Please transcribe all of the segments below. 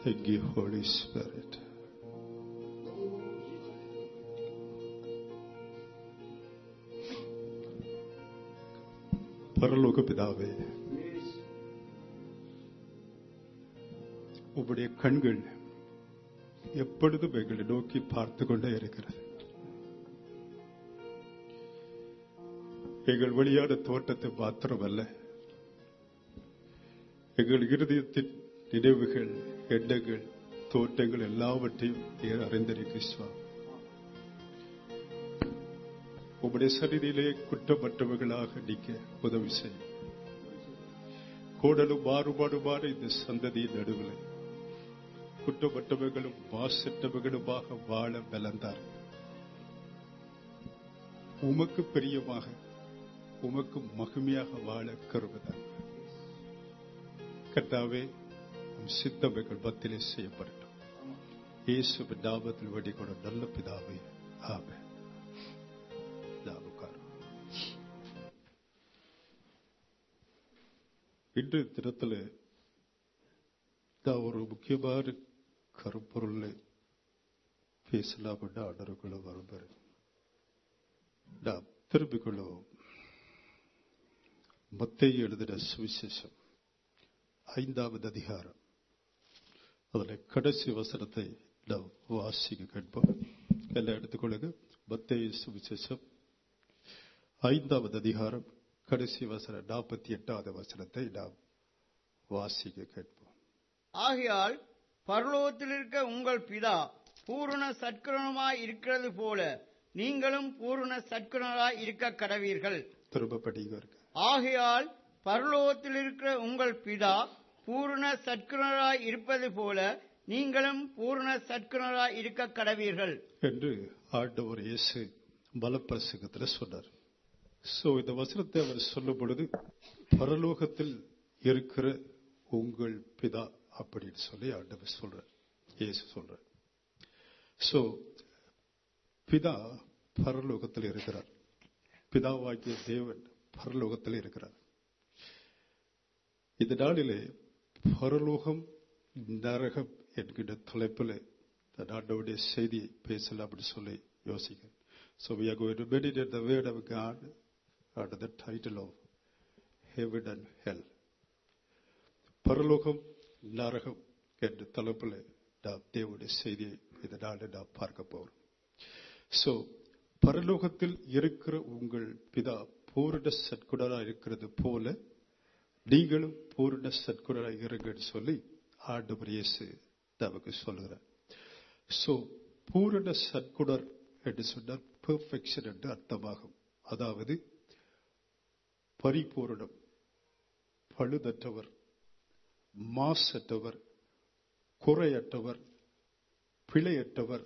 Thank you, Holy Spirit. பரலோக பிதாவே உம்முடைய கண்கள் எப்பொழுதும் எங்களை நோக்கி பார்த்து கொண்டே இருக்கிறது எங்கள் வழியான தோட்டத்தை மாத்திரமல்ல எங்கள் இருதயத்தின் நினைவுகள் எண்ணங்கள் தோட்டங்கள் எல்லாவற்றையும் நீர் அறிந்திருக்கிறீர் சுவாமி உம்முடைய சன்னிதியிலே குற்றமற்றவர்களாக நிற்க உதவி செய்யும் கோடலும் மாறுபாடுமான இந்த சந்ததியின் நடுவில் குற்றமற்றவர்களும் மாசற்றவர்களுமாக வாழ பலந்தார் உமக்கு பிரியமாக உமக்கு மகிமையாக வாழ கருவதாங்க கர்த்தாவே உம் சித்தமைகள் மத்தியிலே செய்யப்படட்டும் இயேசுவின் நாமத்தில் வெடிக்கொண்ட நல்ல பிதாவே ஆமென் நாம் உட்காரும். இன்று தினத்தில் நான் ஒரு முக்கியமான கருப்பொருளை பேசலாம் என்று ஆண்டருக்குள்ள விரும்புகிறேன் நாம் திரும்பிக் கொள்வோம் மத்தேயு எழுதின சுவிசேஷம் ஐந்தாவது அதிகாரம் அதில் கடைசி வசனத்தை நாம் வாசிக்க கேட்போம் எல்லாம் எடுத்துக்கொள்ளுங்க மத்தேயு சுவிசேஷம் ஐந்தாவது அதிகாரம் கடைசி வசனம் நாற்பத்தி எட்டாவது வசனத்தை நாம் வாசிக்க கேட்போம் ஆகையால் பரலோகத்தில் இருக்க உங்கள் பிதா பூரண சத்குணமாய் இருக்கிறது போல நீங்களும் பூரண சத்குணராய் இருக்க கடவீர்கள் திரும்ப படிங்க இருக்கு ஆகையால் பரலோகத்தில் இருக்கிற உங்கள் பிதா பூரண சத்குணராய் இருப்பது போல நீங்களும் பூரண சத்குணராய் இருக்க கடவீர்கள் என்று ஆண்டவர் இயேசு பலப்பிரசங்கத்தில் சொன்னார் சோ இந்த வசனத்தை அவர் சொல்லும் பொழுது பரலோகத்தில் இருக்கிற உங்கள் பிதா அப்படின்னு சொல்லி ஆண்டவர் சொல்றார் இயேசு சொல்றார் சோ பிதா பரலோகத்தில் இருக்கிறார் பிதாவாகிய தேவன் பரலோகத்தில் இருக்கிறார் இந்த நாளிலே பரலோகம் நரகம் என்கிற தலைப்பில் இந்த ஆண்டவருடைய செய்தியை பேசலாம் அப்படின்னு சொல்லி யோசிக்கிறேன் So we are going to meditate the word of God under the title of Heaven and Hell. பரலோகம் நரகம் என்ற தலைப்பில் நாம் தேவனுடைய செய்தியை இந்த நாளில் நாம் பார்க்க போகிறோம் சோ பரலோகத்தில் இருக்கிற உங்கள் பிதா பூரண சத்குணராக இருக்கிறது போல நீங்களும் பூரண சத்குணராக இருங்கன்னு சொல்லி ஆண்டவர் இயேசு நமக்கு சொல்கிறார் சோ பூரண சத்குணர் என்று சொன்னால் பெர்ஃபெக்ஷன் என்று அர்த்தமாகும் அதாவது பரிபூரணம் பழுதற்றவர் மாசற்றவர் குறையற்றவர் பிழையற்றவர்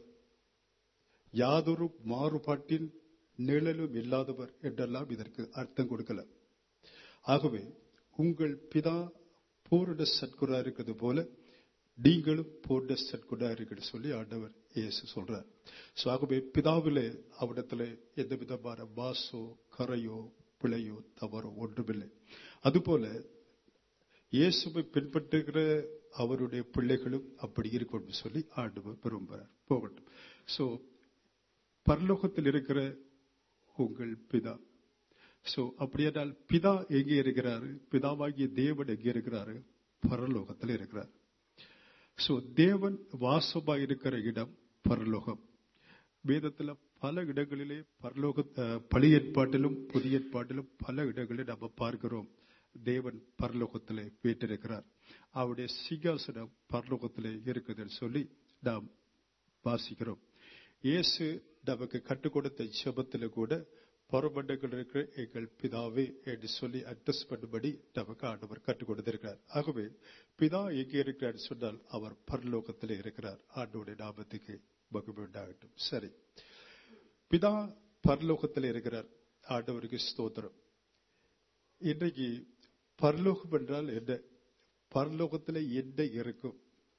யாதொரு மாறுபாட்டின் நிழலும் இல்லாதவர் என்றெல்லாம் இதற்கு அர்த்தம் கொடுக்கலாம் ஆகவே உங்கள் பிதா பூரண சத்குணா இருக்கிறது போல நீங்களும் பூர்ண சத்குணா இருக்கிறது சொல்லி ஆண்டவர் இயேசு சொல்றார் So, ஆகவே பிதாவிலே அவரிடத்துல எந்த விதமான மாசோ கரையோ பிழையோ தவறோ ஒன்றுமில்லை அதுபோல இயேசுவை பின்பற்றுகிற அவருடைய பிள்ளைகளும் அப்படி இருக்கணும் சொல்லி ஆண்டவர் விரும்புகிறார் போகட்டும் சோ பரலோகத்தில் இருக்கிற உங்கள் பிதா சோ அப்படியானால் பிதா எங்கே இருக்கிறாரு பிதாவாகிய தேவன் எங்கே இருக்கிறாரு பரலோகத்தில் இருக்கிறார் சோ தேவன் வாசமா இருக்கிற இடம் பரலோகம் வேதத்துல பல இடங்களிலே பரலோக அஹ், பழைய ஏற்பாட்டிலும் புதிய ஏற்பாட்டிலும் பல இடங்களில் நம்ம பார்க்கிறோம் தேவன் பரலோகத்திலே வீட்டிருக்கிறார் அவருடைய சிங்காசனம் பரலோகத்திலே இருக்குதுன்னு சொல்லி நாம் வாசிக்கிறோம் இயேசு நமக்கு கற்றுக் கொடுத்த ஜெபத்துல கூட பரமண்டங்கள் இருக்கிற எங்கள் பிதாவே என்று சொல்லி அட்ரஸ் பண்ணும்படி நமக்கு ஆண்டவர் கற்றுக் கொடுத்திருக்கிறார் ஆகவே பிதா எங்கே இருக்கிறார் சொன்னால் அவர் பரலோகத்திலே இருக்கிறார் ஆண்டோடைய நாமத்துக்கு மகிமை உண்டாகட்டும் சரி பிதா பரலோகத்தில் இருக்கிறார் ஆண்டவருக்கு ஸ்தோத்திரம் இன்றைக்கு பரலோகம் என்றால் என்ன பரலோகத்தில் என்ன இருக்கும்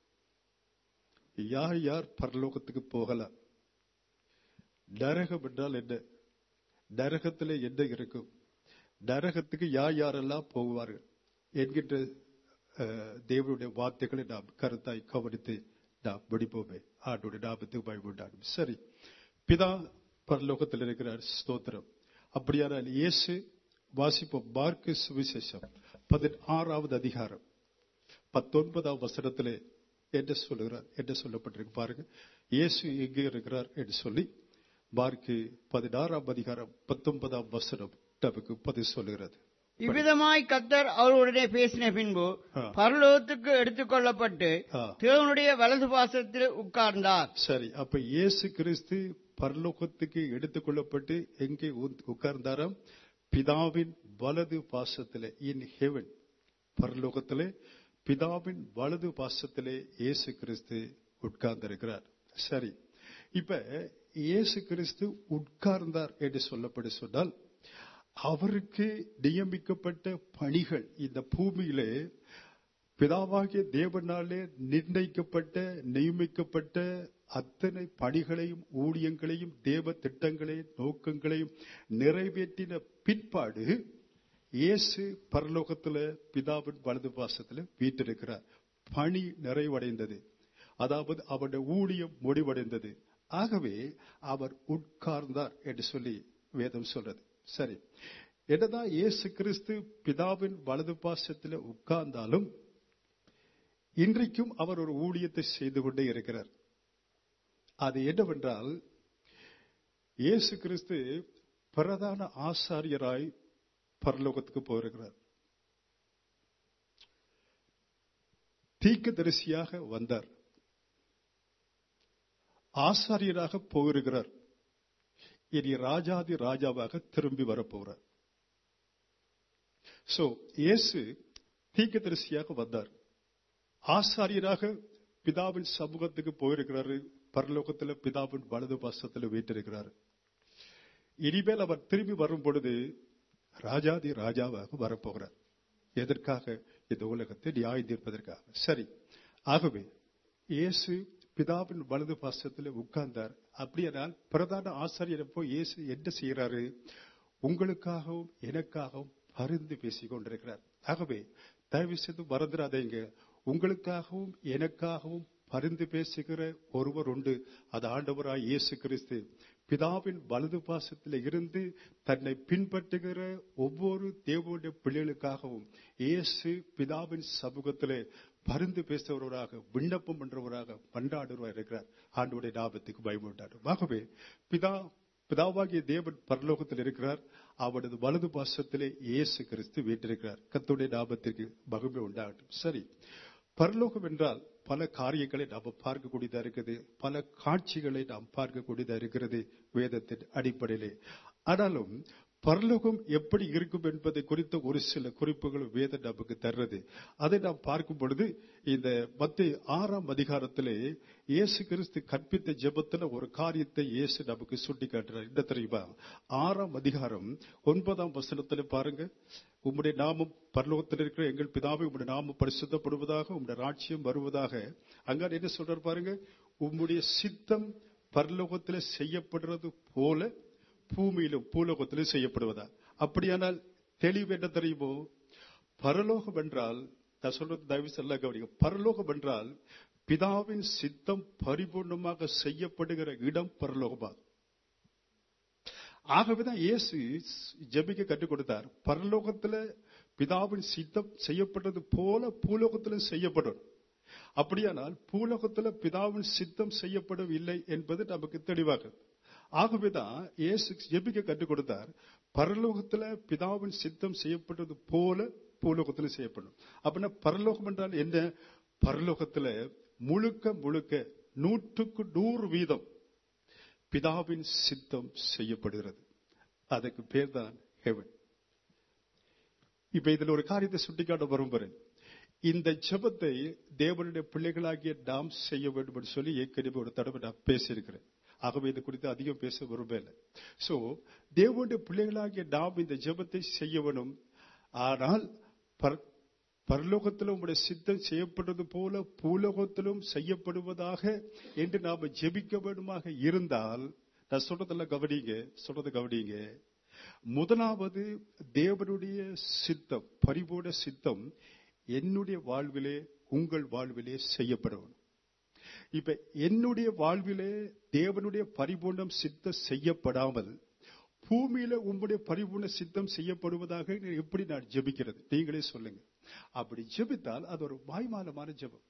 யார் யார் பரலோகத்துக்கு போகலாம் நரகம் என்றால் என்ன நரகத்தில் என்ன இருக்கும் நரகத்துக்கு யார் யாரெல்லாம் போவார்கள் என்கின்ற அஹ், தேவனுடைய வார்த்தைகளை நாம் கருத்தாய் கவனித்து நாம் வெடிப்போமே ஆண்டுடைய நாமத்துக்கு பயமுண்டாகும் சரி பிதா பரலோகத்தில் இருக்கிறார் ஸ்தோத்திரம் அப்படியானால் இயேசு வாசிப்போம் மார்க்கு சுவிசேஷம் பதினாறாவது அதிகாரம் பத்தொன்பதாம் வசனத்திலே என்ன சொல்லுகிறார் என்ன சொல்லப்பட்டிருக்கு பாருங்க இயேசு எங்கே இருக்கிறார் என்று சொல்லி மார்க்கு பதினாறாம் அதிகாரம் பத்தொன்பதாம் வசனம் நமக்கு பதில் சொல்லுகிறது இவ்விதமாய் கத்தர் அவருடனே பேசின பின்பு ஆ. பரலோகத்துக்கு எடுத்துக்கொள்ளப்பட்டு ஆ. தேவனுடைய வலது பாசத்தில் உட்கார்ந்தார் சரி அப்ப இயேசு கிறிஸ்து பரலோகத்துக்கு எடுத்துக்கொள்ளப்பட்டு எங்கே உத்- உட்கார்ந்தாராம் பிதாவின் வலது பாசத்திலே இன் ஹெவன் பரலோகத்திலே பிதாவின் வலது பாசத்திலே இயேசு கிறிஸ்து உட்கார்ந்திருக்கிறார் சரி இப்ப இயேசு கிறிஸ்து உட்கார்ந்தார் என்று சொல்லப்படி சொன்னால் அவருக்கு நியமிக்கப்பட்ட பணிகள் இந்த பூமியிலே பிதாவாகிய தேவனாலே நிர்ணயிக்கப்பட்ட நியமிக்கப்பட்ட அத்தனை பணிகளையும் ஊழியங்களையும் தேவ திட்டங்களையும் நோக்கங்களையும் நிறைவேற்றின பிற்பாடு இயேசு பரலோகத்துல பிதாவின் வலது பாசத்துல வீட்டிருக்கிறார் பணி நிறைவடைந்தது அதாவது அவருடைய ஊழியம் முடிவடைந்தது ஆகவே அவர் உட்கார்ந்தார் என்று சொல்லி வேதம் சொல்றது சரி என்னதான் இயேசு கிறிஸ்து பிதாவின் வலது பாசத்துல உட்கார்ந்தாலும் இன்றைக்கும் அவர் ஒரு ஊழியத்தை செய்து கொண்டே இருக்கிறார் அது என்னவென்றால் இயேசு கிறிஸ்து பிரதான ஆசாரியராய் பரலோகத்துக்கு போயிருக்கிறார் தீர்க்கதரிசியாக வந்தார் ஆசாரியராக போயிருக்கிறார் இனி ராஜாதி ராஜாவாக திரும்பி வரப்போகிறார் சோ இயேசு தீர்க்கதரிசியாக வந்தார் ஆசாரியராக பிதாவின் சமூகத்துக்கு போயிருக்கிறாரு பரலோகத்துல பிதாவின் வலது பாசத்துல வீட்டிருக்கிறார் இனிமேல் அவர் திரும்பி வரும் பொழுது ராஜாதி ராஜாவாக வரப்போகிறார் எதற்காக இந்த உலகத்தை நியாயம் தீர்ப்பதற்காக சரி ஆகவே இயேசு பிதாவின் வலது பாசத்தில் உட்கார்ந்தார் அப்படியானால் பிரதான ஆசாரியரை போய் இயேசு என்ன செய்யறாரு உங்களுக்காகவும் எனக்காகவும் பரிந்து பேசிக் கொண்டிருக்கிறார் ஆகவே தயவு செய்து மறந்துடாதீங்க உங்களுக்காகவும் எனக்காகவும் பரிந்து பேசுகிற ஒருவர் உண்டு அது ஆண்டவராய் இயேசு கிறிஸ்து பிதாவின் வலது பாசத்தில் இருந்து தன்னை பின்பற்றுகிற ஒவ்வொரு தேவனுடைய பிள்ளைகளுக்காகவும் இயேசு பிதாவின் சமூகத்திலே பரிந்து பேசுகிறவராக விண்ணப்பம் பண்றவராக பண்டாடுவராக இருக்கிறார் ஆண்டோடைய லாபத்துக்கு பயமுண்டாடும் ஆகவே பிதா பிதாவாகிய தேவன் பரலோகத்தில் இருக்கிறார் அவரது வலது பாசத்திலே இயேசு கிறிஸ்து வீட்டிருக்கிறார் கத்துடைய லாபத்திற்கு மகிமை உண்டாகட்டும் சரி பரலோகம் என்றால் பல காரியங்களை நாம் பார்க்கக்கூடியதா இருக்குது பல காட்சிகளை நாம் பார்க்கக்கூடியதா இருக்கிறது வேதத்தின் அடிப்படையிலே ஆனாலும் பரலோகம் எப்படி இருக்கும் என்பதை குறித்த ஒரு சில குறிப்புகள் வேதம் நமக்கு தர்றது அதை நாம் பார்க்கும் பொழுது இந்த மத்திய ஆறாம் அதிகாரத்திலே இயேசு கிறிஸ்து கற்பித்த ஜெபத்துல ஒரு காரியத்தை இயேசு நமக்கு சுட்டி காட்டுறார் என்ன தெரியுமா ஆறாம் அதிகாரம் ஒன்பதாம் வசனத்துல பாருங்க உம்முடைய நாமம் பரலோகத்தில் இருக்கிற எங்கள் பிதாவை உம்முடைய நாமம் பரிசுத்தப்படுவதாக உம்முடைய ராட்சியம் வருவதாக அங்க என்ன சொல்றாரு பாருங்க உம்முடைய சித்தம் பரலோகத்தில் செய்யப்படுறது போல பூமியிலும் பூலோகத்திலும் செய்யப்படுவதா அப்படியானால் தெளிவு என்ன தெரியுமோ பரலோகம் என்றால் நான் சொல்றது தயவு செல்ல கவனிங்க பரலோகம் என்றால் பிதாவின் சித்தம் பரிபூர்ணமாக செய்யப்படுகிற இடம் பரலோகமாகும் ஆகவேதான் இயேசு ஜெபிக்க கற்றுக் கொடுத்தார் பரலோகத்துல பிதாவின் சித்தம் செய்யப்பட்டது போல பூலோகத்திலும் செய்யப்படும் அப்படியானால் பூலோகத்துல பிதாவின் சித்தம் செய்யப்படவில்லை என்பது நமக்கு தெளிவாக ஆகவேதான் இயேசு ஜெபிக்க கற்றுக் கொடுத்தார் பரலோகத்துல பிதாவின் சித்தம் செய்யப்பட்டது போல பூலோகத்துல செய்யப்படும் அப்படின்னா பரலோகம் என்றால் என்ன பரலோகத்துல முழுக்க முழுக்க நூற்றுக்கு நூறு வீதம் பிதாவின் சித்தம் செய்யப்படுகிறது அதுக்கு பேர் தான் ஹெவன் இப்ப இதுல ஒரு காரியத்தை சுட்டிக்காட்ட விரும்புகிறேன் இந்த ஜெபத்தை தேவனுடைய பிள்ளைகளாகிய நாம் செய்ய வேண்டும் என்று சொல்லி ஏற்கனவே ஒரு தடவை நான் பேசியிருக்கிறேன் ஆகவே இது குறித்து அதிகம் பேச விரும்பல சோ தேவனுடைய பிள்ளைகளாகிய நாம் இந்த ஜெபத்தை செய்ய வேணும் ஆனால் பர- பரலோகத்திலும் உங்களுடைய சித்தம் செய்யப்படுவது போல பூலோகத்திலும் செய்யப்படுவதாக என்று நாம ஜெபிக்க வேண்டுமாக இருந்தால் நான் சொல்றதெல்லாம் கவனிங்க சொல்றது கவனிங்க முதலாவது தேவனுடைய சித்தம் பரிபூர்ண சித்தம் என்னுடைய வாழ்விலே உங்கள் வாழ்விலே செய்யப்படணும் இப்ப என்னுடைய வாழ்விலே தேவனுடைய பரிபூர்ணம் சித்தம் செய்யப்படாமல் பூமியில உம்முடைய பரிபூர்ண சித்தம் செய்யப்படுவதாக எப்படி நான் ஜெபிக்கிறது நீங்களே சொல்லுங்க அப்படி ஜெபித்தால் அது ஒரு வாய்மாலமான ஜெபம்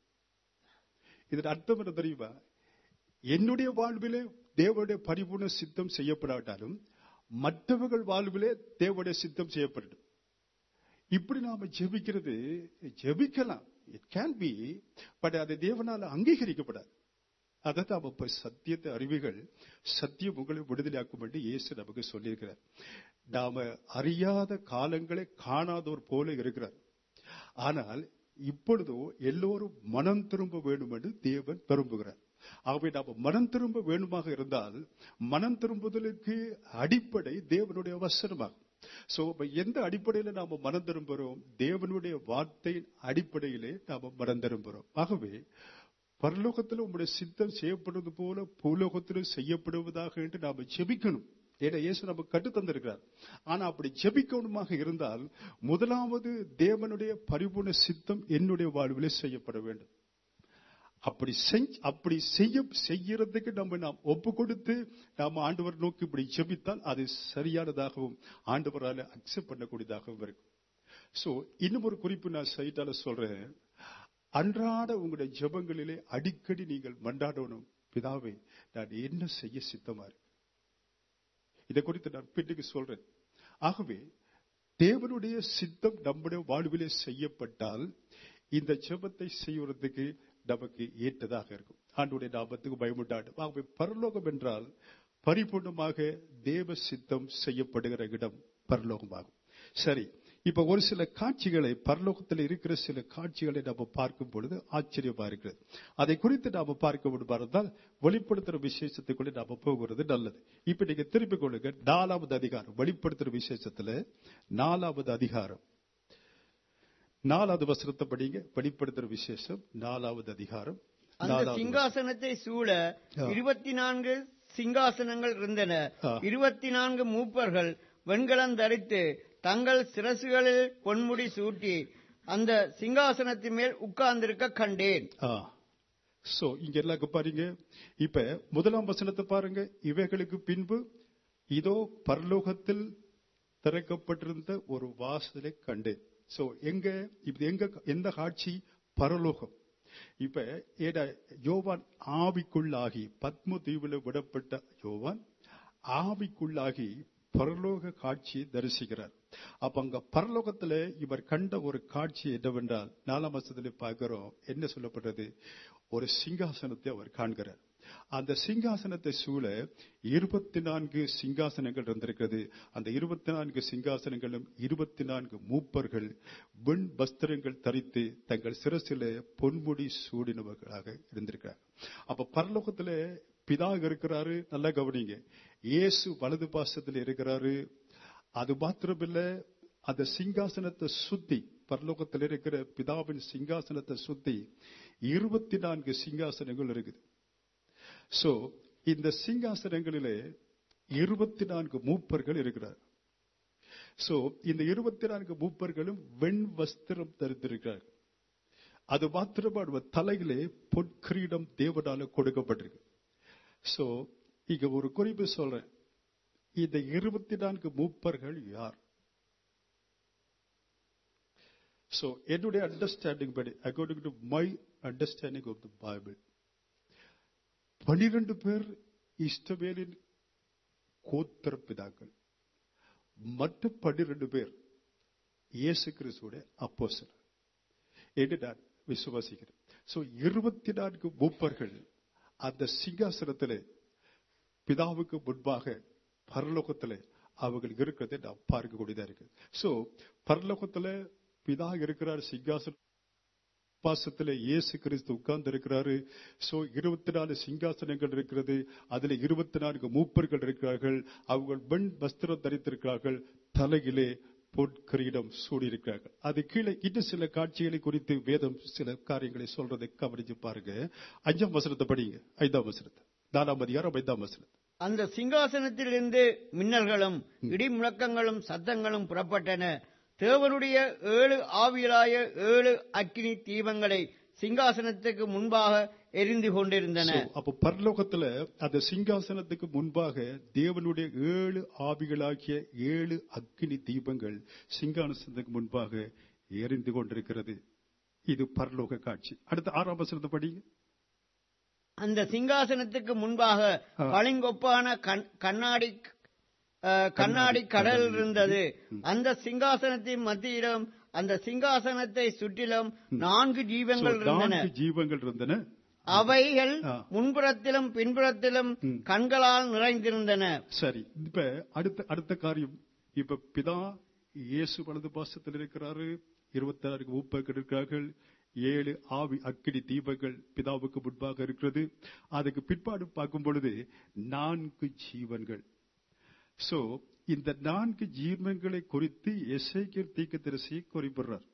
இதன் அர்த்தம் என்ன தெரியுமா என்னுடைய வாழ்விலே தேவனுடைய பரிபூர்ண சித்தம் செய்யப்படாட்டாலும் மற்றவர்கள் வாழ்விலே தேவனுடைய சித்தம் செய்யப்படும் இப்படி நாம ஜெபிக்கிறது ஜெபிக்கலாம் இட் கேன் பி பட் அது தேவனால அங்கீகரிக்கப்படாது அதான் அப்ப சத்தியத்தை அறிவிகள் சத்தியம் உங்களை விடுதலையாக்கும் என்று இயேசு நமக்கு சொல்லியிருக்கிறார் நாம அறியாத காலங்களை காணாதோர் போல இருக்கிறார் ஆனால் இப்பொழுதோ எல்லோரும் மனம் திரும்ப வேண்டும் என்று தேவன் விரும்புகிறார் ஆகவே நாம் மனம் திரும்ப வேண்டுமாக இருந்தால் மனம் திரும்புதலுக்கு அடிப்படை தேவனுடைய வசனமாகும் சோ எந்த அடிப்படையில நாம மனம் திரும்புகிறோம் தேவனுடைய வார்த்தையின் அடிப்படையிலே நாம மனம் திரும்புகிறோம் ஆகவே பரலோகத்தில் உங்களுடைய சித்தம் செய்யப்படுவது போல பூலோகத்திலும் செய்யப்படுவதாக என்று நாம ஜெபிக்கணும் ஏன்னா இயேசு நமக்கு கட்டு தந்திருக்கிறார் ஆனா அப்படி ஜெபிக்கணுமாக இருந்தால் முதலாவது தேவனுடைய பரிபூர்ண சித்தம் என்னுடைய வாழ்விலே செய்யப்பட வேண்டும் அப்படி செஞ்சு அப்படி செய்ய செய்யறதுக்கு நம்ம நாம் ஒப்பு கொடுத்து நாம் ஆண்டவர் நோக்கி இப்படி ஜெபித்தால் அது சரியானதாகவும் ஆண்டவரால அக்செப்ட் பண்ணக்கூடியதாகவும் இருக்கும் சோ இன்னும் ஒரு குறிப்பு நான் சைட்டால சொல்றேன் அன்றாட உங்களுடைய ஜெபங்களிலே அடிக்கடி நீங்கள் மண்டாடணும் பிதாவே நான் என்ன செய்ய சித்தமா இருக்கு இதை குறித்து நான் பின்னுக்கு சொல்றேன் ஆகவே தேவனுடைய சித்தம் நம்முடைய வாழ்விலே செய்யப்பட்டால் இந்த ஜெபத்தை செய்வதற்கு நமக்கு ஏற்றதாக இருக்கும் ஆண்டுடைய நாமத்துக்கு பயமுண்டாடும் ஆகவே பரலோகம் என்றால் பரிபூர்ணமாக தேவ சித்தம் செய்யப்படுகிற இடம் பரலோகமாகும் சரி இப்ப ஒரு சில காட்சிகளை பரலோகத்தில் இருக்கிற சில காட்சிகளை நம்ம பார்க்கும் பொழுது ஆச்சரியமா இருக்கிறது அதை குறித்து நாம பார்க்க முடிந்தால் வெளிப்படுத்துற விசேஷத்துக்குள்ள நாம போகிறது நல்லது இப்ப நீங்க திருப்பிக் கொள்ளுங்க நாலாவது அதிகாரம் வெளிப்படுத்துற விசேஷத்துல நாலாவது அதிகாரம் நாலாவது வசனத்தை படிங்க வெளிப்படுத்துற விசேஷம் நாலாவது அதிகாரம் அந்த நாலாவது சிங்காசனத்தை சூழ ஆ. இருபத்தி நான்கு சிங்காசனங்கள் இருந்தன ஆ. இருபத்தி நான்கு மூப்பர்கள் வெண்கலம் தரித்து தங்கள் சிரசுகளில் பொன்முடி சூட்டி அந்த சிங்காசனத்தின் மேல் உட்கார்ந்திருக்க கண்டேன் சோ இங்க எல்லாம் பாருங்க இப்ப முதலாம் வசனத்தை பாருங்க இவைகளுக்கு பின்பு இதோ பரலோகத்தில் திறக்கப்பட்டிருந்த ஒரு வாசலை கண்டேன் சோ எங்க இது எங்க எந்த காட்சி பரலோகம் இப்ப ஏட யோவான் ஆவிக்குள்ளாகி பத்ம தீவுல விடப்பட்ட யோவான் ஆவிக்குள்ளாகி பரலோக காட்சியை தரிசிக்கிறார் அப்ப அங்க பரலோகத்துல இவர் கண்ட ஒரு காட்சி என்னவென்றால் நாலாம் வருஷத்துல பார்க்கிறோம் என்ன சொல்லப்பட்டது ஒரு சிங்காசனத்தை அவர் காண்கிறார் அந்த சிங்காசனத்தை சூழ இருபத்தி நான்கு சிங்காசனங்கள் இருந்திருக்கிறது அந்த இருபத்தி நான்கு சிங்காசனங்களும் இருபத்தி நான்கு மூப்பர்கள் வெண் வஸ்திரங்கள் தரித்து தங்கள் சிரசில பொன்முடி சூடினவர்களாக இருந்திருக்கிறார் அப்ப பரலோகத்துல பிதா இருக்கிறாரு நல்லா கவனிங்க இயேசு வலது பாசத்தில் இருக்கிறாரு அது மாத்திரமில்ல அந்த சிங்காசனத்தை சுத்தி பரலோகத்தில் இருக்கிற பிதாவின் சிங்காசனத்தை சுத்தி இருபத்தி நான்கு சிங்காசனங்கள் இருக்குது சோ இந்த சிங்காசனங்களிலே இருபத்தி நான்கு மூப்பர்கள் இருக்கிறார் சோ இந்த இருபத்தி நான்கு மூப்பர்களும் வெண் வஸ்திரம் தரித்திருக்கிறார் அது மாத்திரமா தலையிலே பொற்கிரீடம் தேவனால கொடுக்கப்பட்டிருக்கு சோ இங்க ஒரு குறிப்பு சொல்றேன் இந்த இருபத்தி நான்கு மூப்பர்கள் யார் சோ என்னுடைய அண்டர்ஸ்டாண்டிங் படி according to my understanding of the Bible பனிரெண்டு பேர் இஷ்டவேலின் கோத்திர பிதாக்கள் மற்ற பன்னிரண்டு பேர் இயேசு கிறிஸ்துவோட அப்போஸ்தலர் என்று நான் விசுவாசிக்கிறேன் சோ இருபத்தி நான்கு மூப்பர்கள் அந்த சிங்காசனத்திலே பிதாவுக்கு முன்பாக பரலோகத்திலே அவர்கள் இருக்கிறதை நாம் பார்க்கக்கூடியதா இருக்கு சோ பரலோகத்துல பிதா இருக்கிறார் சிங்காசன பாசத்துல இயேசு கிறிஸ்து உட்கார்ந்து இருக்கிறாரு சோ இருபத்தி நாலு சிங்காசனங்கள் இருக்கிறது அதுல இருபத்தி நான்கு மூப்பர்கள் இருக்கிறார்கள் அவர்கள் வெண் வஸ்திரம் தரித்திருக்கிறார்கள் தலையிலே பொற்கிரீடம் சூடியிருக்கிறார்கள் அது கீழே இன்னும் சில காட்சிகளை குறித்து வேதம் சில காரியங்களை சொல்றதை கவனிச்சு பாருங்க அஞ்சாம் வசனத்தை படிங்க ஐந்தாம் வசனத்தை நாலாம் அதிகாரம் ஐந்தாம் வசனத்தை அந்த சிங்காசனத்திலிருந்து மின்னல்களும் இடி முழக்கங்களும் சத்தங்களும் புறப்பட்டன தேவனுடைய ஏழு ஆவியலாய ஏழு அக்கினி தீபங்களை சிங்காசனத்துக்கு முன்பாக எரிந்து கொண்டிருந்தன So, அப்ப பரலோகத்துல அந்த சிங்காசனத்துக்கு முன்பாக தேவனுடைய ஏழு ஆவிகளாகிய ஏழு அக்கினி தீபங்கள் சிங்காசனத்துக்கு முன்பாக எரிந்து கொண்டிருக்கிறது இது பரலோக காட்சி அடுத்த ஆறாம் வசனத்தை படிங்க அந்த சிங்காசனத்துக்கு முன்பாக ஆ. பளிங்கொப்பான கண்- கண்ணாடி அஹ், கண்ணாடி கடல் இருந்தது அந்த சிங்காசனத்தின் மத்தியிலும் அந்த சிங்காசனத்தை சுற்றிலும் நான்கு So, ஜீவங்கள் இருந்தன நான்கு ஜீவங்கள் இருந்தன அவைகள் ஆ. முன்புறத்திலும் பின்புறத்திலும் ம். கண்களால் நிறைந்திருந்தன சரி இப்ப அடுத்த அடுத்த காரியம் இப்ப பிதா இயேசு வலது பாசத்தில் இருக்கிறாரு இருபத்தாறு முப்பது இருக்கிறார்கள் ஏழு ஆவி அக்கினி தீபங்கள் பிதாவுக்கு முன்பாக இருக்கிறது அதுக்கு பிற்பாடு பார்க்கும் பொழுது நான்கு ஜீவன்கள் சோ இந்த நான்கு ஜீவன்களை குறித்து எசைக்கியர் தீர்க்கதரிசி குறிப்பிடுறார்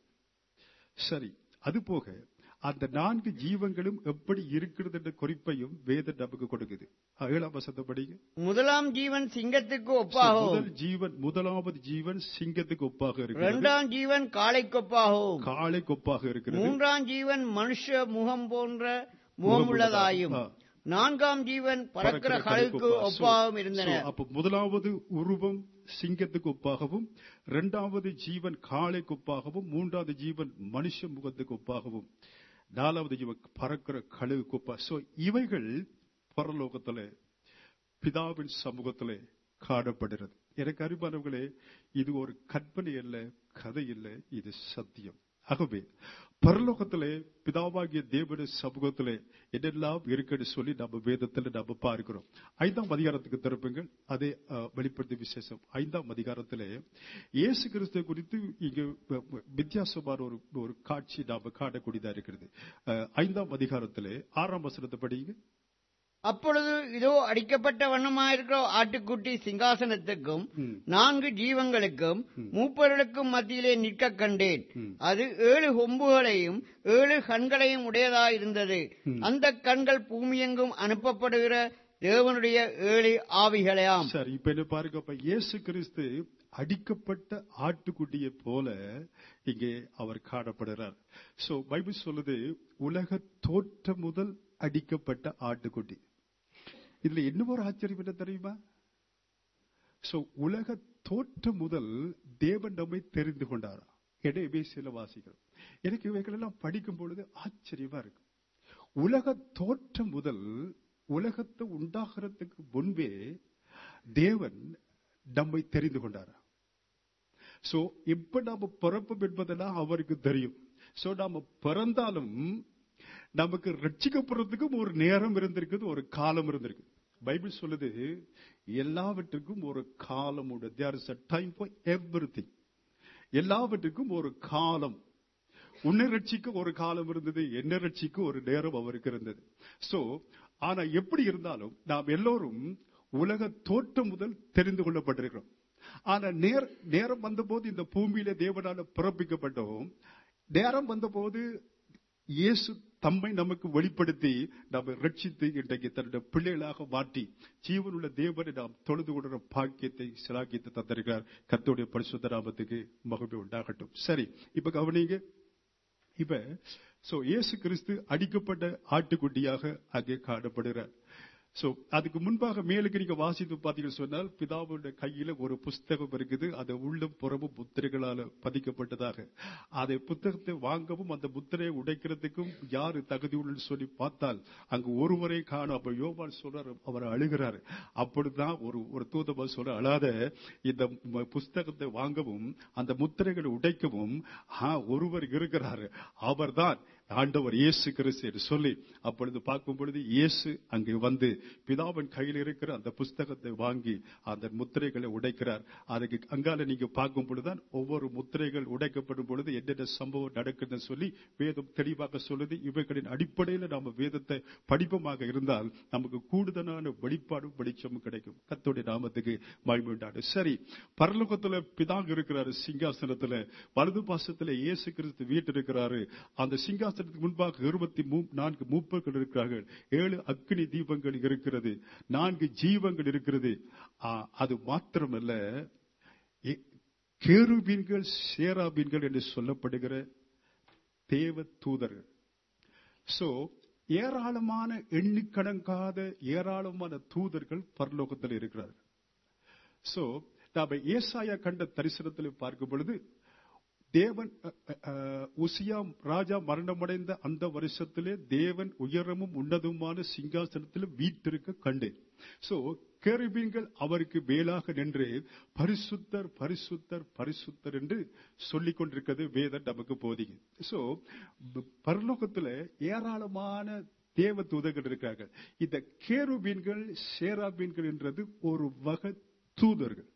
சரி அது போக அந்த நான்கு ஜீவங்களும் எப்படி இருக்கிறது என்ற குறிப்பையும் வேத நமக்கு கொடுக்குது ஏழாம் வசந்த படிங்க முதலாம் ஜீவன் சிங்கத்துக்கு So, ஒப்பாகவும் முதல் ஜீவன் முதலாவது ஜீவன் சிங்கத்துக்கு ஒப்பாக இருக்கிறது இரண்டாம் ஜீவன் காளைக்கு ஒப்பாகவும் காளைக்கு ஒப்பாக இருக்கிறது மூன்றாம் ஜீவன் மனுஷ முகம் போன்ற முகமுள்ளதாயும் ஆ. நான்காம் ஜீவன் பறக்கிற கழுக்கு ஒப்பா- ஒப்பாகவும் So, இருந்தன so, அப்ப முதலாவது உருவம் சிங்கத்துக்கு ஒப்பாகவும் இரண்டாவது ஜீவன் காளைக்கு ஒப்பாகவும் மூன்றாவது ஜீவன் மனுஷ முகத்துக்கு ஒப்பாகவும் நாலாவது ஜீவன் பறக்கிற கழுகுக்கு ஒப்பா சோ இவைகள் பரலோகத்திலே பிதாவின் சமூகத்திலே காணப்படுகிறது எனக்கு அறிவானவர்களே இது ஒரு கற்பனை அல்ல கதை இல்லை இது சத்தியம் ஆகவே பரலோகத்திலே பிதாவாகிய தேவனுடைய சமூகத்திலே என்னெல்லாம் இருக்குன்னு சொல்லி நம்ம வேதத்தில் நம்ம பார்க்கிறோம் ஐந்தாம் அதிகாரத்துக்கு திருப்புங்கள் அதே அஹ், வெளிப்படுத்தி விசேஷம் ஐந்தாம் அதிகாரத்திலே இயேசு கிறிஸ்து குறித்து இங்கு வ- வ- வித்தியாசமான ஒரு ஒரு காட்சி நாம காணக்கூடியதா இருக்கிறது அஹ், ஐந்தாம் அதிகாரத்திலே ஆறாம் வசனத்தை படிங்க அப்பொழுது இதோ அடிக்கப்பட்ட வண்ணமாயிருக்கிற ஆட்டுக்குட்டி சிங்காசனத்துக்கும் ம். நான்கு ஜீவங்களுக்கும் மூப்பர்களுக்கும் மத்தியிலே நிற்க கண்டேன் ம். அது ஏழு கொம்புகளையும் ஏழு கண்களையும் உடையதாயிருந்தது அந்த கண்கள் பூமியெங்கும் அனுப்பப்படுகிற தேவனுடைய ஏழு ஆவிகளையாம் சரி இப்ப என்ன பாருங்க அப்ப இயேசு கிறிஸ்து அடிக்கப்பட்ட ஆட்டுக்குட்டியை போல இங்கே அவர் காணப்படுகிறார் சோ பைபிள் சொல்லுது உலக தோற்றம் முதல் அடிக்கப்பட்ட ஆட்டுக்குட்டி இதுல என்ன ஒரு ஆச்சரியம் என்ன தெரியுமா சோ உலக தோற்றம் முதல் தேவன் நம்மை தெரிந்து கொண்டாரா இடையே சில வாசிக்கிறோம் எனக்கு இவைகள் எல்லாம் படிக்கும் பொழுது ஆச்சரியமா இருக்கு உலக தோற்றம் முதல் உலகத்தை உண்டாகிறதுக்கு முன்பே தேவன் நம்மை தெரிந்து கொண்டாரா சோ இப்ப நாம பிறப்போம் என்பதெல்லாம் அவருக்கு தெரியும் சோ நாம பிறந்தாலும் நமக்கு ரட்சிக்கப்படுறதுக்கும் ஒரு நேரம் இருந்திருக்குது ஒரு காலம் இருந்திருக்கு பைபிள் சொல்லுது எல்லாவற்றுக்கும் ஒரு காலம் உண்டு there is a time for every எல்லாவற்றுக்கும் ஒரு காலம் உன்னை ரட்சிக்க ஒரு காலம் இருந்தது என்ன ரட்சிக்க ஒரு நேரம் அவருக்கு இருந்தது சோ ஆனா எப்படி இருந்தாலும் நாம் எல்லோரும் உலக தோற்றம் முதல் தெரிந்து கொள்ளப்பட்டிருக்கிறோம் ஆனா நேர் நேரம் வந்தபோது இந்த பூமியில தேவனால பிறப்பிக்கப்பட்டோம் நேரம் வந்தபோது இயேசு தம்மை நமக்கு வெளிப்படுத்தி நம்ம ரட்சித்து இன்றைக்கு தன்னுடைய பிள்ளைகளாக மாற்றி ஜீவனுள்ள தேவனை நாம் தொழுது கொள்கிற பாக்கியத்தை சிலாக்கியத்தை தந்திருக்கிறார் கர்த்தருடைய பரிசுத்த நாமத்துக்கு மகிழ்ச்சி உண்டாகட்டும் சரி இப்ப கவனிங்க இப்ப சோ இயேசு கிறிஸ்து அடிக்கப்பட்ட ஆட்டுக்குட்டியாக அங்கே காணப்படுகிறார் சோ அதுக்கு முன்பாக மேலுக்கு நீங்க வாசித்து பார்த்தீங்கன்னு சொன்னால் பிதாவுடைய கையில ஒரு புஸ்தகம் இருக்குது அது உள்ளும் புறமும் முத்திரைகளால பதிக்கப்பட்டதாக அதை புத்தகத்தை வாங்கவும் அந்த முத்திரையை உடைக்கிறதுக்கும் யாரு தகுதி உள்ளன்னு சொல்லி பார்த்தால் அங்கு ஒருவரை காணும் அப்ப யோவான் சொல்றாரு அவர் அழுகிறாரு அப்படிதான் ஒரு ஒரு தூதமா சொல்ற அழாத இந்த ம- புஸ்தகத்தை வாங்கவும் அந்த முத்திரைகளை உடைக்கவும் ஆ, ஒருவர் இருக்கிறாரு அவர்தான் ஆண்டவர் இயேசு கிறிஸ்து என்று சொல்லி அப்பொழுது பார்க்கும் பொழுது இயேசு அங்கே வந்து பிதாவின் கையில் இருக்கிற அந்த புஸ்தகத்தை வாங்கி அந்த முத்திரைகளை உடைக்கிறார் அதுக்கு அங்கால நீங்க பார்க்கும் பொழுதுதான் ஒவ்வொரு முத்திரைகள் உடைக்கப்படும் பொழுது என்னென்ன சம்பவம் நடக்குதுன்னு சொல்லி வேதம் தெளிவாக சொல்லுது இவைகளின் அடிப்படையில் நாம வேதத்தை படிப்பமாக இருந்தால் நமக்கு கூடுதலான வெளிப்பாடும் வெளிச்சமும் கிடைக்கும் கத்தோடைய நாமத்துக்கு மகிமை உண்டாடு சரி பரலோகத்துல பிதாக இருக்கிறாரு சிங்காசனத்துல வலது பாசத்துல இயேசு கிறிஸ்து வீட்டு இருக்கிறாரு அந்த சிங்காசனத்துக்கு முன்பாக இருபத்தி நான்கு மூப்பர்கள் இருக்கிறார்கள் ஏழு அக்னி தீபங்கள் இருக்கிறது நான்கு ஜீவங்கள் இருக்கிறது ஆ, அது மாத்திரமல்ல இ- கேருபீன்கள் சேராபீன்கள் என்று சொல்லப்படுகிற தேவ தூதர்கள் சோ ஏராளமான எண்ணிக்கணங்காத ஏராளமான தூதர்கள் பரலோகத்தில் இருக்கிறார்கள் சோ நாம ஏசாயா கண்ட தரிசனத்தில் பார்க்கும் பொழுது தேவன் அ, அ, அ, உசியா ராஜா மரணமடைந்த அந்த வருஷத்திலே தேவன் உயரமும் உன்னதமான சிங்காசனத்தில் வீட்டிருக்க கண்டேன் சோ கேருபீன்கள் அவருக்கு மேலாக நின்று பரிசுத்தர் பரிசுத்தர் பரிசுத்தர் என்று சொல்லிக் கொண்டிருக்கிறது வேதம் நமக்கு போதிக்கும் சோ பரலோகத்துல ஏராளமான தேவ தூதர்கள் இருக்கார்கள் இந்த கேருபீன்கள் சேராபீன்கள் என்றது ஒரு வகை தூதர்கள்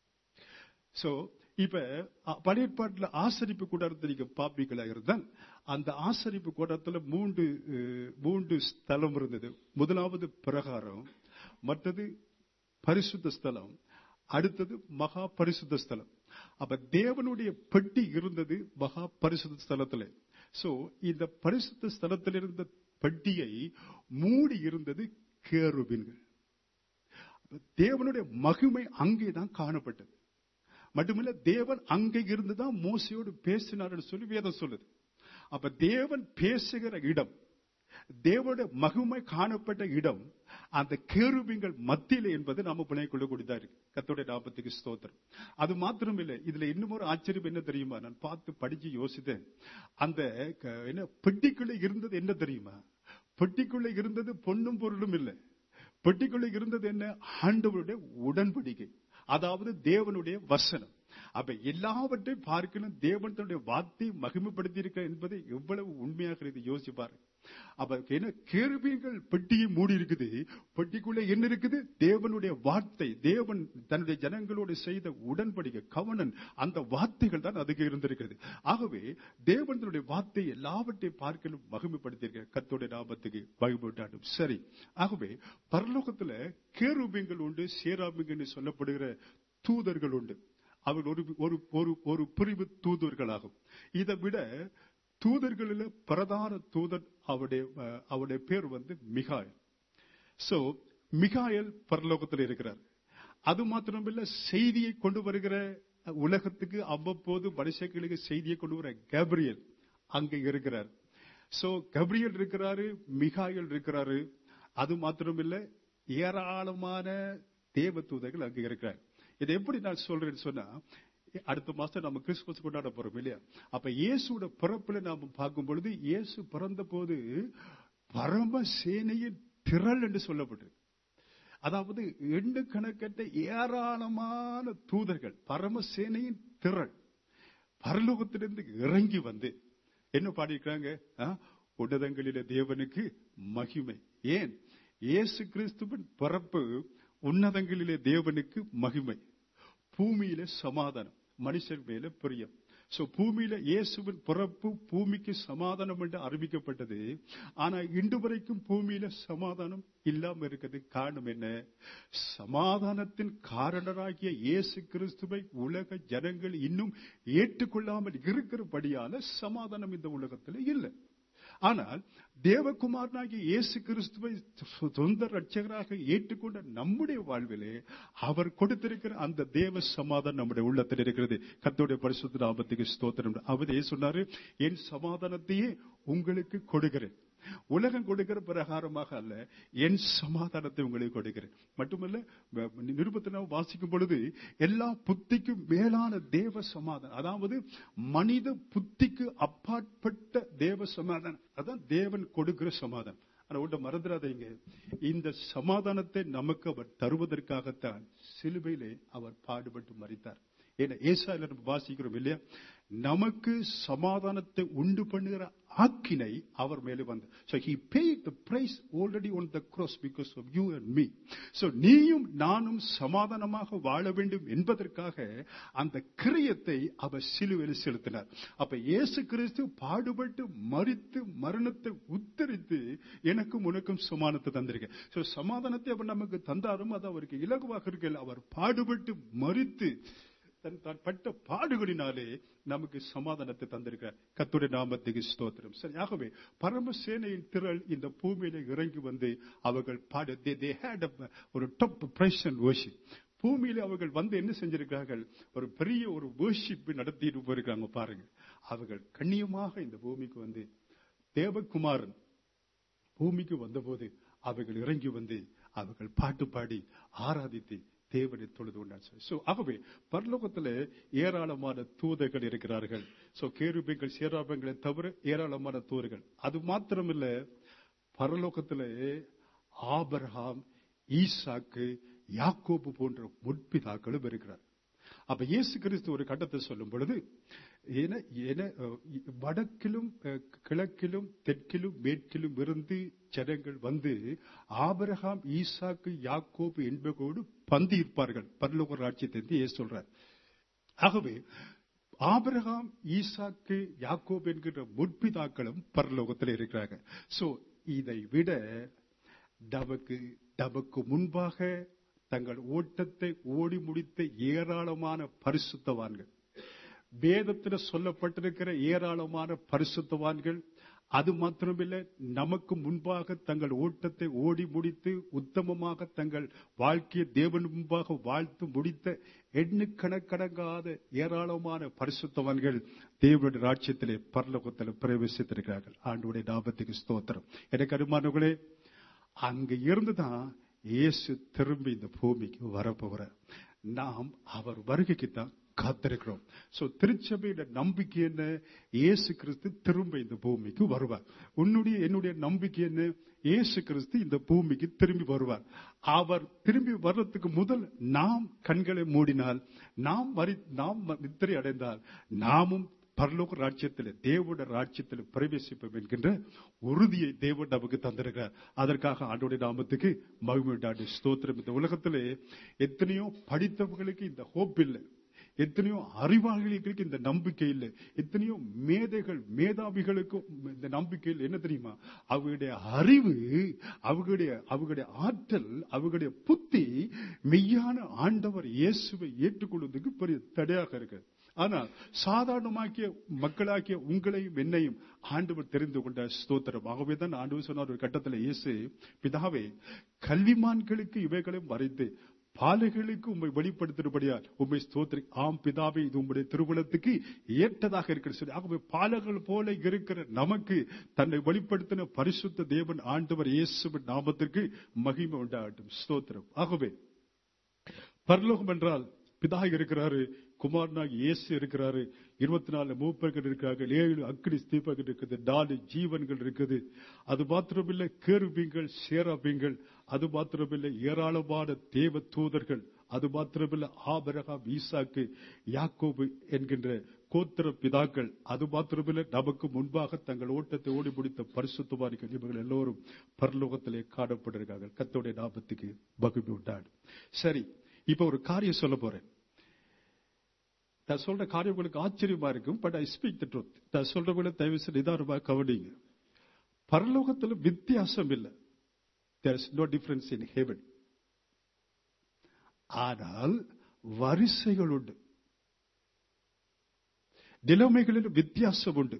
சோ இப்ப அ- பழைய ஏற்பாட்டுல ஆசரிப்பு கூடாரத்தை நீங்க பாப்பீங்களா இருந்தால் அந்த ஆசரிப்பு கூடாரத்துல மூன்று அஹ், மூன்று ஸ்தலம் இருந்தது முதலாவது பிரகாரம் மற்றது பரிசுத்த ஸ்தலம் அடுத்தது மகா பரிசுத்த ஸ்தலம் அப்ப தேவனுடைய பெட்டி இருந்தது மகா பரிசுத்த ஸ்தலத்துல சோ இந்த பரிசுத்த ஸ்தலத்தில் இருந்த பெட்டியை மூடி இருந்தது கேருபின்கள் தேவனுடைய மகிமை அங்கேதான் காணப்பட்டது மட்டுமில்ல தேவன் அங்கே இருந்துதான் மோசையோடு பேசினார்னு சொல்லி வேதம் சொல்லுது அப்ப தேவன் பேசுகிற இடம் தேவனுடைய மகிமை காணப்பட்ட இடம் அந்த கேருபிங்கள் மத்தியில என்பது நாம புனைய கொள்ளக்கூடியதா இருக்கு கத்தோடைய நாபத்துக்கு ஸ்தோத்திரம் அது மாத்திரம் இல்லை இதுல இன்னும் ஒரு ஆச்சரியம் என்ன தெரியுமா நான் பார்த்து படிச்சு யோசித்தேன் அந்த க- என்ன பெட்டிக்குள்ள இருந்தது என்ன தெரியுமா பெட்டிக்குள்ள இருந்தது பொன்னும் பொருளும் இல்லை பெட்டிக்குள்ள இருந்தது என்ன ஆண்டவருடைய உடன்படிக்கை அதாவது தேவனுடைய வசனம் அப்ப எல்லாவற்றையும் பார்க்கணும் தேவன் தன்னுடைய வார்த்தையை மகிமைப்படுத்தி இருக்க என்பதை எவ்வளவு உண்மையாக இருக்கு யோசிச்சு பாருங்க அப்ப என்ன கேருபீங்கள் பெட்டியை மூடி இருக்குது பெட்டிக்குள்ள என்ன இருக்குது தேவனுடைய வார்த்தை தேவன் தன்னுடைய ஜனங்களோடு செய்த உடன்படிக்கை கவனன் அந்த வார்த்தைகள் தான் அதுக்கு இருந்திருக்கிறது ஆகவே தேவன் தன்னுடைய வார்த்தை எல்லாவற்றையும் பார்க்கணும் மகிமைப்படுத்தியிருக்க கத்தோடைய நாமத்துக்கு மகிமைப்பட்டாடும் சரி ஆகவே பரலோகத்துல கேருபீங்கள் உண்டு சேராபிங்கள் சொல்லப்படுகிற தூதர்கள் உண்டு அவர்கள் ஒரு ஒரு ஒரு ஒரு பிரிவு தூதர்களாகும் இதை விட தூதர்களில் பிரதான தூதன் அவருடைய அஹ், அவருடைய பேர் வந்து மிகாயல் சோ மிகாயல் பரலோகத்தில் இருக்கிறார் அது மாத்திரமில்ல செய்தியை கொண்டு வருகிற உலகத்துக்கு அவ்வப்போது மனுஷங்களுக்கு செய்தியை கொண்டு வர கேப்ரியல் அங்க இருக்கிறார் சோ கப்ரியல் இருக்கிறாரு மிகாயல் இருக்கிறாரு அது மாத்திரமில்ல ஏராளமான தேவ தூதர்கள் அங்க இருக்கிறார் இதை எப்படி நான் சொல்றேன்னு சொன்னா அடுத்த மாசம் நம்ம கிறிஸ்துமஸ் கொண்டாட போறோம் இல்லையா அப்ப இயேசுவோட பிறப்புல நாம பார்க்கும் பொழுது இயேசு பிறந்த போது பரம சேனையின் திரள் என்று சொல்லப்பட்டிருக்கு அதாவது எண்டு கணக்கற்ற ஏராளமான தூதர்கள் பரமசேனையின் திரள் பரலோகத்திலிருந்து இறங்கி வந்து என்ன பாடியிருக்கிறாங்க ஆ? உன்னதங்களிலே தேவனுக்கு மகிமை ஏன் இயேசு கிறிஸ்துவின் பிறப்பு உன்னதங்களிலே தேவனுக்கு மகிமை பூமியில சமாதானம் மனுஷர் மேல பிரியம் சோ பூமியில இயேசுவின் பிறப்பு பூமிக்கு சமாதானம் என்று அறிவிக்கப்பட்டது ஆனா இன்று வரைக்கும் பூமியில சமாதானம் இல்லாம இருக்கிறது காரணம் என்ன சமாதானத்தின் காரணராகிய இயேசு கிறிஸ்துவை உலக ஜனங்கள் இன்னும் ஏற்றுக்கொள்ளாமல் இருக்கிறபடியால சமாதானம் இந்த உலகத்துல இல்லை ஆனால் தேவகுமாரனாகிய இயேசு கிறிஸ்துவை சொ- சொந்த ரட்சகராக ஏற்றுக்கொண்ட நம்முடைய வாழ்விலே அவர் கொடுத்திருக்கிற அந்த தேவ சமாதானம் நம்முடைய உள்ளத்தில் இருக்கிறது கர்த்தருடைய பரிசுத்த நாமத்துக்கு ஸ்தோத்திரம் அவர் ஏன் சொன்னாரு என் சமாதானத்தையே உங்களுக்கு கொடுக்கிறேன் உலகம் கொடுக்கிற பிரகாரமாக அல்ல என் சமாதானத்தை உங்களுக்கு கொடுக்கிறேன் மட்டுமல்ல வ- நிருபத்தை நாம் வாசிக்கும் பொழுது எல்லா புத்திக்கும் மேலான தேவ சமாதானம் அதாவது மனித புத்திக்கு அப்பாற்பட்ட தேவ சமாதானம் அதான் தேவன் கொடுக்கிற சமாதானம் ஆனா ஒன்றை மறந்துடாதீங்க இந்த சமாதானத்தை நமக்கு அவர் தருவதற்காகத்தான் சிலுவையிலே அவர் பாடுபட்டு மறித்தார் ஏன்னா ஏசாயில நம்ம வாசிக்கிறோம் இல்லையா நமக்கு சமாதானத்தை உண்டு பண்ணுகிற ஆக்கினை அவர் மேலே வந்து so he paid the price already on the cross because of you and me so நீயும் நானும் சமாதானமாக வாழ வேண்டும் என்பதற்காக அந்த கிரியத்தை அவர் சிலுவையில் செலுத்தினார் அப்ப இயேசு கிறிஸ்து பாடுபட்டு மறித்து மரணத்தை உத்தரித்து எனக்கும் உனக்கும் சமாதானத்தை தந்திருக்க so சமாதானத்தை அவர் நமக்கு தந்தாரும் அது அவருக்கு இலகுவாக இருக்கல அவர் பாடுபட்டு மறித்து தன் தான் பட்ட பாடுகளினாலே நமக்கு சமாதானத்தை தந்திருக்கிறார் கத்துடைய நாமத்துக்கு ஸ்தோத்திரம் சரி ஆகவே பரமசேனையின் திரள் இந்த பூமியில இறங்கி வந்து அவர்கள் பாடு they- they had a- ஒரு டாப் பிரேஷன் worship பூமியில அவர்கள் வந்து என்ன செஞ்சிருக்கிறார்கள் ஒரு பெரிய ஒரு வேர்ஷிப் நடத்திட்டு போயிருக்காங்க பாருங்க அவர்கள் கண்ணியமாக இந்த பூமிக்கு வந்து தேவகுமாரன் பூமிக்கு வந்தபோது அவர்கள் இறங்கி வந்து அவர்கள் பாட்டு பாடி ஆராதித்து தேவனை தொழுது கொண்டார் சோ ஆகவே பரலோகத்துல ஏராளமான தூதர்கள் இருக்கிறார்கள் சோ கேருபங்கள் சேராபங்களை தவிர ஏராளமான தூதர்கள் அது மாத்திரமில்ல பரலோகத்திலே ஆபரகாம் ஈசாக்கு யாக்கோபு போன்ற முற்பிதாக்களும் இருக்கிறார் அப்ப இயேசு கிறிஸ்து ஒரு கட்டத்தை சொல்லும் பொழுது என- என, அஹ், வடக்கிலும் அஹ், கிழக்கிலும் தெற்கிலும் மேற்கிலும் இருந்து ஜனங்கள் வந்து ஆபிரகாம் ஈசாக்கு யாக்கோபு என்பவர்களோடு பந்தி இருப்பார்கள் பரலோக ராட்சியத்தை என்று இயேசு சொல்றார் ஆகவே ஆபிரகாம் ஈசாக்கு யாக்கோபு என்கிற முற்பிதாக்களும் பரலோகத்தில் இருக்கிறார்கள் சோ இதை விட நமக்கு நமக்கு முன்பாக தங்கள் ஓட்டத்தை ஓடி முடித்த ஏராளமான பரிசுத்தவான்கள் வேதத்தில் சொல்லப்பட்டிருக்கிற ஏராளமான பரிசுத்தவான்கள் அது மாத்திரமில்லை நமக்கு முன்பாக தங்கள் ஓட்டத்தை ஓடி முடித்து உத்தமமாக தங்கள் வாழ்க்கையை தேவன் முன்பாக வாழ்த்து முடித்த எண்ணுக்கணக்கடங்காத ஏராளமான பரிசுத்தவான்கள் தேவனுடைய ராட்சியத்திலே பரலோகத்தில் பிரவேசித்திருக்கிறார்கள் ஆண்டுடைய லாபத்துக்கு ஸ்தோத்திரம் எனக்கு அருமானவர்களே அங்க இருந்துதான் இயேசு திரும்பி இந்த பூமிக்கு வரப்போகிறார் நாம் அவர் வருகைக்கு தான் காத்திருக்கிறோம் சோ திருச்சபையோட நம்பிக்கை என்ன இயேசு கிறிஸ்து திரும்ப இந்த பூமிக்கு வருவார் உன்னுடைய என்னுடைய நம்பிக்கை என்ன இயேசு கிறிஸ்து இந்த பூமிக்கு திரும்பி வருவார் அவர் திரும்பி வர்றதுக்கு முதல் நாம் கண்களை மூடினால் நாம் மறி நாம் நித்திரை அடைந்தால் நாமும் பரலோக ராஜ்யத்தில் தேவோட ராஜ்யத்தில் பிரவேசிப்போம் என்கின்ற உறுதியை தேவன் நமக்கு தந்திருக்கிறார் அதற்காக ஆண்டோடைய நாமத்துக்கு மகிமை உண்டாண்டு ஸ்தோத்திரம் இந்த உலகத்திலே எத்தனையோ படித்தவர்களுக்கு இந்த ஹோப் இல்லை எத்தனையோ அறிவாளிகளுக்கு இந்த நம்பிக்கை இல்லை எத்தனையோ மேதைகள் மேதாவிகளுக்கும் இந்த நம்பிக்கை இல்லை என்ன தெரியுமா அவங்களுடைய அறிவு அவங்களுடைய அவங்களுடைய ஆற்றல் அவங்களுடைய புத்தி மெய்யான ஆண்டவர் இயேசுவை ஏற்றுக்கொள்வதற்கு பெரிய தடையாக இருக்கு ஆனால் சாதாரணமாக்கிய மக்களாக்கிய உங்களையும் என்னையும் ஆண்டவர் தெரிந்து கொண்ட ஸ்தோத்திரம் ஆகவே தான் ஆண்டவர் சொன்னார் ஒரு கட்டத்தில் இயேசு பிதாவே கல்விமான்களுக்கு இவைகளையும் வரைந்து பாலைகளுக்கு உண்மை வெளிப்படுத்தினபடியால் உண்மை ஸ்தோத்திரி ஆம் பிதாவே இது உங்களுடைய திருவுளத்துக்கு ஏற்றதாக இருக்கிறது சொல்லி ஆகவே பாலகள் போல இருக்கிற நமக்கு தன்னை வெளிப்படுத்தின பரிசுத்த தேவன் ஆண்டவர் இயேசுவின் நாமத்திற்கு மகிமை உண்டாகட்டும் ஸ்தோத்திரம் ஆகவே பரலோகம் என்றால் பிதா இருக்கிறாரு குமாரனாக இயேசு இருக்கிறாரு இருபத்தி நாலு மூப்பர்கள் இருக்கிறார்கள் ஏழு அக்னி ஸ்தீபங்கள் இருக்குது நாலு ஜீவன்கள் இருக்குது அது மாத்திரமில்லை கேருபீங்கள் சேராபீங்கள் அது மாத்திரமில்லை ஏராளமான தேவ தூதர்கள் அது மாத்திரமில்லை ஆபரகாம் ஈசாக்கு யாக்கோபு என்கின்ற கோத்திர பிதாக்கள் அது மாத்திரமில்லை நமக்கு முன்பாக தங்கள் ஓட்டத்தை ஓடி முடித்த பரிசுத்தவாரிகள் இவர்கள் எல்லோரும் பரலோகத்திலே காணப்பட்டிருக்கார்கள் கத்தோடைய நாபத்துக்கு மகிழ்ச்சி உண்டாடு சரி இப்ப ஒரு காரியம் சொல்ல போறேன் நான் சொல்ற காரியம் உங்களுக்கு ஆச்சரியமா இருக்கும் but I speak the truth நான் சொல்றவங்கள தயவு செய்து நிதானமா கவனிங்க பரலோகத்துல வித்தியாசம் இல்லை there is no difference in heaven ஆனால் வரிசைகள் உண்டு நிலைமைகளில் வித்தியாசம் உண்டு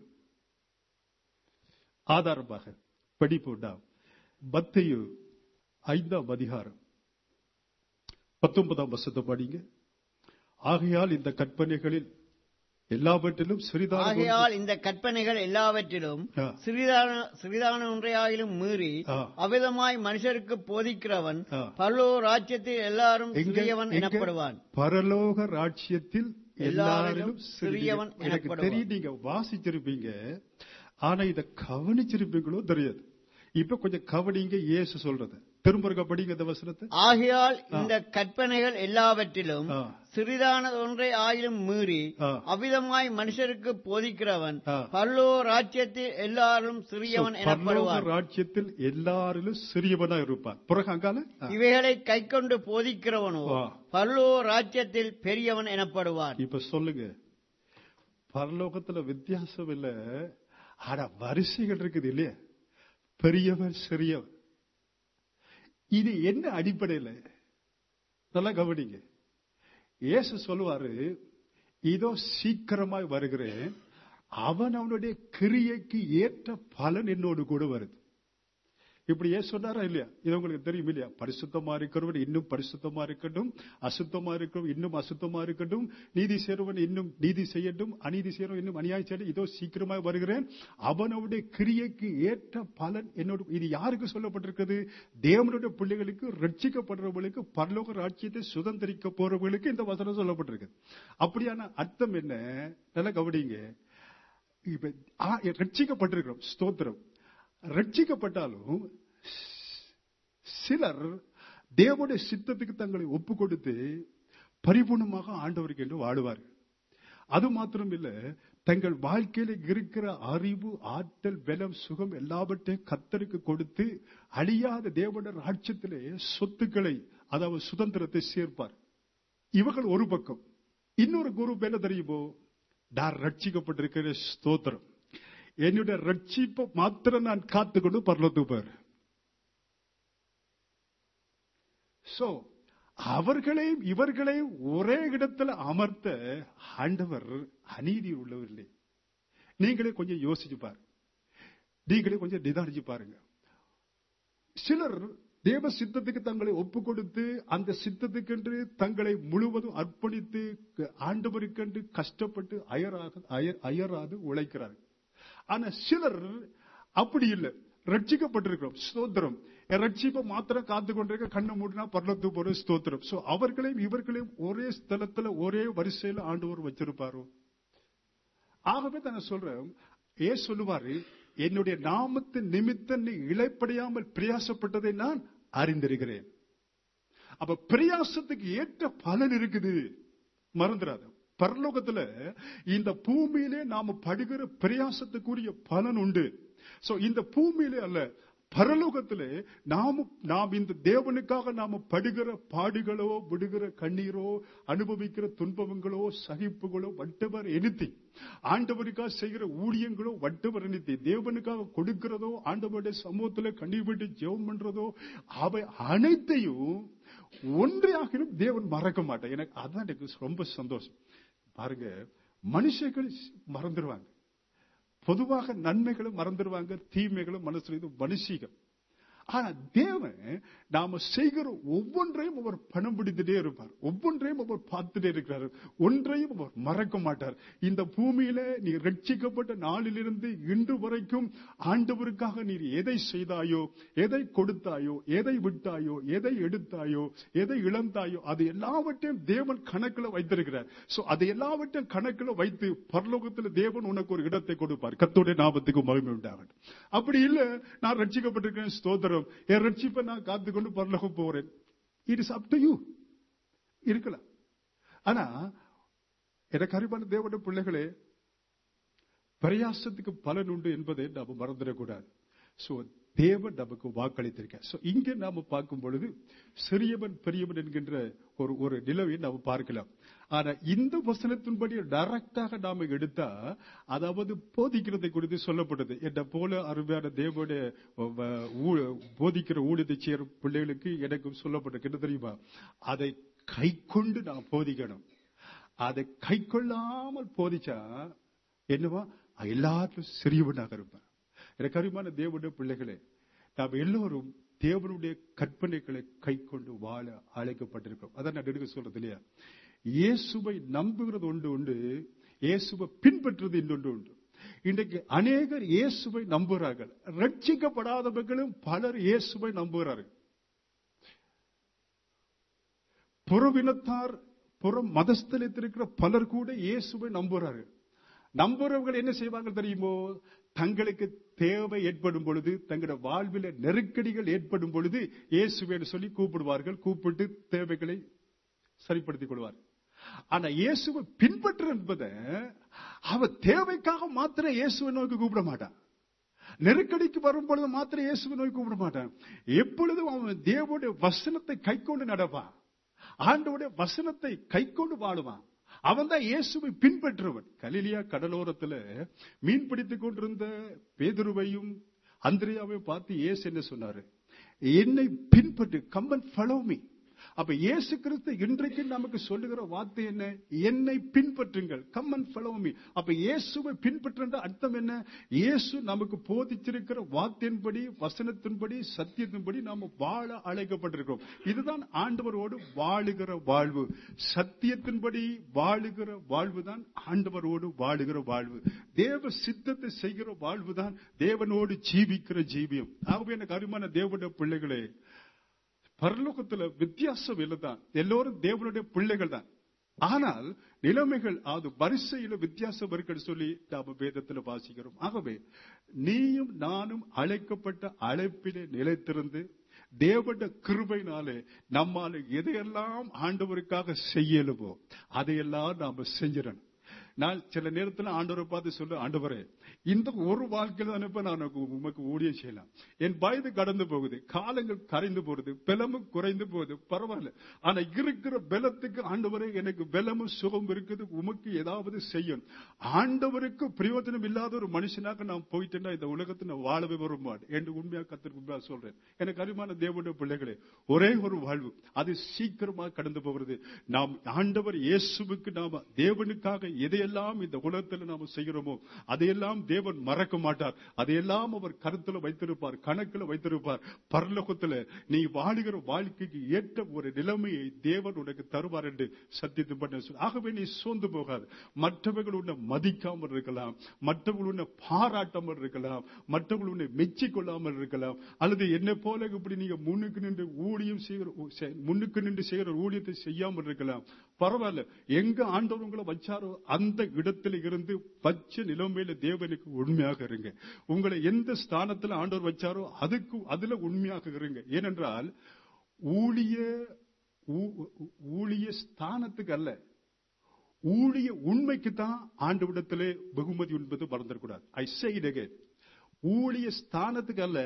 ஆதாரமாக படிப்பு உண்டாம் மத்தையு ஐந்தாம் அதிகாரம் பத்தொன்பதாம் வசத்தை படிங்க ஆகையால் இந்த கற்பனைகளில் எல்லாவற்றிலும் சிறிதாக ஆகையால் இந்த கற்பனைகள் எல்லாவற்றிலும் ஆ. சிறிதான சிறிதான ஒன்றையாகிலும் மீறி ஆ. அவிதமாய் மனுஷருக்கு போதிக்கிறவன் ஆ. பரலோ ராஜ்யத்தில் எல்லாரும் எங்க- சிறியவன் எங்க? எனப்படுவான் பரலோக ராட்சியத்தில் எல்லாரிலும் எல்லாரிலும் சிறியவன் சிறியவன் எனக்கு எனப்படுவான். தெரியும் நீங்க வாசிச்சிருப்பீங்க ஆனா இத கவனிச்சிருப்பீங்களோ தெரியாது இப்ப கொஞ்சம் கவனிங்க இயேசு சொல்றது திரும்ப இருக்க படிங்க இந்த வசனத்தை ஆகையால் இந்த கற்பனைகள் எல்லாவற்றிலும் ஆ. சிறிதான ஒன்றை ஆயிலும் மீறி ஆ. அவிதமாய் மனுஷருக்கு போதிக்கிறவன் ஆ. பரலோ ராஜ்யத்தில் எல்லாரும் சிறியவன் So, பரலோக எனப்படுவான் ராட்சியத்தில் எல்லாரிலும் சிறியவனா இருப்பான் பிறகு அங்கால ஆ. இவைகளை கைக்கொண்டு போதிக்கிறவனோ ஆ. பரலோ ராஜ்யத்தில் பெரியவன் எனப்படுவான் இப்ப சொல்லுங்க பரலோகத்துல வித்தியாசம் இல்ல ஆனா வரிசைகள் இருக்குது இல்லையா பெரியவன் சிறியவன் இது என்ன அடிப்படையில் நல்லா கவனிங்க இயேசு சொல்லுவாரு இதோ சீக்கிரமாய் வருகிறேன் அவன் அவனுடைய கிரியைக்கு ஏற்ற பலன் என்னோடு கூட வருது இப்படி ஏன் சொன்னாரா இல்லையா இது உங்களுக்கு தெரியும் இல்லையா பரிசுத்தமா இருக்கிறவன் இன்னும் பரிசுத்தமா இருக்கட்டும் அசுத்தமா இருக்கிறவன் இன்னும் அசுத்தமா இருக்கட்டும் நீதி செய்றவன் இன்னும் நீதி செய்யட்டும் அநீதி செய்யறவன் இன்னும் அநியாயம் செய்யட்டும் இதோ சீக்கிரமா வருகிறேன் அவனுடைய கிரியைக்கு ஏற்ற பலன் என்னோட இது யாருக்கு சொல்லப்பட்டிருக்கிறது தேவனுடைய பிள்ளைகளுக்கு ரட்சிக்கப்படுறவர்களுக்கு பரலோக ராட்சியத்தை சுதந்திரிக்க போறவர்களுக்கு இந்த வசனம் சொல்லப்பட்டிருக்கு அப்படியான அர்த்தம் என்ன நல்லா கவனிங்க இப்ப ஆ, ரட்சிக்கப்பட்டிருக்கிறோம் ஸ்தோத்திரம் ரட்சிக்கப்பட்டாலும் சிலர் தேவனுடைய சித்தத்துக்கு தங்களை ஒப்பு கொடுத்து பரிபூர்ணமாக ஆண்டவருக்கு என்று வாழுவார்கள் அது மாத்திரம் இல்ல தங்கள் வாழ்க்கையில இருக்கிற அறிவு ஆற்றல் பலம் சுகம் எல்லாவற்றையும் கத்தருக்கு கொடுத்து அழியாத தேவனர் ராட்சியத்திலே சொத்துக்களை அதாவது சுதந்திரத்தை சேர்ப்பார் இவர்கள் ஒரு பக்கம் இன்னொரு குரு என்ன தெரியுமோ நான் ரட்சிக்கப்பட்டிருக்கிற ஸ்தோத்திரம் என்னுடைய ரட்சிப்பை மாத்திரம் நான் காத்துக்கொண்டு பரலத்துக்கு போறேன் சோ அவர்களையும் இவர்களையும் ஒரே இடத்துல அமர்த்த ஆண்டவர் அநீதி உள்ளவர்களே நீங்களே கொஞ்சம் யோசிச்சு பாருங்க நீங்களே கொஞ்சம் நிதானிச்சு பாருங்க சிலர் தேவ சித்தத்துக்கு தங்களை ஒப்பு கொடுத்து அந்த சித்தத்துக்கென்று தங்களை முழுவதும் அர்ப்பணித்து ஆண்டவருக்கென்று கஷ்டப்பட்டு அயராக அயர்- அயராது உழைக்கிறார்கள் ஆனா சிலர் அப்படி இல்லை ரட்சிக்கப்பட்டிருக்கிறோம் ஸ்தோத்திரம் என் ரட்சிப்பை மாத்திரம் காத்து கொண்டிருக்க கண்ணை மூடினா பரலத்து போற ஸ்தோத்திரம் சோ அவர்களையும் இவர்களையும் ஒரே ஸ்தலத்துல ஒரே வரிசையில ஆண்டவர் வச்சிருப்பாரோ ஆகவே தான் நான் சொல்றேன் ஏ சொல்லுவாரு என்னுடைய நாமத்தின் நிமித்தம் நீ இழைப்படையாமல் பிரயாசப்பட்டதை நான் அறிந்திருக்கிறேன் அப்ப பிரயாசத்துக்கு ஏற்ற பலன் இருக்குது மறந்துடாத பரலோகத்துல இந்த பூமியிலே நாம படுகிற பிரயாசத்துக்குரிய பலன் உண்டு சோ இந்த பூமியிலே அல்ல பரலோகத்திலே நாம நாம் இந்த தேவனுக்காக நாம படுகிற பாடுகளோ விடுகிற கண்ணீரோ அனுபவிக்கிற துன்பங்களோ சகிப்புகளோ வட்டவர் எனித்தி ஆண்டவருக்காக செய்கிற ஊழியங்களோ வட்டவர் எனித்தி தேவனுக்காக கொடுக்கிறதோ ஆண்டவருடைய சமூகத்துல கண்ணீர் விட்டு ஜெபம் பண்றதோ அவை அனைத்தையும் ஒன்றையாகிலும் தேவன் மறக்க மாட்டான் எனக்கு அதான் எனக்கு ரொம்ப சந்தோஷம் பாருங்க மனுஷர்கள் மறந்துடுவாங்க பொதுவாக நன்மைகளும் மறந்துடுவாங்க தீமைகளும் மனசுல இது மனுஷிகம் ஆனா தேவன் நாம செய்கிற ஒவ்வொன்றையும் அவர் பணம் பிடித்துட்டே இருப்பார் ஒவ்வொன்றையும் அவர் பார்த்துட்டே இருக்கிறார் ஒன்றையும் அவர் மறக்க மாட்டார் இந்த பூமியில நீ ரட்சிக்கப்பட்ட நாளிலிருந்து இன்று வரைக்கும் ஆண்டவருக்காக நீர் எதை செய்தாயோ எதை கொடுத்தாயோ எதை விட்டாயோ எதை எடுத்தாயோ எதை இழந்தாயோ அது எல்லாவற்றையும் தேவன் கணக்குல வைத்திருக்கிறார் சோ அது எல்லாவற்றையும் கணக்குல வைத்து பரலோகத்துல தேவன் உனக்கு ஒரு இடத்தை கொடுப்பார் கத்தோடைய நாமத்துக்கு மகிமை உண்டாகட்டும் அப்படி இல்ல நான் ரட்சிக்கப்பட்டிருக்கேன் ஸ்தோத்திரம் என் ரட்சிப்பை நான் காத்துக்கொண்டு பரலோகம் போறேன் it is up to you இருக்கலாம் ஆனா எனக்கு அறிவான தேவனுடைய பிள்ளைகளே பிரயாசத்துக்கு பலன் உண்டு என்பதை நாம மறந்துடக்கூடாது சோ தேவன் நமக்கு வாக்களித்திருக்க சோ இங்க நாம பார்க்கும் பொழுது சிறியவன் பெரியவன் என்கின்ற ஒரு ஒரு நிலவை நாம பார்க்கலாம் ஆனா இந்த வசனத்தின்படி டைரக்டாக நாம எடுத்தா அதாவது போதிக்கிறதை குறித்து சொல்லப்பட்டது என்ன போல அருமையான தேவனுடைய வ- ஊ- போதிக்கிற ஊழியத்தை செய்யற பிள்ளைகளுக்கு எனக்கு சொல்லப்பட்டது என்ன தெரியுமா அதை கை கொண்டு நான் போதிக்கணும் அதை கை கொள்ளாமல் போதிச்சா என்னவா எல்லாத்திலும் சிறியவனாக இருப்பான் எனக்கு அறிவான தேவனுடைய பிள்ளைகளே நாம் எல்லோரும் தேவனுடைய கற்பனைகளை கை கொண்டு வாழ அழைக்கப்பட்டிருக்கிறோம் அதான் நான் எடுக்க சொல்றது இல்லையா இயேசுவை நம்புகிறது ஒன்று உண்டு இயேசுவை பின்பற்றுறது இன்னொன்று உண்டு இன்றைக்கு அநேகர் இயேசுவை நம்புகிறார்கள் ரட்சிக்கப்படாதவர்களும் பலர் இயேசுவை நம்புகிறார்கள் புறவினத்தார் புற மதஸ்தலத்தில் இருக்கிற பலர் கூட இயேசுவை நம்புகிறார்கள் நம்புறவர்கள் என்ன செய்வாங்க தெரியுமோ தங்களுக்கு தேவை ஏற்படும் பொழுது தங்களுடைய வாழ்வில் நெருக்கடிகள் ஏற்படும் பொழுது இயேசுவேன்னு சொல்லி கூப்பிடுவார்கள் கூப்பிட்டு தேவைகளை சரிப்படுத்திக் கொள்வார் ஆனா இயேசுவை பின்பற்ற என்பதை அவ தேவைக்காக மாத்திரம் இயேசுவை நோக்கி கூப்பிட மாட்டான் நெருக்கடிக்கு வரும் பொழுது மாத்திரம் இயேசுவை நோக்கி கூப்பிட மாட்டான் எப்பொழுதும் அவன் தேவனுடைய வசனத்தை கை கொண்டு நடப்பான் ஆண்டவுடைய வசனத்தை கை கொண்டு வாழுவான் அவன் தான் இயேசுவை பின்பற்றுவன் கலிலியா கடலோரத்துல மீன் பிடித்துக் கொண்டிருந்த பேதுருவையும் அந்திரியாவையும் பார்த்து இயேசு என்ன சொன்னாரு என்னை பின்பற்று கம்பன் ஃபாலோ மீ அப்ப இயேசு கிறிஸ்து இன்றைக்கு நமக்கு சொல்லுகிற வார்த்தை என்ன என்னை பின்பற்றுங்கள் கம் அண்ட் follow me அப்ப இயேசுவை பின்பற்றுன்ற அர்த்தம் என்ன இயேசு நமக்கு போதிச்சிருக்கிற வார்த்தையின்படி வசனத்தின்படி சத்தியத்தின்படி நாம வாழ அழைக்கப்பட்டிருக்கிறோம் இதுதான் ஆண்டவரோடு வாழுகிற வாழ்வு சத்தியத்தின்படி வாழுகிற வாழ்வுதான் ஆண்டவரோடு வாழுகிற வாழ்வு தேவ சித்தத்தை செய்கிற வாழ்வுதான் தேவனோடு ஜீவிக்கிற ஜீவியம் ஆகவே எனக்கு அருமான தேவனுடைய பிள்ளைகளே பரலோகத்துல வித்தியாசம் இல்லதான் எல்லோரும் தேவனுடைய பிள்ளைகள் தான் ஆனால் நிலைமைகள் அது வரிசையில வித்தியாசம் இருக்குன்னு சொல்லி நாம வேதத்துல வாசிக்கிறோம் ஆகவே நீயும் நானும் அழைக்கப்பட்ட அழைப்பிலே நிலைத்திருந்து தேவனுடைய கிருபையினாலே நம்மால எதையெல்லாம் ஆண்டவருக்காக செய்யலுமோ அதையெல்லாம் நாம செஞ்சிடணும் நான் சில நேரத்துல ஆண்டவரை பார்த்து சொல்ல ஆண்டவரே இந்த ஒரு வாழ்க்கையில தானே இப்ப நான் உனக்கு- உமக்கு ஊழியம் செய்யலாம் என் வயது கடந்து போகுது காலங்கள் கரைந்து போகுது பலமும் குறைந்து போகுது பரவாயில்ல ஆனா இருக்கிற பலத்துக்கு ஆண்டவரே எனக்கு பலமும் சுகம் இருக்குது உமக்கு ஏதாவது செய்யணும் ஆண்டவருக்கு பிரயோஜனம் இல்லாத ஒரு மனுஷனாக நான் போயிட்டேன்னா இந்த உலகத்தை நான் வாழவே வர மாட்டேன் என்று உண்மையா கத்திற்கு உண்மையா சொல்றேன் எனக்கு அருமான தேவனுடைய பிள்ளைகளே ஒரே ஒரு வாழ்வு அது சீக்கிரமா கடந்து போகிறது நாம் ஆண்டவர் இயேசுவுக்கு நாம தேவனுக்காக எதையெல்லாம் இந்த உலகத்தில் நாம செய்கிறோமோ அதையெல்லாம் தேவன் மறக்க மாட்டார் அதையெல்லாம் அவர் கருத்துல வைத்திருப்பார் கணக்குல வைத்திருப்பார் பரலோகத்துல நீ வாழுகிற வாழ்க்கைக்கு ஏற்ற ஒரு நிலைமையை தேவன் உனக்கு தருவார் என்று சத்தியத்தை பண்ண சொல்லி ஆகவே நீ சோர்ந்து போகாது மற்றவர்கள் உன்னை மதிக்காமல் இருக்கலாம் மற்றவர்கள் உன்னை பாராட்டாமல் இருக்கலாம் மற்றவர்கள் உன்னை மெச்சிக் கொள்ளாமல் இருக்கலாம் அல்லது என்னை போல இப்படி நீங்க முன்னுக்கு நின்று ஊழியம் செய்கிற செ- முன்னுக்கு நின்று செய்கிற ஒரு ஊழியத்தை செய்யாமல் இருக்கலாம் பரவாயில்ல எங்க ஆண்டவர் உங்களை வச்சாரோ அந்த இடத்துல இருந்து பச்சை நிலைமையில தேவனுக்கு உண்மையாக இருங்க உங்களை எந்த ஸ்தானத்துல ஆண்டவர் வச்சாரோ அதுக்கு அதுல உண்மையாக இருங்க ஏனென்றால் ஊழிய ஊ- ஊ- ஊழிய ஸ்தானத்துக்கு அல்ல ஊழிய உண்மைக்கு தான் ஆண்டவிடத்திலே வெகுமதி என்பது மறந்துடக்கூடாது ஐ செய்தக ஊழிய ஸ்தானத்துக்கு அல்ல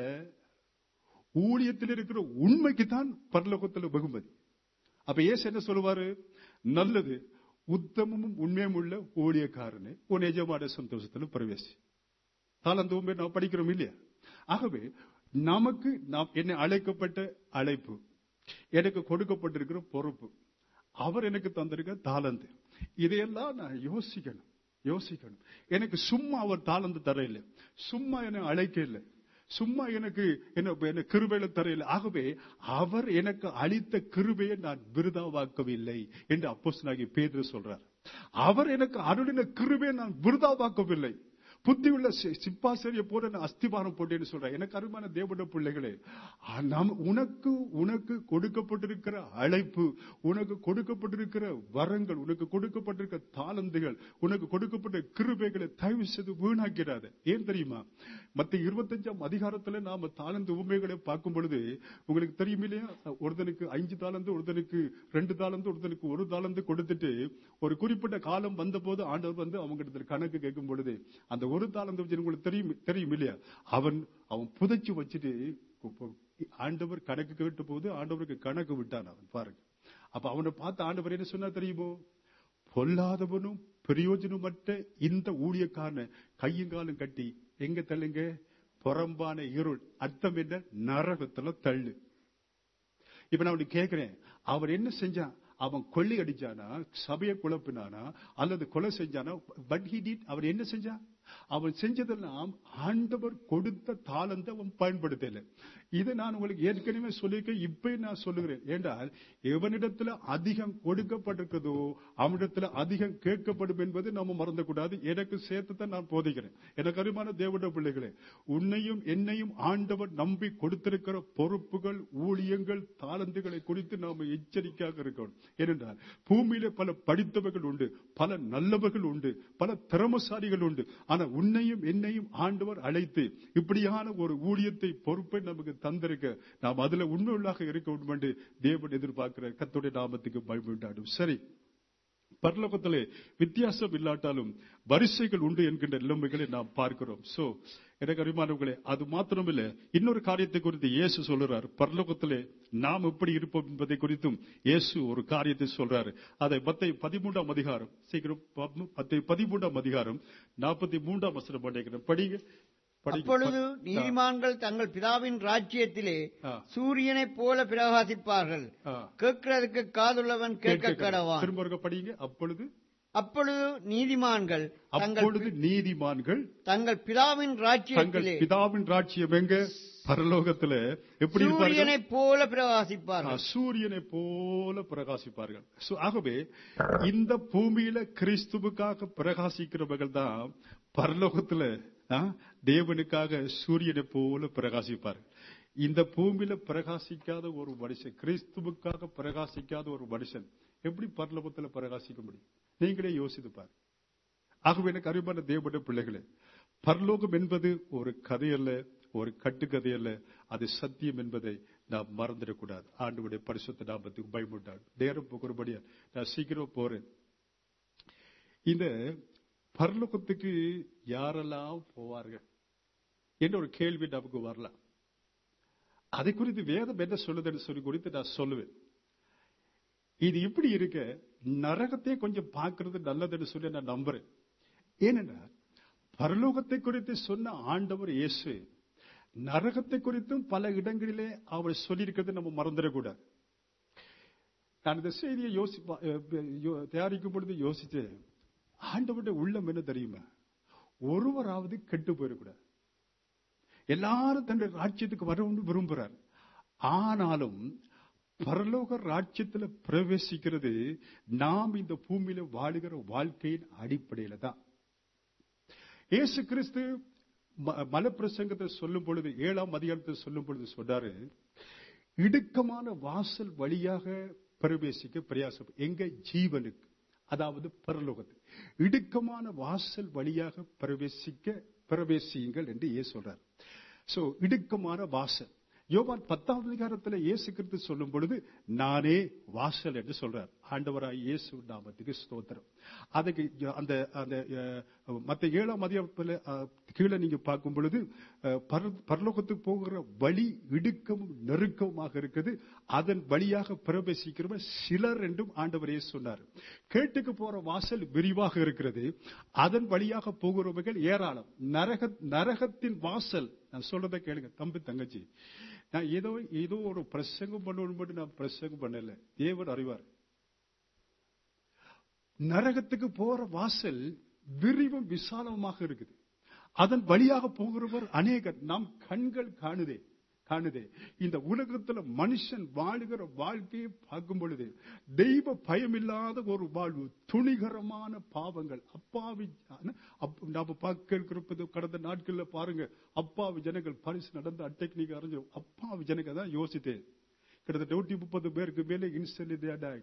ஊழியத்தில் இருக்கிற உண்மைக்கு தான் பரலோகத்தில் வெகுமதி அப்ப ஏசு என்ன சொல்லுவாரு நல்லது உத்தமமும் உண்மையும் உள்ள ஊழியக்காரனே உன் எஜமான சந்தோஷத்துல பிரவேசி தாளந்துவமே நாம் படிக்கிறோம் இல்லையா ஆகவே நமக்கு நாம் என்னை அழைக்கப்பட்ட அழைப்பு எனக்கு கொடுக்கப்பட்டிருக்கிற பொறுப்பு அவர் எனக்கு தந்திருக்க தாளந்து இதையெல்லாம் நான் யோசிக்கணும் யோசிக்கணும் எனக்கு சும்மா அவர் தாளந்து தர இல்லை சும்மா என்னை அழைக்க இல்லை சும்மா எனக்கு என்ன என்ன கிருபையில தரையில ஆகவே அவர் எனக்கு அளித்த கிருபையை நான் விருதாவாக்கவில்லை என்று அப்போஸ்தலனாகிய பேதுரு சொல்றார் அவர் எனக்கு அருளின கிருபையை நான் விருதாவாக்கவில்லை புத்தியுள்ள சி- சிப்பாசரிய போல நான் அஸ்திபாரம் போட்டேன்னு சொல்றேன் எனக்கு அருமையான தேவனுடைய பிள்ளைகளே ஆ, நாம் உனக்கு உனக்கு கொடுக்கப்பட்டிருக்கிற அழைப்பு உனக்கு கொடுக்கப்பட்டிருக்கிற வரங்கள் உனக்கு கொடுக்கப்பட்டிருக்கிற தாளந்துகள் உனக்கு கொடுக்கப்பட்ட கிருபைகளை தயவு செய்து வீணாக்கிறாத ஏன் தெரியுமா மத்த இருபத்தஞ்சாம் அதிகாரத்துல நாம தாளந்து உண்மைகளை பார்க்கும் பொழுது உங்களுக்கு தெரியும் இல்லையா ஒருத்தனுக்கு அஞ்சு தாளந்து ஒருத்தனுக்கு ரெண்டு தாளந்து ஒருத்தனுக்கு ஒரு தாளந்து கொடுத்துட்டு ஒரு குறிப்பிட்ட காலம் வந்த போது ஆண்டவர் வந்து அவங்க இடத்துல கணக்கு கேட்கும் பொழுது அந்த ஒரு தாளந்து வச்சு உங்களுக்கு தெரியும் தெரியும் இல்லையா அவன் அவன் புதைச்சு வச்சுட்டு இப்போ ஆண்டவர் கணக்கு கேட்ட போது ஆண்டவருக்கு கணக்கு விட்டான் அவன் பாருங்க அப்ப அவனை பார்த்து ஆண்டவர் என்ன சொன்னா தெரியுமோ பொல்லாதவனும் பிரயோஜனமற்ற இந்த ஊழியக்காரனை கையும் காலும் கட்டி எங்க தள்ளுங்க புறம்பான இருள் அர்த்தம் என்ன நரகத்துல தள்ளு இப்ப நான் அவனுக்கு கேட்கிறேன் அவர் என்ன செஞ்சான் அவன் கொள்ளை அடிச்சானா சபையை குழப்பினானா அல்லது கொலை செஞ்சானா பட் ஹி டிட் அவர் என்ன செஞ்சான் அவன் செஞ்சதெல்லாம் ஆண்டவர் கொடுத்த தாளந்த அவன் பயன்படுத்தல இதை நான் உங்களுக்கு ஏற்கனவே சொல்லியிருக்கேன் இப்ப நான் சொல்லுகிறேன் ஏண்டால் எவனிடத்துல அதிகம் கொடுக்கப்பட்டிருக்கிறதோ அவனிடத்துல அதிகம் கேட்கப்படும் என்பது நம்ம மறந்துக்கூடாது எனக்கு சேர்த்து நான் போதிக்கிறேன் எனக்கு அருமான தேவனுடைய பிள்ளைகளே உன்னையும் என்னையும் ஆண்டவர் நம்பி கொடுத்திருக்கிற பொறுப்புகள் ஊழியங்கள் தாளந்துகளை குறித்து நாம எச்சரிக்கையாக இருக்கணும் ஏனென்றால் பூமியில பல படித்தவர்கள் உண்டு பல நல்லவர்கள் உண்டு பல திறமசாலிகள் உண்டு ஆனா உன்னையும் என்னையும் ஆண்டவர் அழைத்து இப்படியான ஒரு ஊழியத்தை பொறுப்பை நமக்கு தந்திருக்க நாம் அதுல உண்மையுள்ளாக இருக்க வேண்டும் என்று தேவன் எதிர்பார்க்கிற கத்துடைய நாமத்துக்கு பயமுண்டாடும் சரி பரலோகத்திலே வித்தியாசம் இல்லாட்டாலும் வரிசைகள் உண்டு என்கின்ற நிலைமைகளை நாம் பார்க்கிறோம் சோ எனக்கு அறிமானவர்களே அது மாத்திரமில்ல இன்னொரு காரியத்தை குறித்து இயேசு சொல்றார் பரலோகத்திலே நாம் எப்படி இருப்போம் என்பதை குறித்தும் இயேசு ஒரு காரியத்தை சொல்றாரு அதை பத்தை பதிமூன்றாம் அதிகாரம் சீக்கிரம் பத்து பதிமூன்றாம் அதிகாரம் நாற்பத்தி மூன்றாம் வசனம் படிக்கிறேன் படிங்க படிங்க. அப்பொழுது நீதிமான்கள் தங்கள் பிதாவின் ராஜ்யத்திலே ஆ. சூரியனைப் போல பிரகாசிப்பார்கள் ஆ. கேட்கிறதுக்கு காதுள்ளவன் கேட்க கேட்க கடவான் திரும்ப ஒருக்க படிங்க அப்பொழுது அப்பொழுது நீதிமான்கள் தங்கள் அப்பொழுது நீதிமான்கள் தங்கள் பிதாவின் தங்கள் ராஜ்யத்திலே பிதாவின் ராட்சியம் எங்க பரலோகத்துல எப்படி இருப்பார்கள் சூரியனைப் போல பிரகாசிப்பார்கள் ஆ, சூரியனை போல பிரகாசிப்பார்கள் So, ஆகவே இந்த பூமியில கிறிஸ்துவுக்காக பிரகாசிக்கிறவர்கள் தான் பரலோகத்துல ஆ, தேவனுக்காக சூரியனை போல பிரகாசிப்பார்கள் இந்த பூமியில பிரகாசிக்காத ஒரு மனுஷன் கிறிஸ்துவுக்காக பிரகாசிக்காத ஒரு மனுஷன் எப்படி பரலோகத்துல பிரகாசிக்க முடியும் நீங்களே யோசித்து பாருங்க ஆகவே எனக்கு அறிவான தேவனுடைய பிள்ளைகளே பரலோகம் என்பது ஒரு கதை அல்ல ஒரு கட்டுக்கதை அல்ல அது சத்தியம் என்பதை நாம் மறந்துடக்கூடாது ஆண்டுடைய பரிசுத்த நாமத்துக்கு பயமுண்டாடு நேரம் போகிறபடியா நான் சீக்கிரம் போறேன் இந்த பரலோகத்துக்கு யாரெல்லாம் போவார்கள் என்ற ஒரு கேள்வி நமக்கு வரலாம் அதை குறித்து வேதம் என்ன சொல்லுதுன்னு சொல்லி குறித்து நான் சொல்லுவேன் இது இப்படி இருக்க நரகத்தை கொஞ்சம் பார்க்கிறது நல்லதுன்னு சொல்லி நான் நம்புறேன் ஏனென்றால் பரலோகத்தை குறித்து சொன்ன ஆண்டவர் இயேசு நரகத்தை குறித்தும் பல இடங்களிலே அவர் சொல்லியிருக்கிறது நம்ம மறந்துடக்கூடாது நான் இந்த செய்தியை யோசி யோ- தயாரிக்கும் பொழுது யோசிச்சேன் ஆண்டவருடைய உள்ளம் என்ன தெரியுமா ஒருவராவது கெட்டு போயிடக்கூடாது எல்லாரும் தன்னுடைய ராஜ்யத்துக்கு வரணும்னு விரும்புறார் ஆனாலும் பரலோக ராஜ்யத்துல பிரவேசிக்கிறது நாம் இந்த பூமியில வாழுகிற வாழ்க்கையின் அடிப்படையில தான் இயேசு கிறிஸ்து ம- மலப்பிரசங்கத்தை சொல்லும் பொழுது ஏழாம் அதிகாரத்தை சொல்லும் பொழுது சொன்னாரு இடுக்கமான வாசல் வழியாக பிரவேசிக்க பிரயாசம் எங்க ஜீவனுக்கு அதாவது பரலோகத்துக்கு இடுக்கமான வாசல் வழியாக பிரவேசிக்க பிரவேசியுங்கள் என்று இயேசு சொல்றார் சோ இடுக்கமான வாசல் யோவான் பத்தாவது அதிகாரத்துல இயேசு கிறிஸ்து சொல்லும் பொழுது நானே வாசல் என்று சொல்றார் ஆண்டவராய் இயேசு நாமத்துக்கு ஸ்தோத்திரம் அதுக்கு அந்த அந்த அஹ், மத்த ஏழாம் அதிகாரத்துல அஹ், கீழே நீங்க பார்க்கும் பொழுது அஹ், பர- பரலோகத்துக்கு போகிற வழி இடுக்கமும் நெருக்கமாக இருக்குது அதன் வழியாக பிரவேசிக்கிறவர் சிலர் என்றும் ஆண்டவர் இயேசு சொன்னார் கேட்டுக்கு போற வாசல் விரிவாக இருக்கிறது அதன் வழியாக போகிறவர்கள் ஏராளம் நரக நரகத்தின் வாசல் நான் சொல்றதை கேளுங்க தம்பி தங்கச்சி நான் ஏதோ ஏதோ ஒரு பிரசங்கம் பண்ணணும் மட்டும் நான் பிரசங்கம் பண்ணல தேவன் அறிவார் நரகத்துக்கு போற வாசல் விரிவும் விசாலமாக இருக்குது அதன் வழியாக போகிறவர் அநேகர் நம் கண்கள் காணுதே காணுதே இந்த உலகத்துல மனுஷன் வாழுகிற வாழ்க்கையை பார்க்கும் பொழுது தெய்வ பயமில்லாத ஒரு வாழ்வு துணிகரமான பாவங்கள் அப்பாவி அப்- நாம பார்க்க இருக்கிறப்பது கடந்த நாட்கள்ல பாருங்க அப்பாவி ஜனங்கள் பரிசு நடந்த அட்டைக்கு நீங்க அறிஞ்சு அப்பாவி ஜனங்க தான் யோசித்தேன் கிட்டத்தட்ட நூற்றி முப்பது பேருக்கு மேலே இன்ஸ்டன்ட்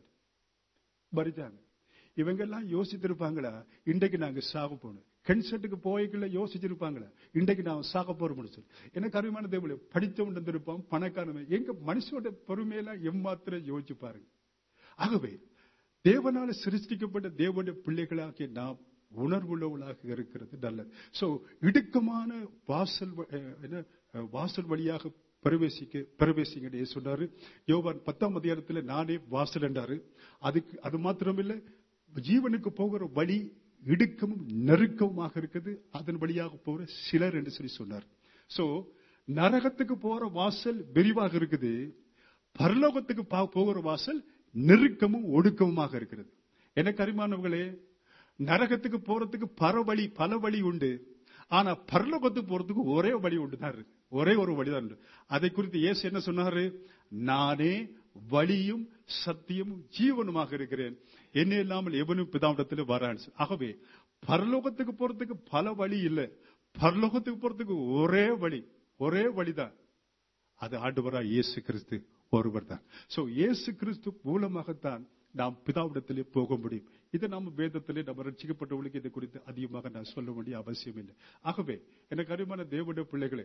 மறிச்சாங்க இவங்க எல்லாம் யோசித்திருப்பாங்களா இன்றைக்கு நாங்க சாக போகணும் கன்சர்ட்டுக்கு போய்க்குள்ள யோசிச்சிருப்பாங்களா இன்றைக்கு நான் சாக போறோம்னு சொல்லி எனக்கு அருமையான தேவல படித்தவன் இருந்திருப்பான் பணக்காரன் எங்க மனுஷோட பொறுமையெல்லாம் எம்மாத்திரம் யோசிச்சு பாருங்க ஆகவே தேவனால சிருஷ்டிக்கப்பட்ட தேவனுடைய பிள்ளைகளாகிய நாம் உணர்வுள்ளவளாக இருக்கிறது நல்லது சோ இடுக்கமான வாசல் வ- அஹ், என்ன அஹ், வாசல் வழியாக பிரவேசிக்க பிரவேசிங்க சொன்னாரு யோவான் பத்தாம் அதிகாரத்துல நானே வாசல் என்றாரு அதுக்கு அது மாத்திரமில்ல ஜீவனுக்கு போகிற வழி இடுக்கமும் நெருக்கமுமாக இருக்குது அதன் வழியாக போகிற சிலர் என்று சொல்லி சொன்னார் சோ நரகத்துக்கு போற வாசல் விரிவாக இருக்குது பரலோகத்துக்கு பா- போகிற வாசல் நெருக்கமும் ஒடுக்கமுமாக இருக்கிறது எனக்கு அரிமானவர்களே நரகத்துக்கு போறதுக்கு பல வழி பல வழி உண்டு ஆனா பரலோகத்துக்கு போறதுக்கு ஒரே வழி உண்டு தான் இருக்கு ஒரே ஒரு வழிதான் உண்டு அதை குறித்து இயேசு என்ன சொன்னாரு நானே வழியும் சத்தியமும் ஜீவனுமாக இருக்கிறேன் என்ன இல்லாமல் எவனும் பிதாவிடத்தில் வரான் ஆகவே பரலோகத்துக்கு போறதுக்கு பல வழி இல்லை பரலோகத்துக்கு போறதுக்கு ஒரே வழி ஒரே வழிதான் அது ஆண்டவராய் இயேசு கிறிஸ்து ஒருவர் தான் சோ இயேசு கிறிஸ்து மூலமாகத்தான் நாம் பிதாவிடத்திலே போக முடியும் இது நம்ம வேதத்திலே நம்ம ரட்சிக்கப்பட்டவர்களுக்கு இது குறித்து அதிகமாக நான் சொல்ல வேண்டிய அவசியம் இல்லை ஆகவே எனக்கு அருமையான தேவனுடைய பிள்ளைகளே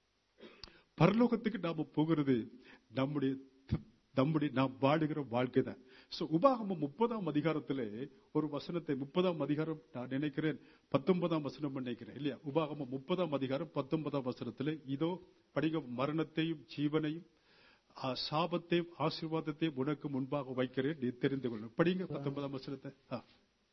பரலோகத்துக்கு நாம போகிறது நம்முடைய நம்முடைய நாம் வாழுகிற வாழ்க்கை தான் சோ உபாகமம் முப்பதாம் அதிகாரத்திலே ஒரு வசனத்தை முப்பதாம் அதிகாரம் நான் நினைக்கிறேன் பத்தொன்பதாம் வசனம் நினைக்கிறேன் இல்லையா உபாகமம் முப்பதாம் அதிகாரம் பத்தொன்பதாம் வசனத்திலே இதோ படிக மரணத்தையும் ஜீவனையும் ஆ, சாபத்தையும் ஆசீர்வாதத்தையும் உனக்கு முன்பாக வைக்கிறேன் நீ தெரிந்து கொள்ளும் படிங்க பத்தொன்பதாம் வசனத்தை ஆ.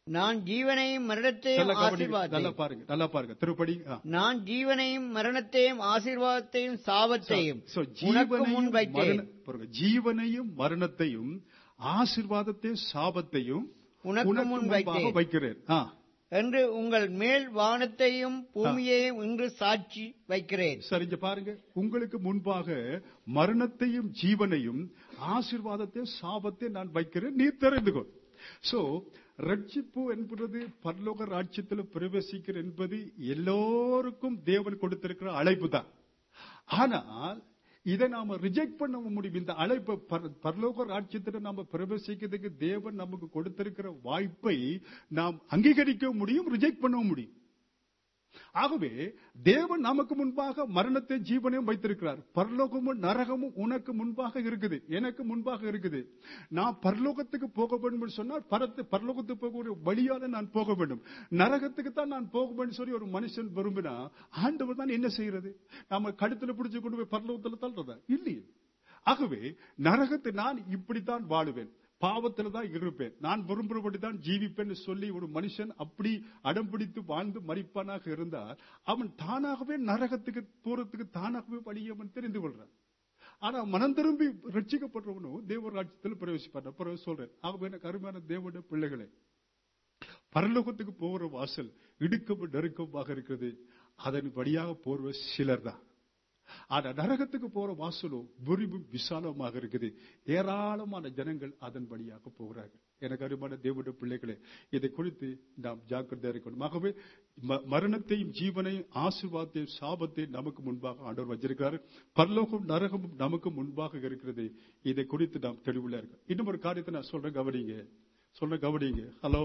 நான் ஜீவனையும் மரணத்தையும் நல்லா கவனிங்க. நல்லா ஆசீர்வாதத்தையும் பாருங்க நல்லா பாருங்க திருப்படி ஆ. நான் ஜீவனையும் மரணத்தையும் ஆசீர்வாதத்தையும் சாபத்தையும் So, உனக்கு முன் ஜீவனையும் வைத்தேன் மரண- பாருங்க, ஜீவனையும் மரணத்தையும் ஆசீர்வாதத்தையும் சாபத்தையும் உனக்கு உனக்கு முன் முன்பாக வைத்தேன். வைக்கிறேன் ஆ. என்று உங்கள் மேல் வானத்தையும் பூமியையும் இன்று சாட்சி வைக்கிறேன் சரி இங்க பாருங்க உங்களுக்கு முன்பாக மரணத்தையும் ஜீவனையும் ஆசீர்வாதத்தையும் சாபத்தையும் நான் வைக்கிறேன் நீ தெரிந்து கொள் சோ ரட்சிப்பு என்பது பரலோக ராஜ்யத்தில் பிரவேசிக்கிற என்பது எல்லோருக்கும் தேவன் கொடுத்திருக்கிற அழைப்பு தான் ஆனால் இதை நாம ரிஜெக்ட் பண்ண முடியும் இந்த அழைப்பு பர- பரலோக ராஜ்யத்தில் நாம பிரவேசிக்கிறதுக்கு தேவன் நமக்கு கொடுத்திருக்கிற வாய்ப்பை நாம் அங்கீகரிக்க முடியும் ரிஜெக்ட் பண்ணவும் முடியும் ஆகவே தேவன் நமக்கு முன்பாக மரணத்தை ஜீவனையும் வைத்திருக்கிறார் பரலோகமும் நரகமும் உனக்கு முன்பாக இருக்குது எனக்கு முன்பாக இருக்குது நான் பரலோகத்துக்கு போக வேண்டும் என்று சொன்னால் பரத்து பரலோகத்துக்கு போகக்கூடிய வழியால நான் போக வேண்டும் நரகத்துக்கு தான் நான் போக வேண்டும் சொல்லி ஒரு மனுஷன் விரும்பினா ஆண்டவர் தான் என்ன செய்யறது நம்ம கழுத்துல பிடிச்சு கொண்டு போய் பரலோகத்துல தள்ளுறதா இல்லையே ஆகவே நரகத்தை நான் இப்படித்தான் வாழுவேன் பாவத்துல தான் இருப்பேன் நான் விரும்புறபடி தான் ஜீவிப்பேன் சொல்லி ஒரு மனுஷன் அப்படி அடம் பிடித்து வாழ்ந்து மறிப்பானாக இருந்தால் அவன் தானாகவே நரகத்துக்கு போறதுக்கு தானாகவே வழியை அவன் தெரிந்து கொள்றான் ஆனா மனம் திரும்பி ரட்சிக்கப்படுறவனும் தேவ ராஜ்யத்தில் பிரவேசிப்பார் பிறகு சொல்றேன் ஆகவே எனக்கு அருமையான தேவனுடைய பிள்ளைகளே பரலோகத்துக்கு போகிற வாசல் இடுக்கம் நெருக்கமாக இருக்கிறது அதன் வழியாக போற சிலர் தான் ஆனா நரகத்துக்கு போற வாசலோ விரிவும் விசாலமாக இருக்குது ஏராளமான ஜனங்கள் அதன் வழியாக போகிறார்கள் எனக்கு அருமான தேவனுடைய பிள்ளைகளே இதை குறித்து நாம் ஜாக்கிரதையா இருக்கணும் ஆகவே ம- மரணத்தையும் ஜீவனையும் ஆசீர்வாதத்தையும் சாபத்தையும் நமக்கு முன்பாக ஆண்டவர் வச்சிருக்கிறார் பரலோகம் நரகமும் நமக்கு முன்பாக இருக்கிறது இதை குறித்து நாம் தெளிவுள்ள இருக்கோம் இன்னும் ஒரு காரியத்தை நான் சொல்றேன் கவனிங்க சொல்றேன் கவனிங்க ஹலோ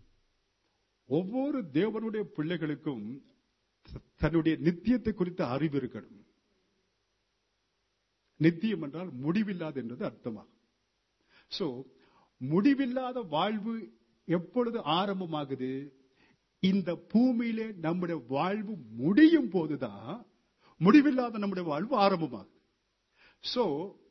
ஒவ்வொரு தேவனுடைய பிள்ளைகளுக்கும் தன்னுடைய நித்தியத்தை குறித்த அறிவு இருக்கணும் நித்தியம் என்றால் முடிவில்லாது என்றது அர்த்தமாகும் சோ முடிவில்லாத வாழ்வு எப்பொழுது ஆரம்பமாகுது இந்த பூமியிலே நம்முடைய வாழ்வு முடியும் போதுதான் முடிவில்லாத நம்முடைய வாழ்வு ஆரம்பமாகுது சோ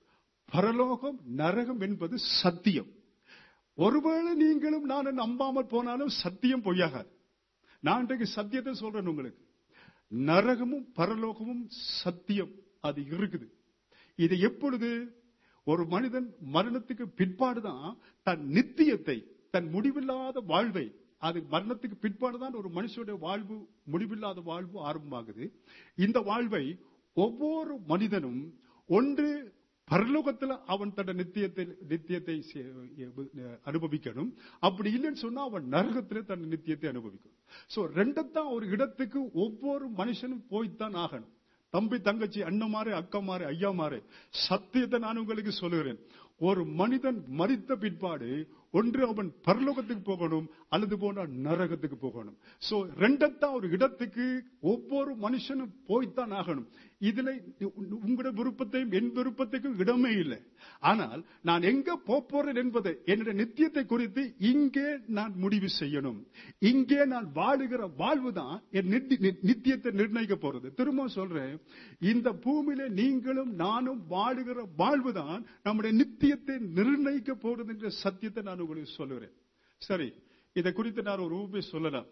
பரலோகம் நரகம் என்பது சத்தியம் ஒருவேளை நீங்களும் நானும் நம்பாமல் போனாலும் சத்தியம் பொய்யாகாது நான் இன்றைக்கு சத்தியத்தை சொல்றேன் உங்களுக்கு நரகமும் பரலோகமும் சத்தியம் அது இருக்குது இது எப்பொழுது ஒரு மனிதன் மரணத்துக்கு பிற்பாடுதான் தன் நித்தியத்தை தன் முடிவில்லாத வாழ்வை அது மரணத்துக்கு பிற்பாடுதான் ஒரு மனுஷனுடைய வாழ்வு முடிவில்லாத வாழ்வு ஆரம்பமாகுது இந்த வாழ்வை ஒவ்வொரு மனிதனும் ஒன்று பரலோகத்துல அவன் தன் நித்தியத்தை நித்தியத்தை சே- அனுபவிக்கணும் அப்படி இல்லைன்னு சொன்னா அவன் நரகத்துல தன் நித்தியத்தை அனுபவிக்கணும் சோ ரெண்டத்தான் ஒரு இடத்துக்கு ஒவ்வொரு மனுஷனும் போய்த்தான் ஆகணும் தம்பி தங்கச்சி அண்ணமாறு அக்கமாறு ஐயாமாறு சத்தியத்தை நான் உங்களுக்கு சொல்லுகிறேன் ஒரு மனிதன் மரித்த பிற்பாடு ஒன்று அவன் பரலோகத்துக்கு போகணும் அல்லது போனா நரகத்துக்கு போகணும் சோ ரெண்டத்தான் ஒரு இடத்துக்கு ஒவ்வொரு மனுஷனும் போய்த்தான் ஆகணும் இதுல உங்களுடைய விருப்பத்தையும் என் விருப்பத்துக்கும் இடமே இல்லை ஆனால் நான் எங்க போப் போறேன் என்பதை என்னுடைய நித்தியத்தை குறித்து இங்கே நான் முடிவு செய்யணும் இங்கே நான் வாழுகிற வாழ்வுதான் என் நித்தி- நி- நித்தியத்தை நிர்ணயிக்க போறது திரும்ப சொல்றேன் இந்த பூமியில நீங்களும் நானும் வாழுகிற வாழ்வுதான் நம்முடைய நித்தியத்தை நிர்ணயிக்க போறது என்ற சத்தியத்தை நான் உங்களுக்கு சொல்லுகிறேன் சரி இதை குறித்து நான் ஒரு ஊமை சொல்லலாம்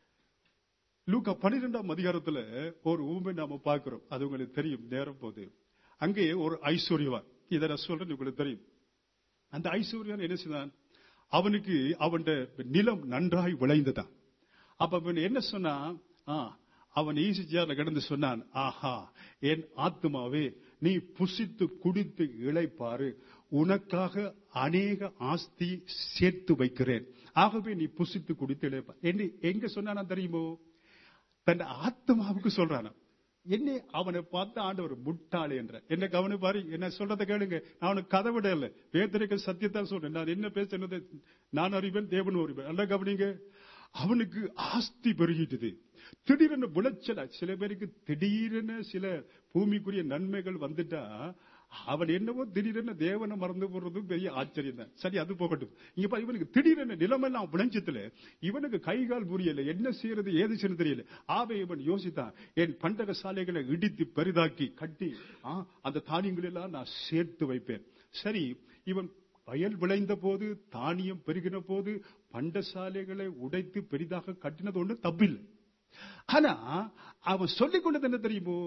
லூக்கா பன்னிரெண்டாம் அதிகாரத்துல ஒரு ஊமை நாம பார்க்கிறோம் அது உங்களுக்கு தெரியும் நேரம் போது அங்கே ஒரு ஐஸ்வர்யவான் இதை நான் சொல்றேன் உங்களுக்கு தெரியும் அந்த ஐஸ்வர்யவான் என்ன செய்தான் அவனுக்கு அவன் நிலம் நன்றாய் விளைந்ததான் அப்ப அவன் என்ன சொன்னான் ஆ, அவன் ஈசி சேர்ல கிடந்து சொன்னான் ஆஹா என் ஆத்மாவே நீ புசித்து குடித்து இளைப்பாரு உனக்காக அநேக ஆஸ்தி சேர்த்து வைக்கிறேன் ஆகவே நீ புசித்து குடித்து இளைப்பார் என்று எங்க சொன்னானா தெரியுமோ தன் ஆத்மாவுக்கு சொல்றானா என்ன அவனை பார்த்து ஆண்டவர் முட்டாளே என்ற என்ன கவனி பாரு என்ன சொல்றதை கேளுங்க நான் அவனுக்கு கதை விட இல்லை வேதனைக்கு சத்தியத்தான் சொல்றேன் நான் என்ன பேசுறது நான் அறிவேன் தேவன் அறிவேன் நல்லா கவனிங்க அவனுக்கு ஆஸ்தி பெருகிட்டது திடீரென விளைச்சல சில பேருக்கு திடீரென சில பூமிக்குரிய நன்மைகள் வந்துட்டா அவன் என்னவோ திடீரென தேவனை மறந்து போறது பெரிய ஆச்சரியம் தான் சரி அது போகட்டும் இங்க பாரு, இவனுக்கு திடீரென நிலமெல்லாம் விளைஞ்சத்துல இவனுக்கு கை கால் புரியல என்ன செய்யறது ஏது செய்யறது தெரியல ஆவே இவன் யோசித்தான் என் பண்டக சாலைகளை இடித்து பெரிதாக்கி கட்டி ஆ, அந்த தானியங்கள் எல்லாம் நான் சேர்த்து வைப்பேன் சரி இவன் வயல் விளைந்த போது தானியம் பெருகின போது பண்டசாலைகளை உடைத்து பெரிதாக கட்டினது ஒன்று தப்பில்லை ஆனா அவன் சொல்லிக் கொண்டது என்ன தெரியுமோ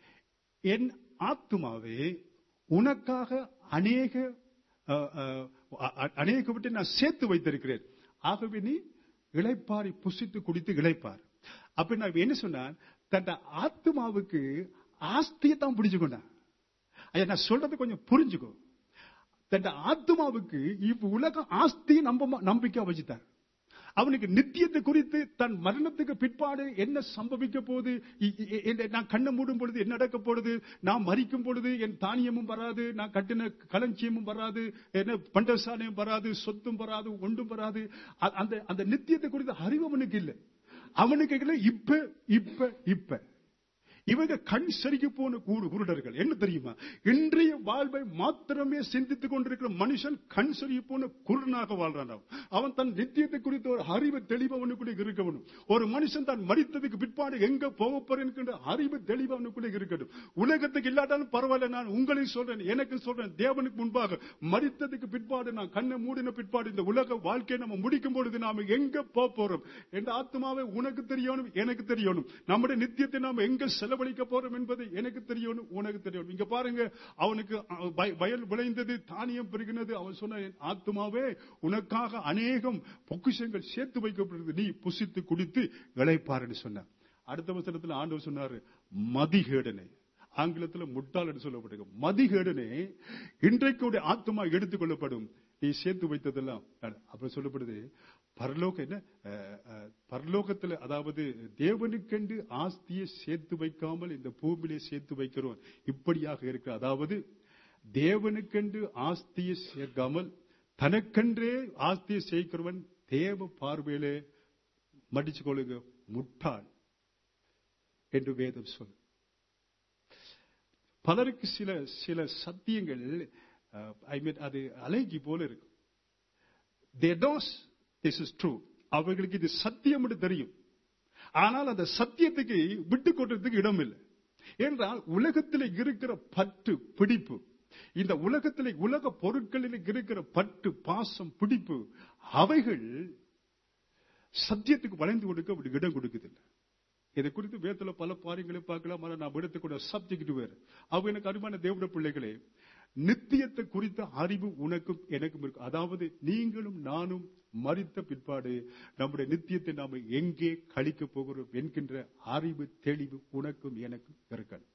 என் ஆத்துமாவே உனக்காக அநேக அஹ், அஹ், அ- அநேக விட்டு நான் சேர்த்து வைத்திருக்கிறேன் ஆகவே நீ இளைப்பாரி புசித்து குடித்து இளைப்பார் அப்ப நான் என்ன சொன்னான் தன் ஆத்மாவுக்கு ஆஸ்தியை தான் பிடிச்சுக்கொண்டான் ஐயா நான் சொல்றது கொஞ்சம் புரிஞ்சுக்கோ தன் ஆத்மாவுக்கு இப்ப உலக ஆஸ்தியை நம்ப நம்பிக்கை வச்சுட்டார் அவனுக்கு நித்தியத்தை குறித்து தன் மரணத்துக்கு பிற்பாடு என்ன சம்பவிக்க போகுது இ- இ- இ- நான் கண்ணை மூடும் பொழுது என்ன நடக்க போகுது நான் மறிக்கும் பொழுது என் தானியமும் வராது நான் கட்டின களஞ்சியமும் வராது என்ன பண்டசாலையும் வராது சொத்தும் வராது ஒன்றும் வராது அ- அந்த அந்த நித்தியத்தை குறித்த அறிவு அவனுக்கு இல்லை அவனுக்கு இல்லை இப்ப இப்ப இப்ப இவங்க கண் சரிக்கு போன கூடு குருடர்கள் என்ன தெரியுமா இன்றைய வாழ்வை மாத்திரமே சிந்தித்துக் கொண்டிருக்கிற மனுஷன் கண் சரி போன குருடனாக வாழ்றான் அவன். அவன் தன் நித்தியத்தை குறித்த ஒரு அறிவு தெளிவு அவனுக்குள்ளே இருக்கணும் ஒரு மனுஷன் தான் மறித்ததுக்கு பிற்பாடு எங்க போக போறேன் என்கின்ற அறிவு தெளிவு அவனுக்குள்ளே இருக்கட்டும் உலகத்துக்கு இல்லாட்டாலும் பரவாயில்ல நான் உங்களையும் சொல்றேன் எனக்கு சொல்றேன் தேவனுக்கு முன்பாக மறித்ததுக்கு பிற்பாடு நான் கண்ணை மூடின பிற்பாடு இந்த உலக வாழ்க்கையை நம்ம முடிக்கும் பொழுது நாம எங்க போக போறோம் என்ற ஆத்மாவை உனக்கு தெரியணும் எனக்கு தெரியணும் நம்முடைய நித்தியத்தை நாம எங்க செலவழிக்க போறோம் என்பது எனக்கு தெரியணும் உனக்கு தெரியணும் இங்க பாருங்க அவனுக்கு அஹ், வய- வயல் விளைந்தது தானியம் பெருகினது அவன் சொன்ன "என் ஆத்மாவே உனக்காக அநேகம் பொக்கிஷங்கள் சேர்த்து வைக்கப்படுகிறது நீ புசித்து குடித்து இளைப்பாருன்னு சொன்னார் அடுத்த வசனத்தில் ஆண்டவர் சொன்னாரு மதிகேடனே ஆங்கிலத்தில் முட்டாள் என்று சொல்லப்படுகிறது மதிகேடனே இன்றைக்கு உடைய ஆத்மா எடுத்துக் கொள்ளப்படும் நீ சேர்த்து வைத்ததெல்லாம் அப்புறம் சொல்லப்படுது பரலோக என்ன அஹ், அஹ், பரலோகத்துல அதாவது தேவனுக்கென்று ஆஸ்தியை சேர்த்து வைக்காமல் இந்த பூமியிலே சேர்த்து வைக்கிறோம் இப்படியாக இருக்கு அதாவது தேவனுக்கென்று ஆஸ்தியை சேர்க்காமல் தனக்கென்றே ஆஸ்தியை சேர்க்கிறவன் தேவ பார்வையிலே மடிச்சு கொள்ளுங்க முட்டாள் என்று வேதம் சொல் பலருக்கு சில சில சத்தியங்கள் ஐ மீன் அது அலைகி போல இருக்கு they those this is true அவர்களுக்கு இது சத்தியம் என்று தெரியும் ஆனால் அந்த சத்தியத்துக்கு விட்டு கொடுறதுக்கு இடம் இல்லை என்றால் உலகத்தில் இருக்கிற பற்று பிடிப்பு இந்த உலகத்தில் உலக பொருட்களில் இருக்கிற பற்று பாசம் பிடிப்பு அவைகள் சத்தியத்துக்கு வளைந்து கொடுக்க அப்படி இடம் கொடுக்குதில்லை இதை குறித்து வேதத்துல பல பாரியங்களை பார்க்கலாம் ஆனால் நாம் எடுத்துக்கூட சப்ஜெக்ட் வேறு அவங்க எனக்கு அருமையான தேவட பிள்ளைகளே நித்தியத்தை குறித்த அறிவு உனக்கும் எனக்கும் இருக்கு அதாவது நீங்களும் நானும் மறித்த பிற்பாடு நம்முடைய நித்தியத்தை நாம எங்கே கழிக்க போகிறோம் என்கின்ற அறிவு தெளிவு உனக்கும் எனக்கும் இருக்கணும்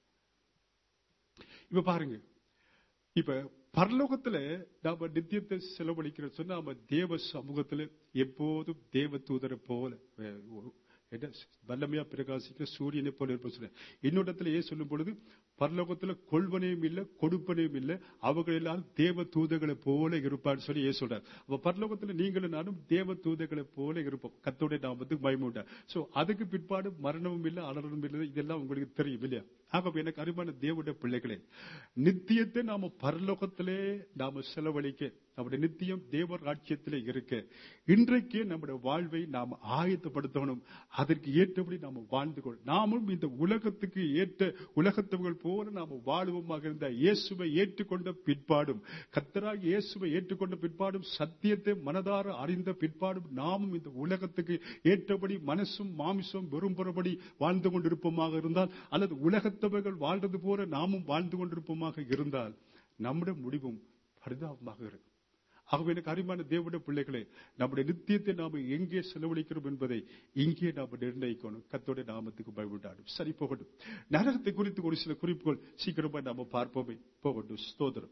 இப்ப பாருங்க இப்ப பரலோகத்துல நாம நித்தியத்தை செலவழிக்கிற சொன்னா நம்ம தேவ சமூகத்துல எப்போதும் தேவ தூதரை போல அஹ், ஒரு- என்ன வல்லமையா பிரகாசிக்கிற சூரியனை போல இருப்ப சொல்ல இன்னொரு ஏன் சொல்லும் பொழுது பரலோகத்துல கொள்வனையும் இல்ல கொடுப்பனையும் இல்ல அவர்கள் எல்லாம் தேவ தூதர்களை போல இருப்பான்னு சொல்லி ஏன் சொல்றார் அப்ப பரலோகத்துல நீங்களும் நானும் தேவ தூதர்களை போல இருப்போம் கத்தோட நாமத்துக்கு பயமுண்டா சோ அதுக்கு பிற்பாடு மரணமும் இல்ல அலறலும் இல்லை இதெல்லாம் உங்களுக்கு தெரியும் இல்லையா ஆகவே எனக்கு அருமையான தேவனுடைய பிள்ளைகளே நித்தியத்தை நாம பரலோகத்திலே நாம செலவழிக்க நம்முடைய நித்தியம் தேவ ராட்சியத்திலே இருக்க இன்றைக்கே நம்முடைய வாழ்வை நாம் ஆயத்தப்படுத்தணும் அதற்கு ஏற்றபடி நாம வாழ்ந்து கொள் நாமும் இந்த உலகத்துக்கு ஏற்ற உலகத்தவர்கள் போல நாம வாழுவோமாக இருந்த இயேசுவை ஏற்றுக்கொண்ட பிற்பாடும் கத்தராக இயேசுவை ஏற்றுக்கொண்ட பிற்பாடும் சத்தியத்தை மனதார அறிந்த பிற்பாடும் நாமும் இந்த உலகத்துக்கு ஏற்றபடி மனசும் மாமிசம் வெறும்புறபடி வாழ்ந்து கொண்டிருப்போமாக இருந்தால் அல்லது உலகத்தவர்கள் வாழ்றது போல நாமும் வாழ்ந்து கொண்டிருப்போமாக இருந்தால் நம்முடைய முடிவும் பரிதாபமாக இருக்கும் ஆகவே எனக்கு அருமையான தேவனுடைய பிள்ளைகளே நம்முடைய நித்தியத்தை நாம எங்கே செலவழிக்கிறோம் என்பதை இங்கே நாம நிர்ணயிக்கணும் கத்தோட நாமத்துக்கு பயப்படாடும் சரி போகட்டும் நரகத்தை குறித்து ஒரு சில குறிப்புகள் சீக்கிரமா நாம பார்ப்போமே போகட்டும் ஸ்தோத்திரம்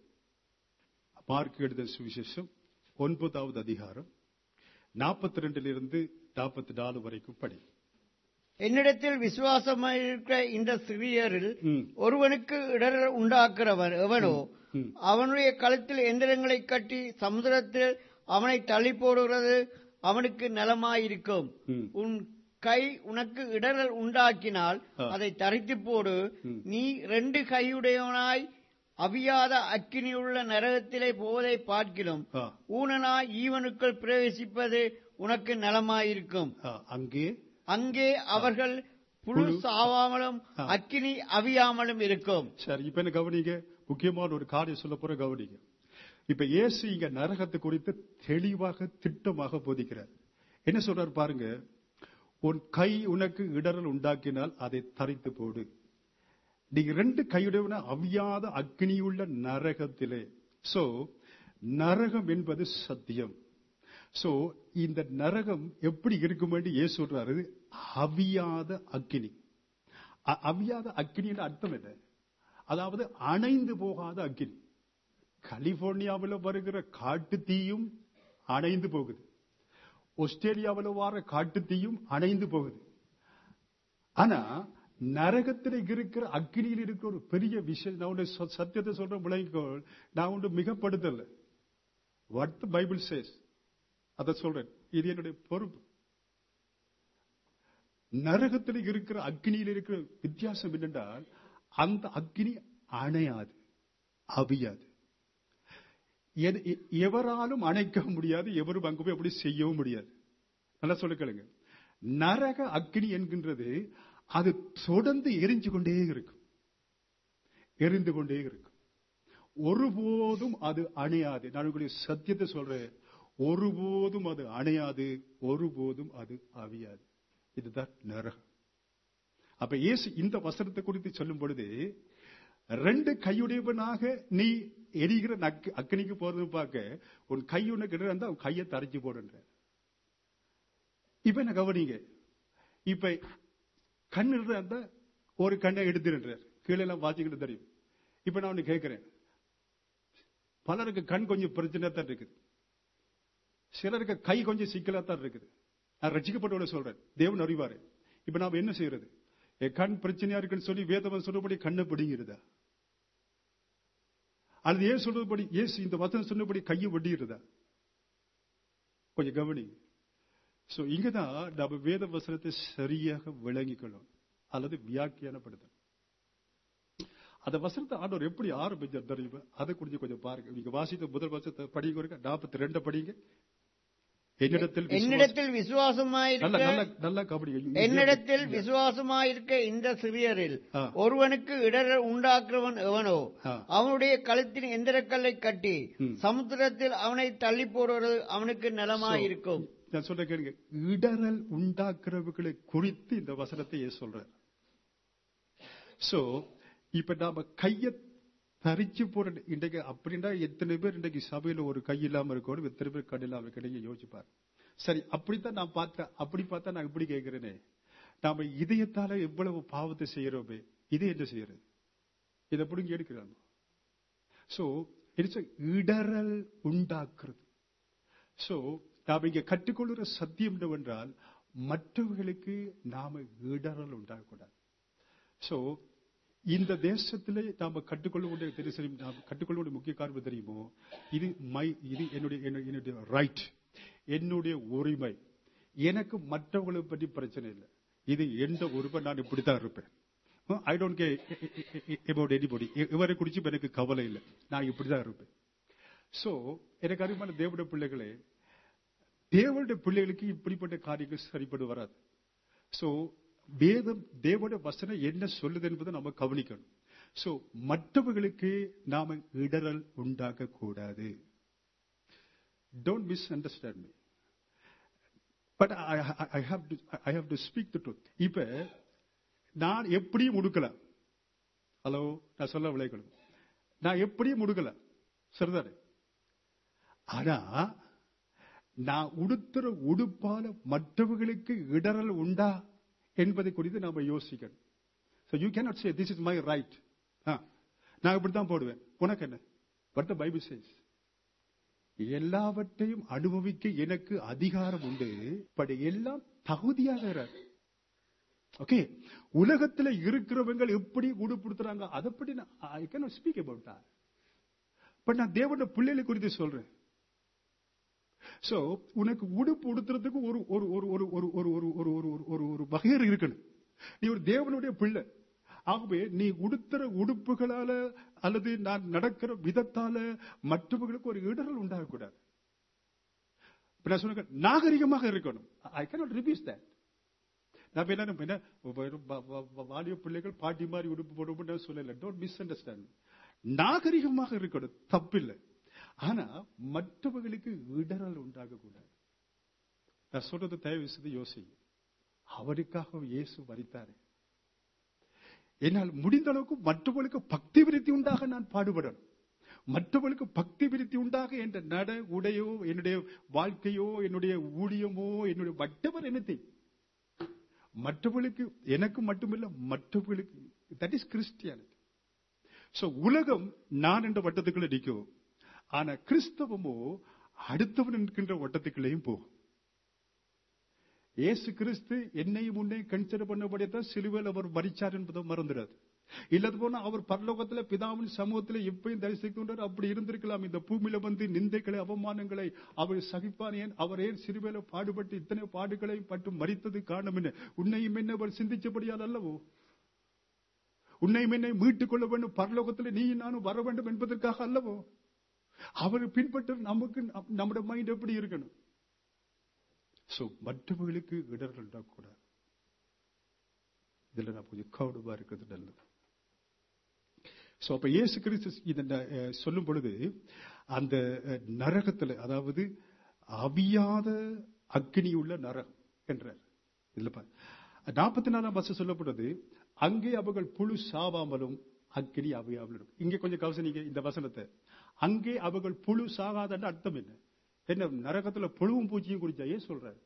மார்க் எழுத சுவிசேஷம் ஒன்பதாவது அதிகாரம் நாற்பத்தி ரெண்டிலிருந்து நாற்பத்தி நாலு வரைக்கும் படி என்னிடத்தில் விசுவாசமாயிருக்கிற இந்த சிறியரில் ம். ஒருவனுக்கு இடரல் உண்டாக்குறவன் எவனோ ம். அவனுடைய கழுத்தில் எந்திரங்களை கட்டி சமுதிரத்தில் அவனை தள்ளி போடுகிறது அவனுக்கு நலமாயிருக்கும் ம். உன் கை உனக்கு இடரல் உண்டாக்கினால் ஆ. அதை தரித்து போடு ம். நீ ரெண்டு கையுடையவனாய் அவியாத அக்கினியுள்ள நரகத்திலே போவதை பார்க்கிலும் ஆ. ஊனனாய் ஈவனுக்குள் பிரவேசிப்பது உனக்கு நலமாயிருக்கும் ஆ, அங்கே அங்கே அவர்கள் புழு புழு சாவாமலும் ஆ. அக்கினி அவியாமலும் இருக்கும் சரி இப்ப என்ன கவனிங்க முக்கியமான ஒரு காரியம் சொல்ல போற கவனிங்க இப்ப இயேசு இங்க நரகத்தை குறித்து தெளிவாக திட்டமாக போதிக்கிறார் என்ன சொல்றாரு பாருங்க உன் கை உனக்கு இடரல் உண்டாக்கினால் அதை தரித்து போடு நீங்க ரெண்டு கையுடையவன அவியாத அக்னியுள்ள நரகத்திலே சோ நரகம் என்பது சத்தியம் சோ இந்த நரகம் எப்படி இருக்கும் என்று ஏன் சொல்றாரு அவியாத அக்னி அ- அவியாத அக்னியின் அர்த்தம் என்ன அதாவது அணைந்து போகாத அக்னி கலிபோர்னியாவில் வருகிற காட்டு தீயும் அணைந்து போகுது ஆஸ்திரேலியாவில் வர காட்டு தீயும் அணைந்து போகுது ஆனா நரகத்தில் இருக்கிற அக்னியில் இருக்கிற ஒரு பெரிய விஷயம் நான் ஒன்று சொ- சத்தியத்தை சொல்றேன் விளங்கிக்கோள் நான் ஒன்று மிகப்படுத்தல வாட் த பைபிள் சேஸ் அதை சொல்றேன் இது என்னுடைய பொறுப்பு நரகத்தில் இருக்கிற அக்னியில் இருக்கிற வித்தியாசம் என்னென்றால் அந்த அக்னி அணையாது அவியாது எது- எ- எவராலும் அணைக்க முடியாது எவரும் அங்கு போய் அப்படி செய்யவும் முடியாது நல்லா சொல்லிக்கலுங்க நரக அக்னி என்கின்றது அது தொடர்ந்து எரிஞ்சு கொண்டே இருக்கும் எரிந்து கொண்டே இருக்கும் ஒருபோதும் அது அணையாது நான் உங்களுக்கு சத்தியத்தை சொல்றேன் ஒருபோதும் அது அணையாது ஒருபோதும் அது அவியாது இதுதான் நரகம் அப்ப இயேசு இந்த வசனத்தை குறித்து சொல்லும் பொழுது ரெண்டு கையுடையவனாக நீ எரிகிற நக்கு- அக்னிக்கு போறது பார்க்க உன் கை உனக்கு இடம் இருந்தா உன் கையை தரைச்சு போடுன்ற இப்ப என்ன கவனிங்க இப்ப கண் இருந்தா ஒரு கண்ணை எடுத்துருன்றார் கீழே எல்லாம் வாசிக்கிட்டு தெரியும் இப்ப நான் ஒண்ணு கேட்கிறேன் பலருக்கு கண் கொஞ்சம் பிரச்சனை தான் இருக்குது சிலருக்கு கை கொஞ்சம் சிக்கலா தான் இருக்குது நான் ரட்சிக்கப்பட்டவளை சொல்றேன் தேவன் அறிவாரு இப்ப நாம என்ன செய்யறது என் கண் பிரச்சனையா இருக்குன்னு சொல்லி வேதவன் சொல்றபடி கண்ணை பிடிங்கிறதா அல்லது ஏன் சொல்றதுபடி ஏசு இந்த வசனம் சொன்னபடி கையை வெட்டிடுறதா கொஞ்சம் கவனி சோ இங்கதான் நம்ம வேத வசனத்தை சரியாக விளங்கிக்கணும் அல்லது வியாக்கியானப்படுத்தணும் அந்த வசனத்தை ஆண்டவர் எப்படி ஆரம்பிச்சார் தெரியுமா அதை குறித்து கொஞ்சம் பாருங்க நீங்க வாசித்த முதல் வசனத்தை படிங்க நாற்பத்தி ரெண்டு படிங்க என்னிடத்தில் விசுவாசம்- என்னிடத்தில் நல்ல விசுவாசமாயிருக்க நல்ல நல்ல கபடி என்னிடத்தில் விசுவாசமாயிருக்க இந்த சிறியரில் ஆ. ஒருவனுக்கு இடர் உண்டாக்குறவன் எவனோ ஆ. அவனுடைய கழுத்தின் எந்திரக்கல்லை கட்டி ம். சமுத்திரத்தில் அவனை தள்ளி போடுவது அவனுக்கு நலமாயிருக்கும் நான் சொல்ற கேளுங்க இடரல் உண்டாக்குறவர்களை குறித்து இந்த வசனத்தை ஏன் சொல்றார் சோ இப்ப நாம கைய தரிச்சு போற இன்றைக்கு அப்படின்னா எத்தனை பேர் இன்றைக்கு சபையில ஒரு கை இல்லாம இருக்கணும் எத்தனை பேர் கண் இல்லாம கிடைக்க யோசிப்பார் சரி அப்படித்தான் நான் பார்த்தேன் அப்படி பார்த்தா நான் இப்படி கேட்கிறேனே நாம இதயத்தால எவ்வளவு பாவத்தை செய்யறோமே இது என்ன செய்யறது இதை பிடிங்கி எடுக்கிறாங்க சோ இட்ஸ் இடரல் உண்டாக்குறது சோ நாம் இங்க கற்றுக்கொள்கிற சத்தியம் என்னவென்றால் மற்றவர்களுக்கு நாம இடரல் உண்டாகக்கூடாது சோ இந்த தேசத்திலே நாம கற்றுக்கொள்ள வேண்டிய தெரியும் நாம் கற்றுக்கொள்ள வேண்டிய முக்கிய காரணம் தெரியுமோ இது மை இது என்னுடைய என்னுடைய- என்னுடைய ரைட் என்னுடைய உரிமை எனக்கு மற்றவங்களை பற்றி பிரச்சனை இல்லை இது எந்த உரிமை நான் இப்படித்தான் இருப்பேன் I don't care about anybody இவரை குறிச்சு எனக்கு கவலை இல்லை நான் இப்படிதான் இருப்பேன் சோ எனக்கு அருமையான தேவனுடைய பிள்ளைகளே தேவனுடைய பிள்ளைகளுக்கு இப்படிப்பட்ட காரியங்கள் சரிப்பட்டு வராது சோ வேதம் தேவனுடைய வசனம் என்ன சொல்லுது என்பதை நம்ம கவனிக்கணும் சோ மற்றவர்களுக்கு நாம இடரல் உண்டாக்க கூடாது don't misunderstand me but I have to I have to speak the truth இப்ப நான் எப்படியும் முடுக்கலாம் ஹலோ நான் சொல்ல விளைக்கணும் நான் எப்படியும் முடுக்கலாம் சரிதானே ஆனா நான் உடுத்துற உடுப்பால மற்றவர்களுக்கு இடரல் உண்டா என்பதை குறித்து நாம யோசிக்கணும் So you cannot say this is my right. ஆ, நான் இப்படித்தான் போடுவேன் உனக்கு என்ன பட் பைபிள் சேஸ் எல்லாவற்றையும் அனுபவிக்க எனக்கு அதிகாரம் உண்டு பட் எல்லாம் தகுதியாக ஓகே உலகத்துல இருக்கிறவங்க எப்படி உடுப்படுத்துறாங்க அதை பற்றி I can speak about but நான் தேவனுடைய பிள்ளைகளை குறித்து சொல்றேன் சோ உனக்கு உடுப்பு உடுத்துறதுக்கு ஒரு ஒரு ஒரு ஒரு ஒரு ஒரு ஒரு ஒரு ஒரு ஒரு ஒரு ஒரு வகையறு இருக்கணும் நீ ஒரு தேவனுடைய பிள்ளை ஆகவே நீ உடுத்துற உடுப்புகளால அல்லது நான் நடக்கிற விதத்தால மற்றவர்களுக்கு ஒரு இடரல் உண்டாகக்கூடாது இப்ப நான் சொன்ன நாகரிகமாக இருக்கணும் ஐ கேனாட் ரிபீஸ் தட் நான் என்ன என்ன வ- வ- வ- வாலிப பிள்ளைகள் பாட்டி மாதிரி உடுப்பு போடுவோம் சொல்லல டோன்ட் மிஸ் அண்டர்ஸ்டாண்ட் நாகரிகமாக இருக்கணும் தப்பில்லை ஆனா மற்றவர்களுக்கு இடரல் உண்டாகக்கூடாது நான் சொல்றது தயவு செய்து யோசிங்க அவருக்காக இயேசு மரித்தாரு என்னால் முடிந்த அளவுக்கு மற்றவர்களுக்கு பக்தி விருத்தி உண்டாக நான் பாடுபடணும் மற்றவர்களுக்கு பக்தி விருத்தி உண்டாக என்ற நட உடையோ என்னுடைய வாழ்க்கையோ என்னுடைய ஊழியமோ என்னுடைய மற்றவர் என்னத்தை மற்றவர்களுக்கு எனக்கு மட்டுமில்ல மற்றவர்களுக்கு தட் இஸ் கிறிஸ்டியானிட்டி சோ உலகம் நான் என்ற வட்டத்துக்குள்ள நிற்கும் ஆனா கிறிஸ்தவமோ அடுத்தவன் என்கின்ற வட்டத்துக்குள்ளேயும் போகும் இயேசு கிறிஸ்து என்னையும் உன்னை கன்சிடர் பண்ணபடியத்தான் சிலுவையில் அவர் மறிச்சார் என்பதை மறந்துடாது இல்லது போனா அவர் பரலோகத்துல பிதாவின் சமூகத்துல எப்பயும் தரிசிக்கின்றார் அப்படி இருந்திருக்கலாம் இந்த பூமியில வந்து நிந்தைகளை அவமானங்களை அவர் சகிப்பான் ஏன் அவர் ஏன் சிறுவேல பாடுபட்டு இத்தனை பாடுகளை பட்டு மறித்தது காரணம் என்ன உன்னையும் என்ன அவர் சிந்திச்சபடியால் அல்லவோ உன்னையும் என்னை மீட்டுக் கொள்ள வேண்டும் பரலோகத்துல நீ நானும் வர வேண்டும் என்பதற்காக அல்லவோ அவர் பின்பற்ற நமக்கு நம்முடைய மைண்ட் எப்படி இருக்கணும் சோ மற்றவர்களுக்கு இடர்கள் உண்டாகக்கூடாது இதுல நான் கொஞ்சம் கவனமா இருக்கிறது நல்லது சோ அப்ப இயேசு கிறிஸ்து இதை சொல்லும் பொழுது அந்த நரகத்துல அதாவது அவியாத அக்னி உள்ள நரகம் என்றார் இல்லப்பா நாற்பத்தி நாலாம் வருஷம் சொல்லப்படுறது அங்கே அவர்கள் புழு சாவாமலும் அக்கினி அவையாமலும் இங்கே கொஞ்சம் கவசனிங்க இந்த வசனத்தை அங்கே அவர்கள் புழு சாகாதன்னு அர்த்தம் என்ன என்ன நரகத்துல புழுவும் பூச்சியும் குடிச்சா ஏன் சொல்றாரு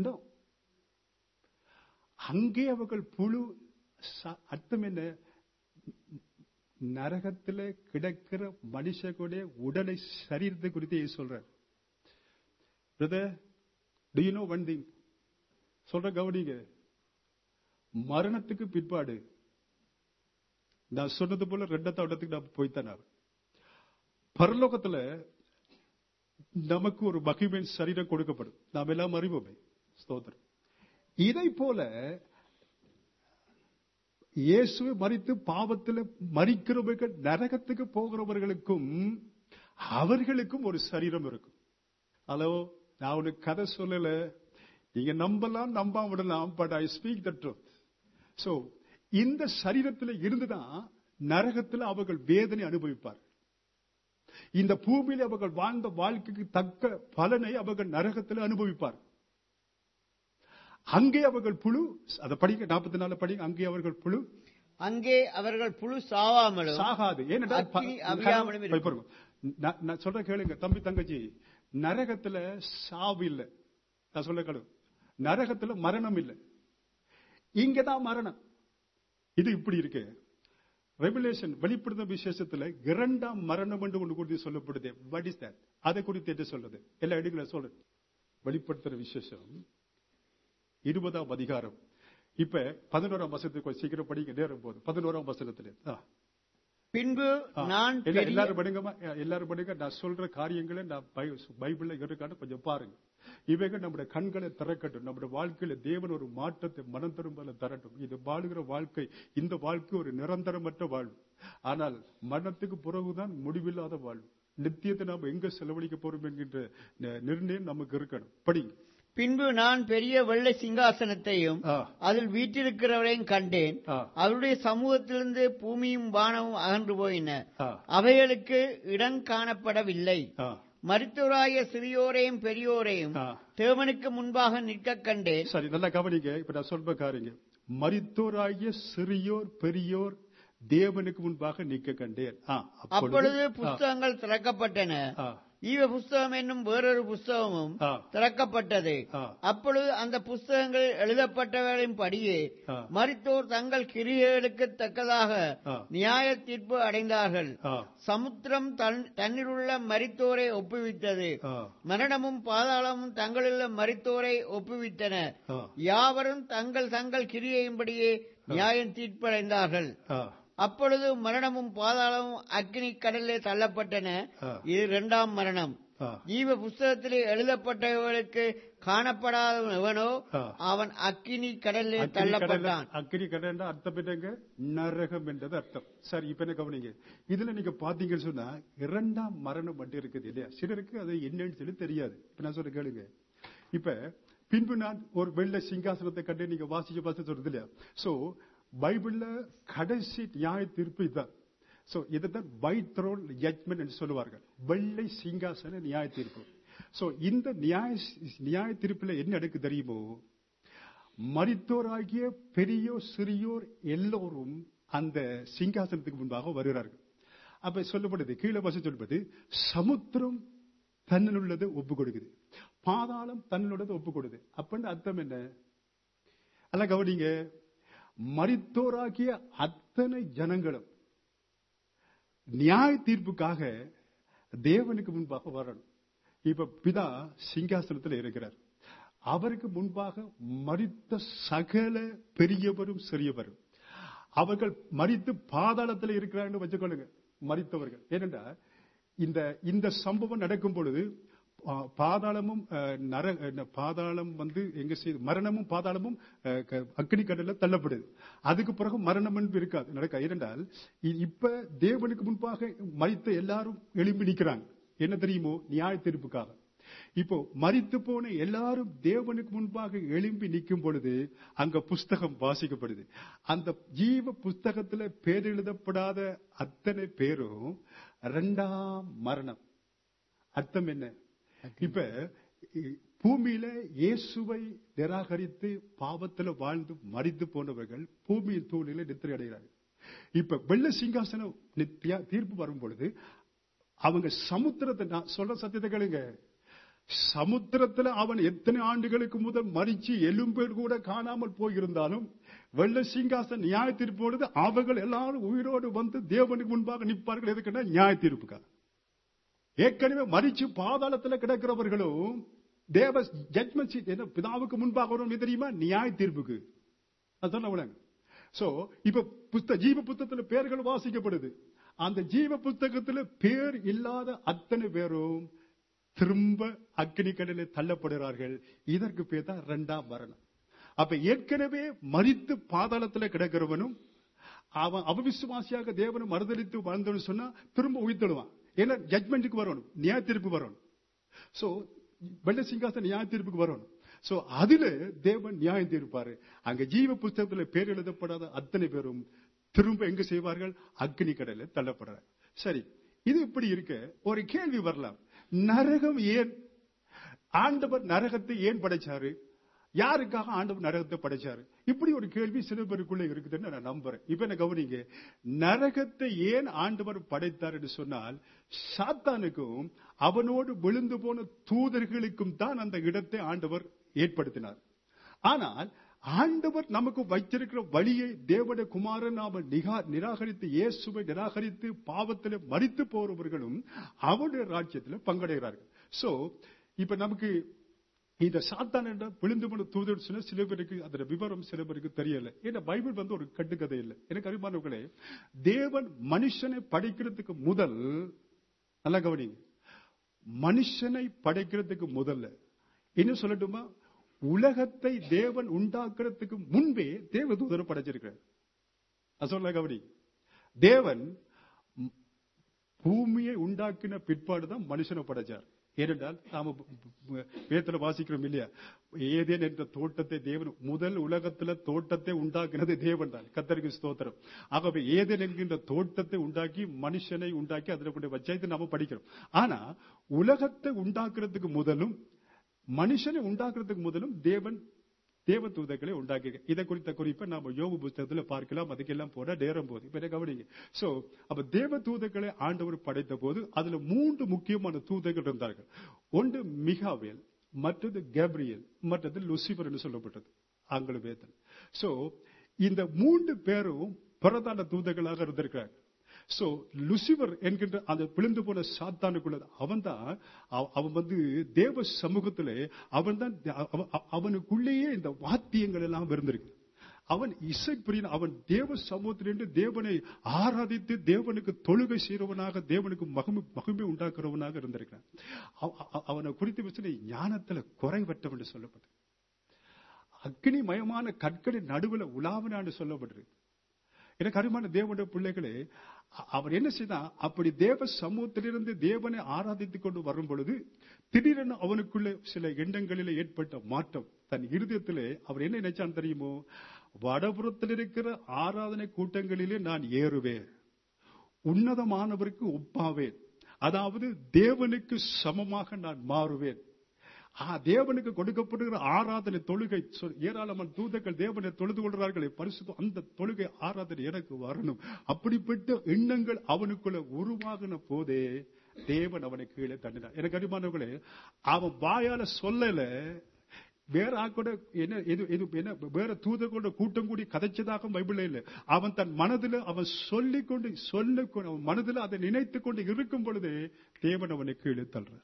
அங்கே அவர்கள் புழு அர்த்தம் என்ன நரகத்துல கிடக்கிற மனுஷனுடைய உடலை சரீரத்தை குறித்து ஏன் சொல்றார் brother do you know one thing சொல்ற கவனிங்க மரணத்துக்கு பிற்பாடு நான் சொன்னது போல ரெண்டாவது இடத்துக்கு நான் போய்த்தான் பரலோகத்துல நமக்கு ஒரு மகிமையின் சரீரம் கொடுக்கப்படும் நாம் எல்லாம் அறிவோமே ஸ்தோத்திரம் இதை போல இயேசுவை மறித்து பாவத்தில் மறிக்கிறவர்கள் நரகத்துக்கு போகிறவர்களுக்கும் அவர்களுக்கும் ஒரு சரீரம் இருக்கும் ஹலோ நான் உனக்கு கதை சொல்லல நீங்க நம்பலாம் நம்பாம விடலாம் but I speak the truth so இந்த சரீரத்தில் இருந்துதான் நரகத்தில் அவர்கள் வேதனை அனுபவிப்பார் இந்த பூமியில் அவர்கள் வாழ்ந்த வாழ்க்கைக்கு தக்க பலனை அவர்கள் நரகத்தில் அனுபவிப்பார் அங்கே அவர்கள் புழு அதை படிக்க நாற்பத்தி நாலு படிக்க அங்கே அவர்கள் புழு அங்கே அவர்கள் புழு சாவாமலும் சாகாது ஏனென்றால் அக்கினி அவியாமலும் இருக்கும். பாருங்க. நான் நான் சொல்ற கேளுங்க தம்பி தங்கச்சி நரகத்துல சாவு இல்ல நான் சொல்ல கேளு நரகத்துல மரணம் இல்ல இங்கதான் மரணம் இது இப்படி இருக்கு ரெவலேஷன் வெளிப்படுத்த விசேஷத்துல இரண்டாம் மரணம் என்று ஒன்று குறித்து சொல்லப்படுது வாட் இஸ் தட் அதை குறித்து என்ன சொல்றது எல்லா இடங்கள சொல்றது வெளிப்படுத்துற விசேஷம் இருபதாம் அதிகாரம் இப்ப பதினோராம் வசனத்துக்கு கொஞ்சம் சீக்கிரம் படிக்க நேரம் போதும் பதினோராம் வசனத்துல ஆ. பின்பு ஆ. நான் எல்லா- பெரிய- எல்லாரும் படிங்கம்மா எல்லாரும் படிங்க நான் சொல்ற காரியங்களை நான் பை- பைபிள்ல இருக்கான்னு கொஞ்சம் பாருங்க இவைகள் நம்முடைய கண்களை திறக்கட்டும் நம்முடைய வாழ்க்கையில தேவன் ஒரு மாற்றத்தை மனம் திரும்பல தரட்டும் இது வாழுகிற வாழ்க்கை இந்த வாழ்க்கை ஒரு நிரந்தரமற்ற வாழ்வு ஆனால் மரணத்துக்கு பிறகுதான் முடிவில்லாத வாழ்வு நித்தியத்தை நாம் எங்க செலவழிக்க போறோம் என்கின்ற நி- நிர்ணயம் நமக்கு இருக்கணும் படிங்க பின்பு நான் பெரிய வெள்ளை சிங்காசனத்தையும் ஆ. அதில் வீற்றிருக்கிறவரையும் கண்டேன் ஆ. அவருடைய சமூகத்திலிருந்து பூமியும் வானமும் அகன்று போயின ஆ. அவைகளுக்கு இடம் காணப்படவில்லை ஆ. மருத்துவராய சிறியோரையும் பெரியோரையும் ஆ. தேவனுக்கு முன்பாக நிற்க கண்டேன் சரி நல்லா கவனிங்க இப்ப நான் சொல்ற காரியங்க மரித்தோராகிய சிறியோர் பெரியோர் தேவனுக்கு முன்பாக நிக்க கண்டேன் ஆ, அப்பொழுது ஆ, புஸ்தகங்கள் திறக்கப்பட்டன ஆ, ஈவ புஸ்தகம் என்னும் வேறொரு புஸ்தகமும் ஆ. திறக்கப்பட்டது ஆ. அப்பொழுது அந்த புஸ்தகங்களில் எழுதப்பட்டவர்களின் படியே ஆ. மரித்தோர் தங்கள் கிரியைகளுக்கு தக்கதாக ஆ. நியாய தீர்ப்பு அடைந்தார்கள் ஆ, சமுத்திரம் தன்- தன்னிலுள்ள மரித்தோரை ஒப்புவித்தது ஆ, மரணமும் பாதாளமும் தங்களிலுள்ள மரித்தோரை ஒப்புவித்தன ஆ, யாவரும் தங்கள் தங்கள் கிரியையின்படியே நியாயம் தீர்ப்படைந்தார்கள் ஆ, அப்பொழுது மரணமும் பாதாளமும் அக்னி கடலிலே தள்ளப்பட்டன ஆ. இது இரண்டாம் மரணம் ஆ. ஜீவ புஸ்தகத்திலே எழுதப்பட்டவர்களுக்கு காணப்படாதவன் எவனோ ஆ. அவன் அக்கினி கடலிலே அக்கினி தள்ளப்பட்டான் கடல் அக்கினி கடல் அர்த்தம் என்னங்க நரகம் என்றது அர்த்தம் சரி இப்ப என்ன கவனிங்க இதுல நீங்க பாத்தீங்கன்னு சொன்னா இரண்டாம் மரணம் மட்டும் இருக்குது இல்லையா சிலருக்கு அது என்னன்னு சொல்லி தெரியாது இப்ப நான் சொல்ல கேளுங்க இப்ப பின்பு நான் ஒரு வெள்ளை சிங்காசனத்தை கண்டு நீங்க வாசிச்சு வாசிச்சு சொல்றது இல்லையா சோ பைபிள்ல கடைசி நியாய தீர்ப்பு இதுதான் சோ இதுதான் ஒயிட் த்ரோன் ஜட்மெண்ட் என்று சொல்லுவார்கள் வெள்ளை சிங்காசன நியாய தீர்ப்பு சோ இந்த நியாய நியாய தீர்ப்புல என்ன நடக்கு தெரியுமோ மரித்தோராகிய பெரியோர் சிறியோர் எல்லோரும் அந்த சிங்காசனத்துக்கு முன்பாக வருகிறார்கள் அப்ப சொல்லப்படுது கீழே வசதி சொல்வது சமுத்திரம் தன்னுள்ளது ஒப்பு கொடுக்குது பாதாளம் தன்னுள்ளது ஒப்பு கொடுக்குது அப்படின்னு அர்த்தம் என்ன அல்ல கவனிங்க மரித்தோராகிய அத்தனை ஜனங்களும் நியாய தீர்ப்புக்காக தேவனுக்கு முன்பாக வரணும் இப்ப பிதா சிங்காசனத்தில் இருக்கிறார் அவருக்கு முன்பாக மரித்த சகல பெரியவரும் சிறியவரும் அவர்கள் மரித்து பாதாளத்தில் இருக்கிறார்கள் வச்சுக்கொள்ளுங்க மரித்தவர்கள் ஏனென்றால் இந்த இந்த சம்பவம் நடக்கும் பொழுது ஆ, பாதாளமும் ஆ, நர என்ன, பாதாளம் வந்து எங்க செய்து மரணமும் பாதாளமும் ஆ, க- அக்கினி கடல்ல தள்ளப்படுது அதுக்கு பிறகு மரணம் என்று இருக்காது நடக்க ஏனென்றால் இ- இப்ப தேவனுக்கு முன்பாக மரித்த எல்லாரும் எழும்பி நிக்கிறாங்க என்ன தெரியுமோ நியாய தீர்ப்புக்காக இப்போ மரித்து போன எல்லாரும் தேவனுக்கு முன்பாக எழும்பி நிற்கும் பொழுது அங்க புஸ்தகம் வாசிக்கப்படுது அந்த ஜீவ புஸ்தகத்துல பேர் எழுதப்படாத அத்தனை பேரும் இரண்டாம் மரணம் அர்த்தம் என்ன இப்ப இ- பூமியில இயேசுவை நிராகரித்து பாவத்துல வாழ்ந்து மரித்து போனவர்கள் பூமியின் தூணில நித்திரை அடைகிறார்கள் இப்ப வெள்ள சிங்காசனம் நித்தியா தீர்ப்பு வரும் பொழுது அவங்க சமுத்திரத்தை நான் சொல்ற சத்தியத்தை கேளுங்க சமுத்திரத்துல அவன் எத்தனை ஆண்டுகளுக்கு முதல் மறிச்சு எலும்பேடு கூட காணாமல் போயிருந்தாலும் வெள்ள சிங்காசன் நியாய தீர்ப்பு பொழுது அவர்கள் எல்லாரும் உயிரோடு வந்து தேவனுக்கு முன்பாக நிற்பார்கள் எதுக்குன்னா நியாய தீர்ப்புக்காக ஏற்கனவே மறிச்சு பாதாளத்துல கிடக்கிறவர்களும் தேவ ஜட்மெண்ட் சீட் என்ன பிதாவுக்கு முன்பாக வரும் எது தெரியுமா நியாய தீர்ப்புக்கு அது சொல்ல விடாங்க சோ இப்ப புஸ்த ஜீவ புத்தகத்துல பேர்கள் வாசிக்கப்படுது அந்த ஜீவ புத்தகத்துல பேர் இல்லாத அத்தனை பேரும் திரும்ப அக்னி கடலில் தள்ளப்படுகிறார்கள் இதற்கு பேர் தான் இரண்டாம் மரணம் அப்ப ஏற்கனவே மரித்து பாதாளத்துல கிடக்கிறவனும் அவன் அவிசுவாசியாக தேவனை மறுதளித்து வாழ்ந்தவன் சொன்னா திரும்ப உயிர்த்தெழுவான் ஏன்னா ஜட்மெண்ட்டுக்கு வரணும் நியாய தீர்ப்பு வரணும் சோ வெள்ள சிங்காசன நியாய தீர்ப்புக்கு வரணும் சோ அதுல தேவன் நியாயம் தீர்ப்பாரு அங்க ஜீவ புஸ்தகத்துல பேர் எழுதப்படாத அத்தனை பேரும் திரும்ப எங்க செய்வார்கள் அக்னி கடலில் தள்ளப்படுறார் சரி இது இப்படி இருக்க ஒரு கேள்வி வரலாம் நரகம் ஏன் ஆண்டவர் நரகத்தை ஏன் படைச்சாரு யாருக்காக ஆண்டவர் நரகத்தை படைச்சாரு இப்படி ஒரு கேள்வி சில பேருக்குள்ள இருக்குதுன்னு நான் நம்புறேன் இப்ப என்ன கவனிங்க நரகத்தை ஏன் ஆண்டவர் படைத்தார் என்று சொன்னால் சாத்தானுக்கும் அவனோடு விழுந்து போன தூதர்களுக்கும் தான் அந்த இடத்தை ஆண்டவர் ஏற்படுத்தினார் ஆனால் ஆண்டவர் நமக்கு வைத்திருக்கிற வழியை தேவட குமாரன் நாம நிகா- நிராகரித்து இயேசுவை நிராகரித்து பாவத்தில் மறித்து போறவர்களும் அவருடைய ராஜ்யத்தில் பங்கடைகிறார்கள் சோ இப்ப நமக்கு இந்த சாத்தான் என்ற விழுந்து போன தூதர் சொன்ன சில பேருக்கு அதோட விவரம் சில பேருக்கு தெரியல ஏன்னா பைபிள் வந்து ஒரு கட்டுக்கதை இல்லை எனக்கு அறிமானவர்களே தேவன் மனுஷனை படைக்கிறதுக்கு முதல் நல்லா கவனிங்க மனுஷனை படைக்கிறதுக்கு முதல்ல என்ன சொல்லட்டுமா உலகத்தை தேவன் உண்டாக்குறதுக்கு முன்பே தேவதூதரை படைச்சிருக்கிறார் அது சொல்ல கவனி தேவன் ம், பூமியை உண்டாக்கின பிற்பாடுதான் மனுஷனை படைச்சார் ஏனென்றால் நாம வேதத்துல வாசிக்கிறோம் இல்லையா ஏதேன் என்ற தோட்டத்தை தேவன் முதல் உலகத்துல தோட்டத்தை உண்டாக்கினது தேவன் தான் கத்தருக்கு ஸ்தோத்திரம் ஆகவே ஏதேன் என்கின்ற தோட்டத்தை உண்டாக்கி மனுஷனை உண்டாக்கி அதில் கொண்டு வச்சா இது நாம படிக்கிறோம் ஆனா உலகத்தை உண்டாக்குறதுக்கு முதலும் மனுஷனை உண்டாக்குறதுக்கு முதலும் தேவன் தேவ தூதர்களை உண்டாக்கி இதை குறித்த குறிப்பை நாம யோக புஸ்தகத்துல பார்க்கலாம் அதுக்கெல்லாம் போட நேரம் போகுது இப்ப என்ன கவனிங்க சோ அப்ப தேவ தூதர்களை ஆண்டவர் படைத்த போது அதுல மூன்று முக்கியமான தூதர்கள் இருந்தார்கள் ஒன்று மிகாவேல் மற்றது கேப்ரியல் மற்றது லுசிபர் என்று சொல்லப்பட்டது ஆங்கில வேதம் சோ இந்த மூன்று பேரும் பிரதான தூதர்களாக இருந்திருக்கிறார்கள் சோ லுசிபர் என்கின்ற அந்த விழுந்து போன சாத்தானுக்குள்ள அவன் தான் அவன் வந்து தேவ சமூகத்திலே அவன் தான் அவனுக்குள்ளேயே இந்த வாத்தியங்கள் எல்லாம் இருந்திருக்கு அவன் இசை பிரியன் அவன் தேவ சமூகத்திலிருந்து தேவனை ஆராதித்து தேவனுக்கு தொழுகை செய்கிறவனாக தேவனுக்கு மகிமை மகிமை உண்டாக்குறவனாக இருந்திருக்கிறான் அவ- அவ- அவனை குறித்து வச்சு ஞானத்துல குறைவட்டம் என்று சொல்லப்பட்டது அக்னி மயமான கற்களின் நடுவில் உலாவனான்னு சொல்லப்பட்டிருக்கு எனக்கு அருமான தேவனுடைய பிள்ளைகளே அ- அவர் என்ன செய்தான் அப்படி தேவ சமூகத்திலிருந்து தேவனை ஆராதித்துக் கொண்டு வரும் பொழுது திடீரென அவனுக்குள்ள சில எண்ணங்களிலே ஏற்பட்ட மாற்றம் தன் இருதயத்திலே அவர் என்ன நினைச்சான் தெரியுமோ வடபுறத்தில் இருக்கிற ஆராதனை கூட்டங்களிலே நான் ஏறுவேன் உன்னதமானவருக்கு ஒப்பாவேன் அதாவது தேவனுக்கு சமமாக நான் மாறுவேன் ஆ, தேவனுக்கு கொடுக்கப்படுகிற ஆராதனை தொழுகை சொல்- ஏராளமான தூதர்கள் தேவனை தொழுது கொள்கிறார்களே பரிசுத்த அந்த தொழுகை ஆராதனை எனக்கு வரணும் அப்படிப்பட்ட எண்ணங்கள் அவனுக்குள்ள உருவாகின போதே தேவன் அவனை கீழே தண்டினார் எனக்கு அறிமானவர்களே அவன் வாயால சொல்லல வேற ஆக்கூட என்ன எது எது என்ன வேற தூதர்களோட கூட்டம் கூடி கதைச்சதாக பைபிள்ல இல்ல அவன் தன் மனதில் அவன் சொல்லிக் கொண்டு சொல்லிக் கொண்டு அவன் மனதில் அதை நினைத்துக் கொண்டு இருக்கும் பொழுதே தேவன் அவனை கீழே தள்ளுறார்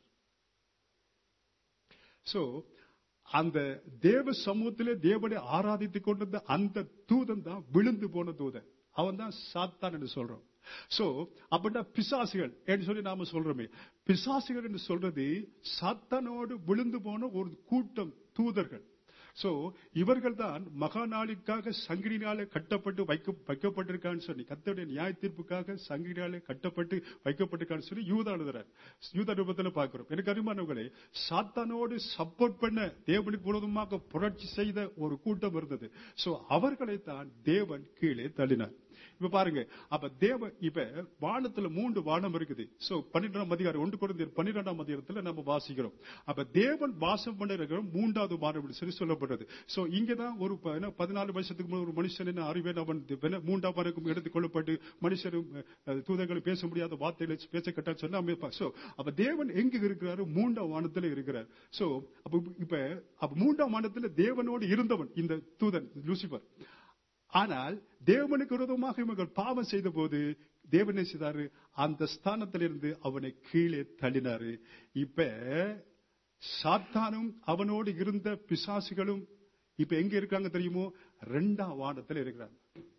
சோ அந்த தேவ சமூகத்திலே தேவனை ஆராதித்துக் கொண்டிருந்த அந்த தூதன் தான் விழுந்து போன தூதன் அவன் தான் சாத்தான் என்று சொல்றோம் சோ அப்படின்னா பிசாசுகள் என்று சொல்லி நாம சொல்றோமே பிசாசுகள் என்று சொல்றது சாத்தானோடு விழுந்து போன ஒரு கூட்டம் தூதர்கள் சோ இவர்கள் தான் மகாநாளுக்காக சங்கிலினாலே கட்டப்பட்டு வைக்க வைக்கப்பட்டிருக்கான்னு சொல்லி கத்தோடைய நியாய தீர்ப்புக்காக சங்கிலினாலே கட்டப்பட்டு வைக்கப்பட்டிருக்கான்னு சொல்லி யூதா எழுதுறார் யூதா ரூபத்துல பார்க்கிறோம் எனக்கு அருமானவர்களே சாத்தானோடு சப்போர்ட் பண்ண தேவனுக்கு விரோதமாக புரட்சி செய்த ஒரு கூட்டம் இருந்தது சோ அவர்களை தான் தேவன் கீழே தள்ளினார் இப்ப பாருங்க அப்ப தேவ இப்ப வானத்துல மூன்று வானம் இருக்குது சோ பன்னிரெண்டாம் அதிகாரம் ஒன்று குறைந்த பன்னிரெண்டாம் அதிகாரத்துல நம்ம வாசிக்கிறோம் அப்ப தேவன் வாசம் பண்ண இருக்கிற மூன்றாவது வானம் என்று சொல்லி சொல்லப்படுறது சோ இங்கதான் ஒரு ப- என்ன, பதினாலு வருஷத்துக்கு முன்னாடி ஒரு மனுஷன் என்ன அறிவேன் அவன் என்ன, மூன்றாம் வானக்கும் எடுத்துக் கொள்ளப்பட்டு மனுஷரும் அஹ், தூதர்களும் பேச முடியாத வார்த்தைகளை பேச கட்டான்னு சொன்னா அமே பா- so, அப்ப தேவன் எங்க இருக்கிறாரு மூன்றாம் வானத்துல இருக்கிறார் சோ அப்ப இப்ப அப்ப மூன்றாம் வானத்துல தேவனோடு இருந்தவன் இந்த தூதன் லூசிபர் ஆனால் தேவனுக்கு விரோதமாக இவர்கள் பாவம் செய்த போது தேவன் என்ன செய்தாரு அந்த ஸ்தானத்திலிருந்து அவனை கீழே தள்ளினாரு இப்ப சாத்தானும் அவனோடு இருந்த பிசாசுகளும் இப்ப எங்க இருக்காங்க தெரியுமோ ரெண்டாம் வானத்துல இருக்கிறாங்க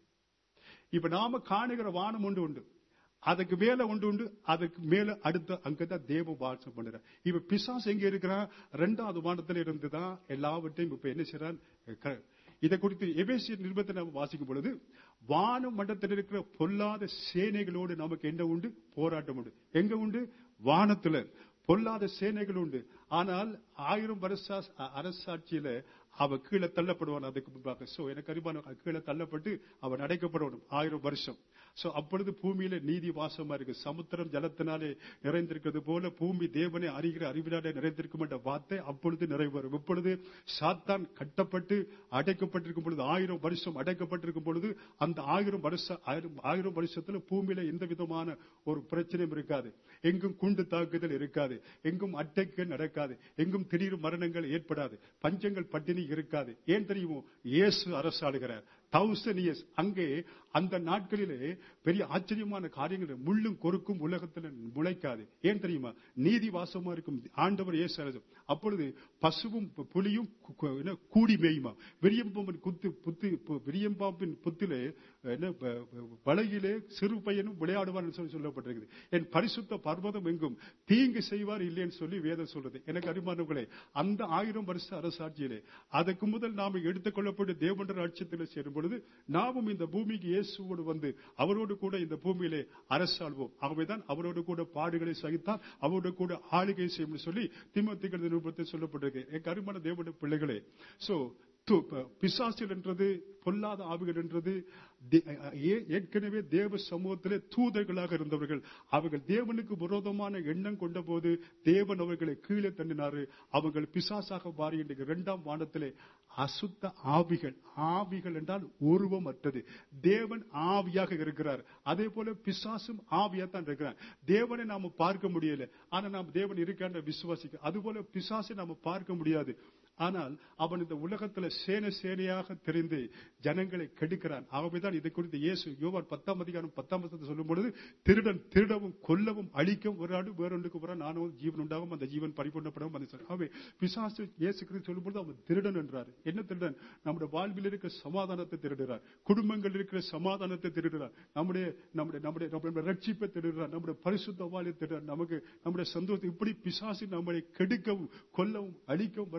இப்ப நாம காணுகிற வானம் ஒன்று உண்டு அதுக்கு மேல ஒன்று உண்டு அதுக்கு மேல அடுத்த அங்கதான் தேவ வாசம் பண்ணுற இப்ப பிசாசு எங்க இருக்கிறான் ரெண்டாவது வானத்துல இருந்துதான் எல்லாவற்றையும் இப்ப என்ன செய்யறான் க- இதை குறித்து எபேசியர் நிருபத்தை நம்ம வாசிக்கும் பொழுது வான மண்டலத்தில் இருக்கிற பொல்லாத சேனைகளோடு நமக்கு என்ன உண்டு போராட்டம் உண்டு எங்க உண்டு வானத்துல பொல்லாத சேனைகள் உண்டு ஆனால் ஆயிரம் வருஷ அரசாட்சியில அவ கீழே தள்ளப்படுவான் அதுக்கு முன்பாக சோ எனக்கு அறிவான கீழே தள்ளப்பட்டு அவன் அடைக்கப்படணும் ஆயிரம் வருஷம் சோ அப்பொழுது பூமியில நீதி வாசமா இருக்கு சமுத்திரம் ஜலத்தினாலே நிறைந்திருக்கிறது போல பூமி தேவனை அறிகிற அறிவினாலே நிறைந்திருக்கும் என்ற வார்த்தை அப்பொழுது நிறைவேறும் இப்பொழுது சாத்தான் கட்டப்பட்டு அடைக்கப்பட்டிருக்கும் பொழுது ஆயிரம் வருஷம் அடைக்கப்பட்டிருக்கும் பொழுது அந்த ஆயிரம் வருஷம் ஆயிரம் ஆயிரம் வருஷத்துல பூமியில எந்த விதமான ஒரு பிரச்சனையும் இருக்காது எங்கும் குண்டு தாக்குதல் இருக்காது எங்கும் அட்டைக்கு நடக்காது எங்கும் திடீர் மரணங்கள் ஏற்படாது பஞ்சங்கள் பட்டினி இருக்காது ஏன் தெரியுமோ இயேசு அரசாளுகிறார் தௌசண்ட் இயர்ஸ் அங்கே அந்த நாட்களிலே பெரிய ஆச்சரியமான காரியங்கள் முள்ளும் கொறுக்கும் உலகத்தில் முளைக்காது ஏன் தெரியுமா நீதி வாசமா இருக்கும் ஆண்டவர் இயேசு அரசு அப்பொழுது பசுவும் புலியும் கு- கு- என்ன, கூடி மேயுமா விரியம்பாம்பின் குத்து புத்து பு- விரியம்பாம்பின் புத்திலே என்ன ப- ப- வலையிலே சிறு பையனும் விளையாடுவார் சொல்லி சொல்லப்பட்டிருக்குது என் பரிசுத்த பர்வதம் எங்கும் தீங்கு செய்வார் இல்லைன்னு சொல்லி வேதம் சொல்றது எனக்கு அருமானவர்களே அந்த ஆயிரம் வருஷ அரசாட்சியிலே அதுக்கு முதல் நாம எடுத்துக்கொள்ளப்பட்டு தேவன்ற ராட்சியத்தில் சேரும் பொழுது நாமும் இந்த பூமிக்கு இயேசுவோடு வந்து அவரோடு கூட இந்த பூமியிலே அரசாள்வோம் ஆகவேதான் அவரோடு கூட பாடுகளை சகித்தால் அவரோடு கூட ஆளுகை செய்யும் சொல்லி திமுக நிருபத்தில் சொல்லப்பட்டிருக்கு என் அருமான தேவனுடைய பிள்ளைகளே சோ து- ப- பிசாசுகள் என்றது பொல்லாத ஆவிகள் என்றது தே- ஏ- ஏற்கனவே தேவ சமூகத்திலே தூதர்களாக இருந்தவர்கள் அவர்கள் தேவனுக்கு விரோதமான எண்ணம் கொண்ட போது தேவன் அவர்களை கீழே தண்டினாரு அவர்கள் பிசாசாக மாறி இன்றைக்கு இரண்டாம் வானத்திலே அசுத்த ஆவிகள் ஆவிகள் என்றால் உருவமற்றது தேவன் ஆவியாக இருக்கிறார் அதே போல பிசாசும் ஆவியா தான் இருக்கிறார் தேவனை நாம பார்க்க முடியல ஆனா நாம் தேவன் இருக்கான்ற விசுவாசிக்க அதுபோல பிசாசை நாம பார்க்க முடியாது ஆனால் அவன் இந்த உலகத்துல சேன சேனையாக தெரிந்து ஜனங்களை கெடுக்கிறான் ஆகவேதான் இதை குறித்து இயேசு யோவான் பத்தாம் அதிகாரம் பத்தாம் வசனத்தை சொல்லும் பொழுது திருடன் திருடவும் கொல்லவும் அழிக்கவும் ஒரு ஆடு வேறொன்றுக்கு வர நானும் ஜீவன் உண்டாகும் அந்த ஜீவன் பரிபூர்ணப்படவும் அந்த சொல். ஆகவே பிசாசு இயேசு கிறிஸ்து சொல்லும் பொழுது அவன் திருடன் என்றார் என்ன திருடன் நம்முடைய வாழ்வில் இருக்கிற சமாதானத்தை திருடுறார் குடும்பங்கள் இருக்கிற சமாதானத்தை திருடுறார் நம்முடைய நம்முடைய நம்முடைய நம்முடைய ரட்சிப்பை திருடுறார் நம்முடைய பரிசுத்த வாழ்வை திருடுறார் நமக்கு நம்முடைய சந்தோஷத்தை இப்படி பிசாசு நம்மளை கெடுக்கவும் கொல்லவும் அழிக்கவும் வருகிறான் ஆகவே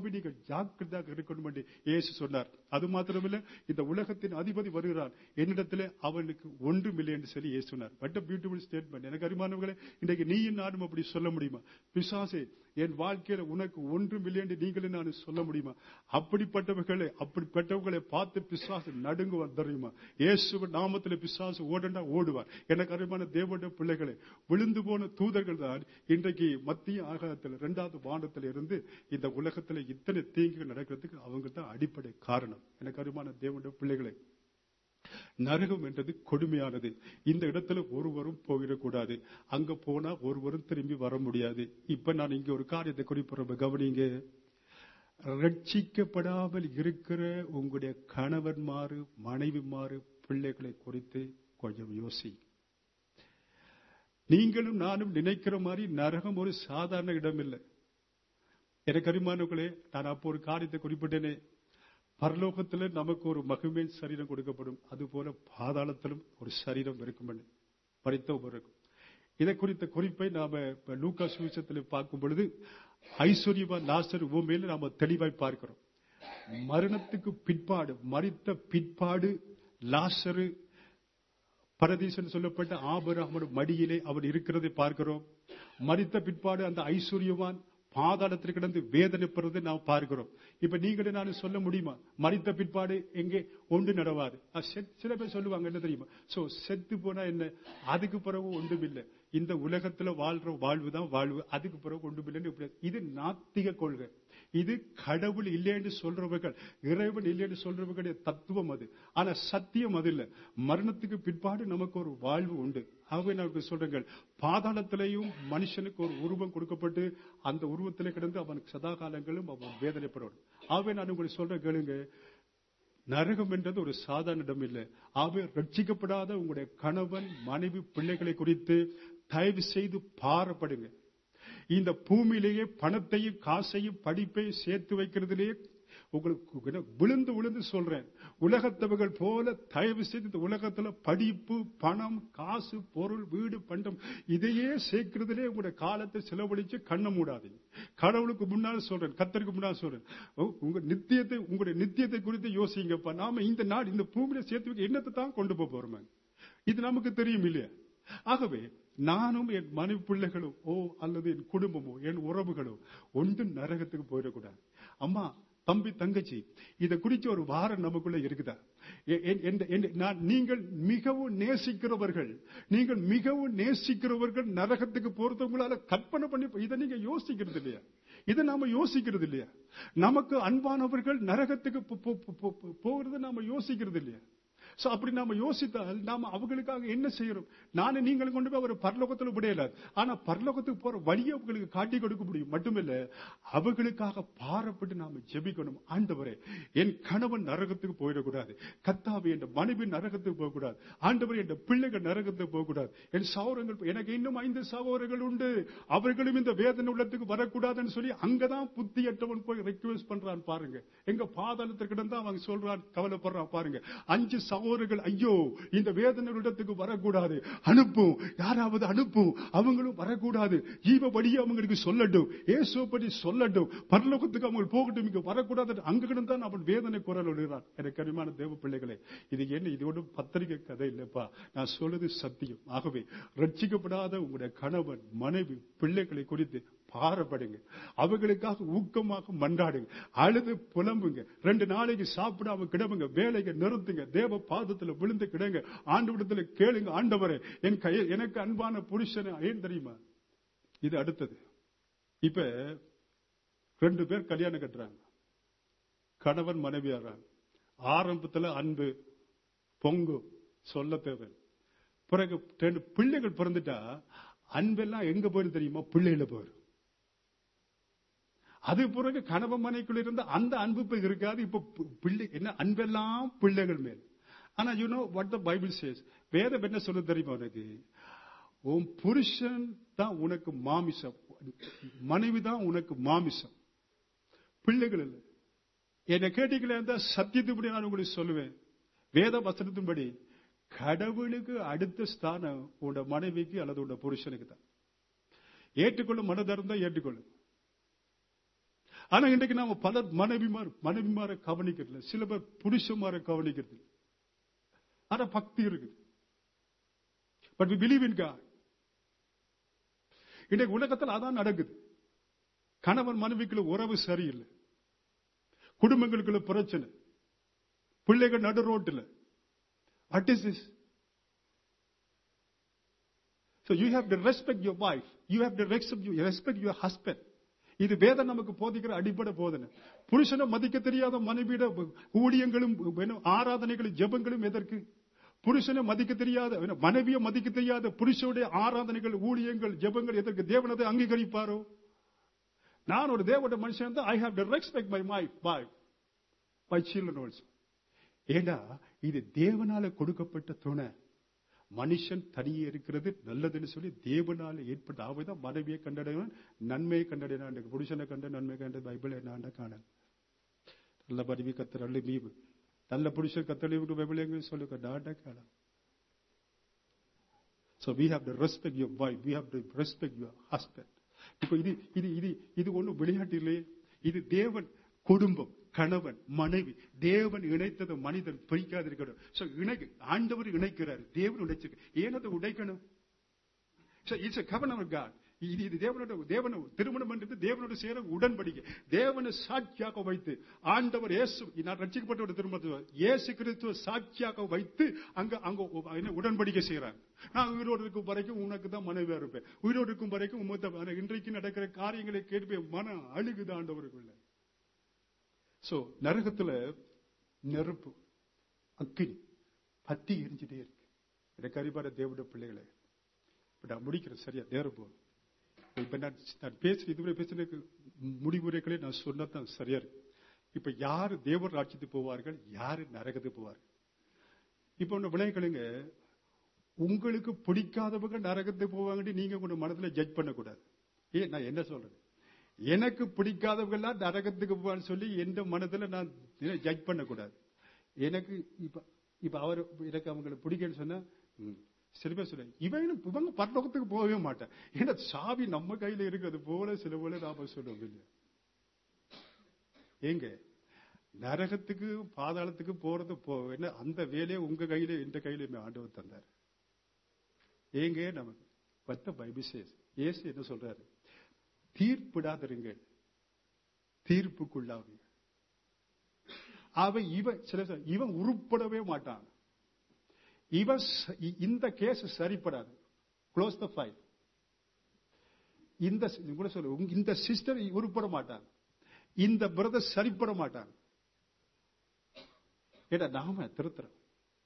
ஆகவே நீங்கள் ஜாக்கிரதையாக இருக்கணும் என்று இயேசு சொன்னார் அது மாத்திரமில்ல இந்த உலகத்தின் அதிபதி வருகிறான் என்னிடத்திலே அவனுக்கு ஒன்றுமில்லை என்று சொல்லி இயேசு சொன்னார் பட் பியூட்டிஃபுல் ஸ்டேட்மெண்ட் எனக்கு அருமானவர்களே இன்றைக்கு நீயும் நானும் அப்படி சொல்ல முடியுமா பிசாசே என் வாழ்க்கையில உனக்கு ஒன்றும் இல்லை என்று நீங்களும் நான் சொல்ல முடியுமா அப்படிப்பட்டவர்களை அப்படிப்பட்டவர்களை பார்த்து பிசாசு நடுங்குவார் தெரியுமா இயேசுவ நாமத்தில் பிசாசு ஓடண்டா ஓடுவார் எனக்கு அருமையான தேவனுடைய பிள்ளைகளை விழுந்து போன தூதர்கள் தான் இன்றைக்கு மத்திய ஆகாயத்தில் இரண்டாவது வானத்தில் இருந்து இந்த உலகத்தில் இத்தனை தீங்குகள் நடக்கிறதுக்கு அவங்க தான் அடிப்படை காரணம் எனக்கு அருமையான தேவனுடைய பிள்ளைகளை நரகம் என்றது கொடுமையானது இந்த இடத்துல ஒருவரும் போயிடக்கூடாது அங்க போனா ஒருவரும் திரும்பி வர முடியாது இப்ப நான் இங்க ஒரு காரியத்தை குறிப்பிட கவனிங்க ரட்சிக்கப்படாமல் இருக்கிற உங்களுடைய கணவன்மாறு மனைவிமாறு பிள்ளைகளை குறித்து கொஞ்சம் யோசி நீங்களும் நானும் நினைக்கிற மாதிரி நரகம் ஒரு சாதாரண இடம் இல்லை எனக்கு அருமானவர்களே நான் அப்போ ஒரு காரியத்தை குறிப்பிட்டேனே பரலோகத்துல நமக்கு ஒரு மகிமையின் சரீரம் கொடுக்கப்படும் அதுபோல பாதாளத்திலும் ஒரு சரீரம் இருக்கும் என்று படித்த இருக்கும் இதை குறித்த குறிப்பை நாம இப்ப லூக்கா சுவிசத்தில் பார்க்கும் பொழுது ஐஸ்வர்யமா லாசர் பூமியில நாம தெளிவாய் பார்க்கிறோம் மரணத்துக்கு பிற்பாடு மறித்த பிற்பாடு லாசரு பரதீசன் சொல்லப்பட்ட ஆபராமன் மடியிலே அவர் இருக்கிறதை பார்க்கிறோம் மறித்த பிற்பாடு அந்த ஐஸ்வர்யவான் பாதாளத்தில் கிடந்து வேதனைப்படுறதை நாம் பார்க்கிறோம் இப்ப நீங்களே நான் சொல்ல முடியுமா மறித்த பிற்பாடு எங்கே ஒன்று நடவாது அஹ் செத்- சில பேர் சொல்லுவாங்க என்ன தெரியுமா சோ செத்து போனா என்ன அதுக்கு பிறகு ஒன்றும் இல்லை இந்த உலகத்துல வாழ்ற வாழ்வு தான் வாழ்வு அதுக்கு பிறகு ஒன்றும் இல்லைன்னு இப்படி இது நாத்திக கொள்கை இது கடவுள் இல்லை என்று சொல்றவர்கள் இறைவன் இல்லை என்று சொல்றவர்களுடைய தத்துவம் அது ஆனா சத்தியம் அது இல்ல மரணத்துக்கு பிற்பாடு நமக்கு ஒரு வாழ்வு உண்டு ஆகவே நான் சொல்றேங்கள் பாதாளத்திலேயும் மனுஷனுக்கு ஒரு உருவம் கொடுக்கப்பட்டு அந்த உருவத்திலே கிடந்து அவனுக்கு சதா காலங்களும் அவன் வேதனைப்படணும் ஆகவே நான் உங்களுக்கு சொல்றேன் கேளுங்க நரகம் என்றது ஒரு சாதாரண இடம் இல்லை ஆகவே ரட்சிக்கப்படாத உங்களுடைய கணவன் மனைவி பிள்ளைகளை குறித்து தயவு செய்து பாரப்படுங்க இந்த பூமியிலேயே பணத்தையும் காசையும் படிப்பையும் சேர்த்து வைக்கிறதுலேயே உங்களுக்கு என்ன விழுந்து விழுந்து சொல்றேன் உலகத்தவர்கள் போல தயவு செய்து இந்த உலகத்துல படிப்பு பணம் காசு பொருள் வீடு பண்டம் இதையே சேர்க்கிறதுலே உங்களுடைய காலத்தை செலவழிச்சு கண்ண மூடாதீங்க கடவுளுக்கு முன்னால் சொல்றேன் கத்தருக்கு முன்னால் சொல்றேன் உ- உங்க நித்தியத்தை உங்களுடைய நித்தியத்தை குறித்து யோசிங்கப்பா நாம இந்த நாடு இந்த பூமியில சேர்த்து வைக்க என்னத்தை தான் கொண்டு போக போறோம் இது நமக்கு தெரியும் இல்லையா ஆகவே நானும் என் மனைவி பிள்ளைகளும் ஓ அல்லது என் குடும்பமோ என் உறவுகளோ ஒன்றும் நரகத்துக்கு போயிடக்கூடாது அம்மா தம்பி தங்கச்சி இதை குறித்து ஒரு வாரம் நமக்குள்ள இருக்குதா எ- என்- என்- என்- நான் நீங்கள் மிகவும் நேசிக்கிறவர்கள் நீங்கள் மிகவும் நேசிக்கிறவர்கள் நரகத்துக்கு போறது உங்களால கற்பனை பண்ணி இதை நீங்க யோசிக்கிறது இல்லையா இதை நாம யோசிக்கிறது இல்லையா நமக்கு அன்பானவர்கள் நரகத்துக்கு போ- போ- போ- போ- போகிறது நாம யோசிக்கிறது இல்லையா சோ அப்படி நாம யோசித்தால் நாம அவங்களுக்காக என்ன செய்யறோம் நானும் நீங்களும் கொண்டு போய் அவர் பரலோகத்துல விடையல ஆனா பரலோகத்துக்கு போற வழியை அவங்களுக்கு காட்டி கொடுக்க முடியும் மட்டுமில்ல அவர்களுக்காக பாரப்பட்டு நாம ஜெபிக்கணும் ஆண்டவரே என் கணவன் நரகத்துக்கு போயிடக்கூடாது கத்தாவி என் மனைவி நரகத்துக்கு போகக்கூடாது ஆண்டவரே என் பிள்ளைகள் நரகத்துக்கு போகக்கூடாது என் சகோதரங்கள் எனக்கு இன்னும் ஐந்து சகோதரர்கள் உண்டு அவர்களும் இந்த வேதனை உள்ளத்துக்கு வரக்கூடாதுன்னு சொல்லி அங்கதான் புத்தியற்றவன் போய் ரெக்வெஸ்ட் பண்றான் பாருங்க எங்க பாதாளத்திற்கு கிடந்தா அவன் சொல்றான் கவலைப்படுறான் பாருங்க அஞ்சு சகோதரர்கள் ஐயோ இந்த வேதனை இடத்துக்கு வரக்கூடாது அனுப்பும் யாராவது அனுப்பும் அவங்களும் வரக்கூடாது ஜீவ படியே அவங்களுக்கு சொல்லட்டும் ஏசோ படி சொல்லட்டும் பரலோகத்துக்கு அவங்க போகட்டும் இங்க வரக்கூடாது அங்க கிடந்தான் அவன் வேதனை குரல் எழுகிறான் எனக்கு அருமையான தேவ பிள்ளைகளே இது என்ன இது ஒன்றும் பத்திரிகை கதை இல்லப்பா நான் சொல்றது சத்தியம் ஆகவே ரட்சிக்கப்படாத உங்களுடைய கணவன் மனைவி பிள்ளைகளை குறித்து பாரப்படுங்க அவங்களுக்காக ஊக்கமாக மன்றாடுங்க அழுது புலம்புங்க ரெண்டு நாளைக்கு சாப்பிடாம கிடவுங்க வேலையை நிறுத்துங்க தேவ பாதத்துல விழுந்து கிடங்க ஆண்டு கேளுங்க ஆண்டவரே என் கை எனக்கு அன்பான புருஷனை ஏன் தெரியுமா இது அடுத்தது இப்ப ரெண்டு பேர் கல்யாணம் கட்டுறாங்க கணவன் மனைவி ஆறாங்க ஆரம்பத்துல அன்பு பொங்கு சொல்ல தேவை பிறகு ரெண்டு பிள்ளைகள் பிறந்துட்டா அன்பெல்லாம் எங்க போயிரும் தெரியுமா பிள்ளைகள போயிரும் அது பிறகு கணவன் மனைக்குள்ள இருந்த அந்த அன்பு இப்ப இருக்காது இப்ப பி- பிள்ளை என்ன அன்பெல்லாம் பிள்ளைகள் மேல் ஆனா you know what the Bible says வேதம் என்ன சொல்ல தெரியுமா உனக்கு உன் புருஷன் தான் உனக்கு மாமிசம் மனைவி தான் உனக்கு மாமிசம் பிள்ளைகள் இல்லை என்னை கேட்டீங்களே இருந்தா சத்தியத்துப்படி நான் உங்களுக்கு சொல்லுவேன் வேத வசனத்தின்படி கடவுளுக்கு அடுத்த ஸ்தானம் உன்னோட மனைவிக்கு அல்லது உன்னோட புருஷனுக்கு தான் ஏற்றுக்கொள்ளும் மனதர்ந்தா ஏற்றுக்கொள்ளும் ஆனா இன்றைக்கு நாம பலர் மனைவிமார் மனைவிமார கவனிக்கிறது சில பேர் புருஷமார கவனிக்கிறது ஆனா பக்தி இருக்குது but we believe in God இன்றைக்கு உலகத்தில் அதான் நடக்குது கணவன் மனைவிக்குள்ள உறவு சரியில்லை குடும்பங்களுக்குள்ள பிரச்சனை பிள்ளைகள் நடு ரோட்டில் what is this So you have to respect your wife. You have to respect your, respect your husband. இது வேதம் நமக்கு போதிக்கிற அடிப்படை போதனை புருஷனை மதிக்க தெரியாத மனைவியிட ஊழியங்களும் என்ன, ஆராதனைகளும் ஜெபங்களும் எதற்கு புருஷனை மதிக்க தெரியாத என்ன, மனைவியை மதிக்க தெரியாத புருஷனுடைய ஆராதனைகள் ஊழியங்கள் ஜெபங்கள் எதற்கு தேவனதை அங்கீகரிப்பாரோ நான் ஒரு தேவனுடைய மனுஷன் தான் I have to respect my my boy my children also ஏண்டா இது தேவனால கொடுக்கப்பட்ட துணை மனுஷன் தனியே இருக்கிறது நல்லதுன்னு சொல்லி தேவனால ஏற்பட்ட ஆவைதான் மனைவியை கண்டடைவன் நன்மையை கண்டடைனான் புருஷனை கண்ட நன்மை கண்ட பைபிள் என்ன காண நல்ல மனைவி கத்த நல்ல மீவு நல்ல புருஷன் கத்தளிவுக்கு பைபிள் எங்க சொல்லுங்க நாட்ட காலம் So we have to respect your wife. We have to respect your husband. இப்போ இது இது இது இது ஒண்ணும் விளையாட்டு இல்லையே இது தேவன் குடும்பம் கணவன் மனைவி தேவன் இணைத்தது மனிதன் பிரிக்காது இருக்கணும் So, இணைக்க ஆண்டவர் இணைக்கிறார் தேவன் இணைச்சிருக்கு ஏன் அதை உடைக்கணும் இட்ஸ் கவர்னர் காட் இது இது தேவனோட தேவன திருமணம் என்றது தேவனோட சேர உடன்படிக்கை தேவனை சாட்சியாக வைத்து ஆண்டவர் இயேசு நான் ரட்சிக்கப்பட்ட ஒரு திருமணத்தை இயேசு கிறிஸ்துவ சாட்சியாக வைத்து அங்க அங்க என்ன உடன்படிக்கை செய்யறாங்க நான் உயிரோடு இருக்கும் வரைக்கும் உனக்கு தான் மனைவியா இருப்பேன் உயிரோடு இருக்கும் வரைக்கும் உமத்த ஆனா இன்றைக்கு நடக்கிற காரியங்களை கேட்டு மன அழுகுது ஆண்டவருக்குள்ள சோ நரகத்துல நெருப்பு அக்கினி பத்தி எரிஞ்சுட்டே இருக்கு எனக்கு அறிவார தேவனுடைய பிள்ளைகளை இப்ப நான் முடிக்கிறேன் சரியா நேரம் போதும் இப்ப நான் நான் பேச இதுவரை பேசின முடிவுரைகளே நான் சொன்னதான் சரியா இருக்கு இப்ப யாரு தேவர் ராட்சியத்துக்கு போவார்கள் யாரு நரகத்துக்கு போவார்கள் இப்ப ஒண்ணு விளையாடுங்க உங்களுக்கு பிடிக்காதவங்க நரகத்துக்கு போவாங்கன்னு நீங்க உங்க மனதுல ஜட்ஜ் பண்ணக்கூடாது ஏன் நான் என்ன சொல்றேன் எனக்கு பிடிக்காதவங்க எல்லாம் நரகத்துக்கு போவான்னு சொல்லி எந்த மனதுல நான் ஜட்ஜ் பண்ணக்கூடாது எனக்கு இப்ப இப்ப அவர் எனக்கு அவங்களுக்கு பிடிக்கன்னு சொன்னா ம், சில பேர் சொல்ல இவன் இவங்க பரலோகத்துக்கு போகவே மாட்டேன் ஏன்னா சாவி நம்ம கையில இருக்கிறது போல சில போல நாம சொல்லுவோம் இல்லையா ஏங்க நரகத்துக்கு பாதாளத்துக்கு போறது போ என்ன அந்த வேலையை உங்க கையில இந்த கையில ஆண்டவர் தந்தார் ஏங்க நமக்கு பத்த பைபிள் சேஸ் இயேசு என்ன சொல்றாரு தீர்ப்பிடாதிருங்கள் தீர்ப்புக்குள்ளாவீங்க அவன் இவன் சில ச- இவன் உருப்படவே மாட்டான் இவன் ச- இ- இந்த கேஸ் சரிப்படாது க்ளோஸ் த ஃபைல் இந்த சி- கூட சொல்லு உங்க- இந்த சிஸ்டர் உருப்பட மாட்டாங்க இந்த பிரதர் சரிப்பட மாட்டாங்க ஏடா நாம திருத்துறோம்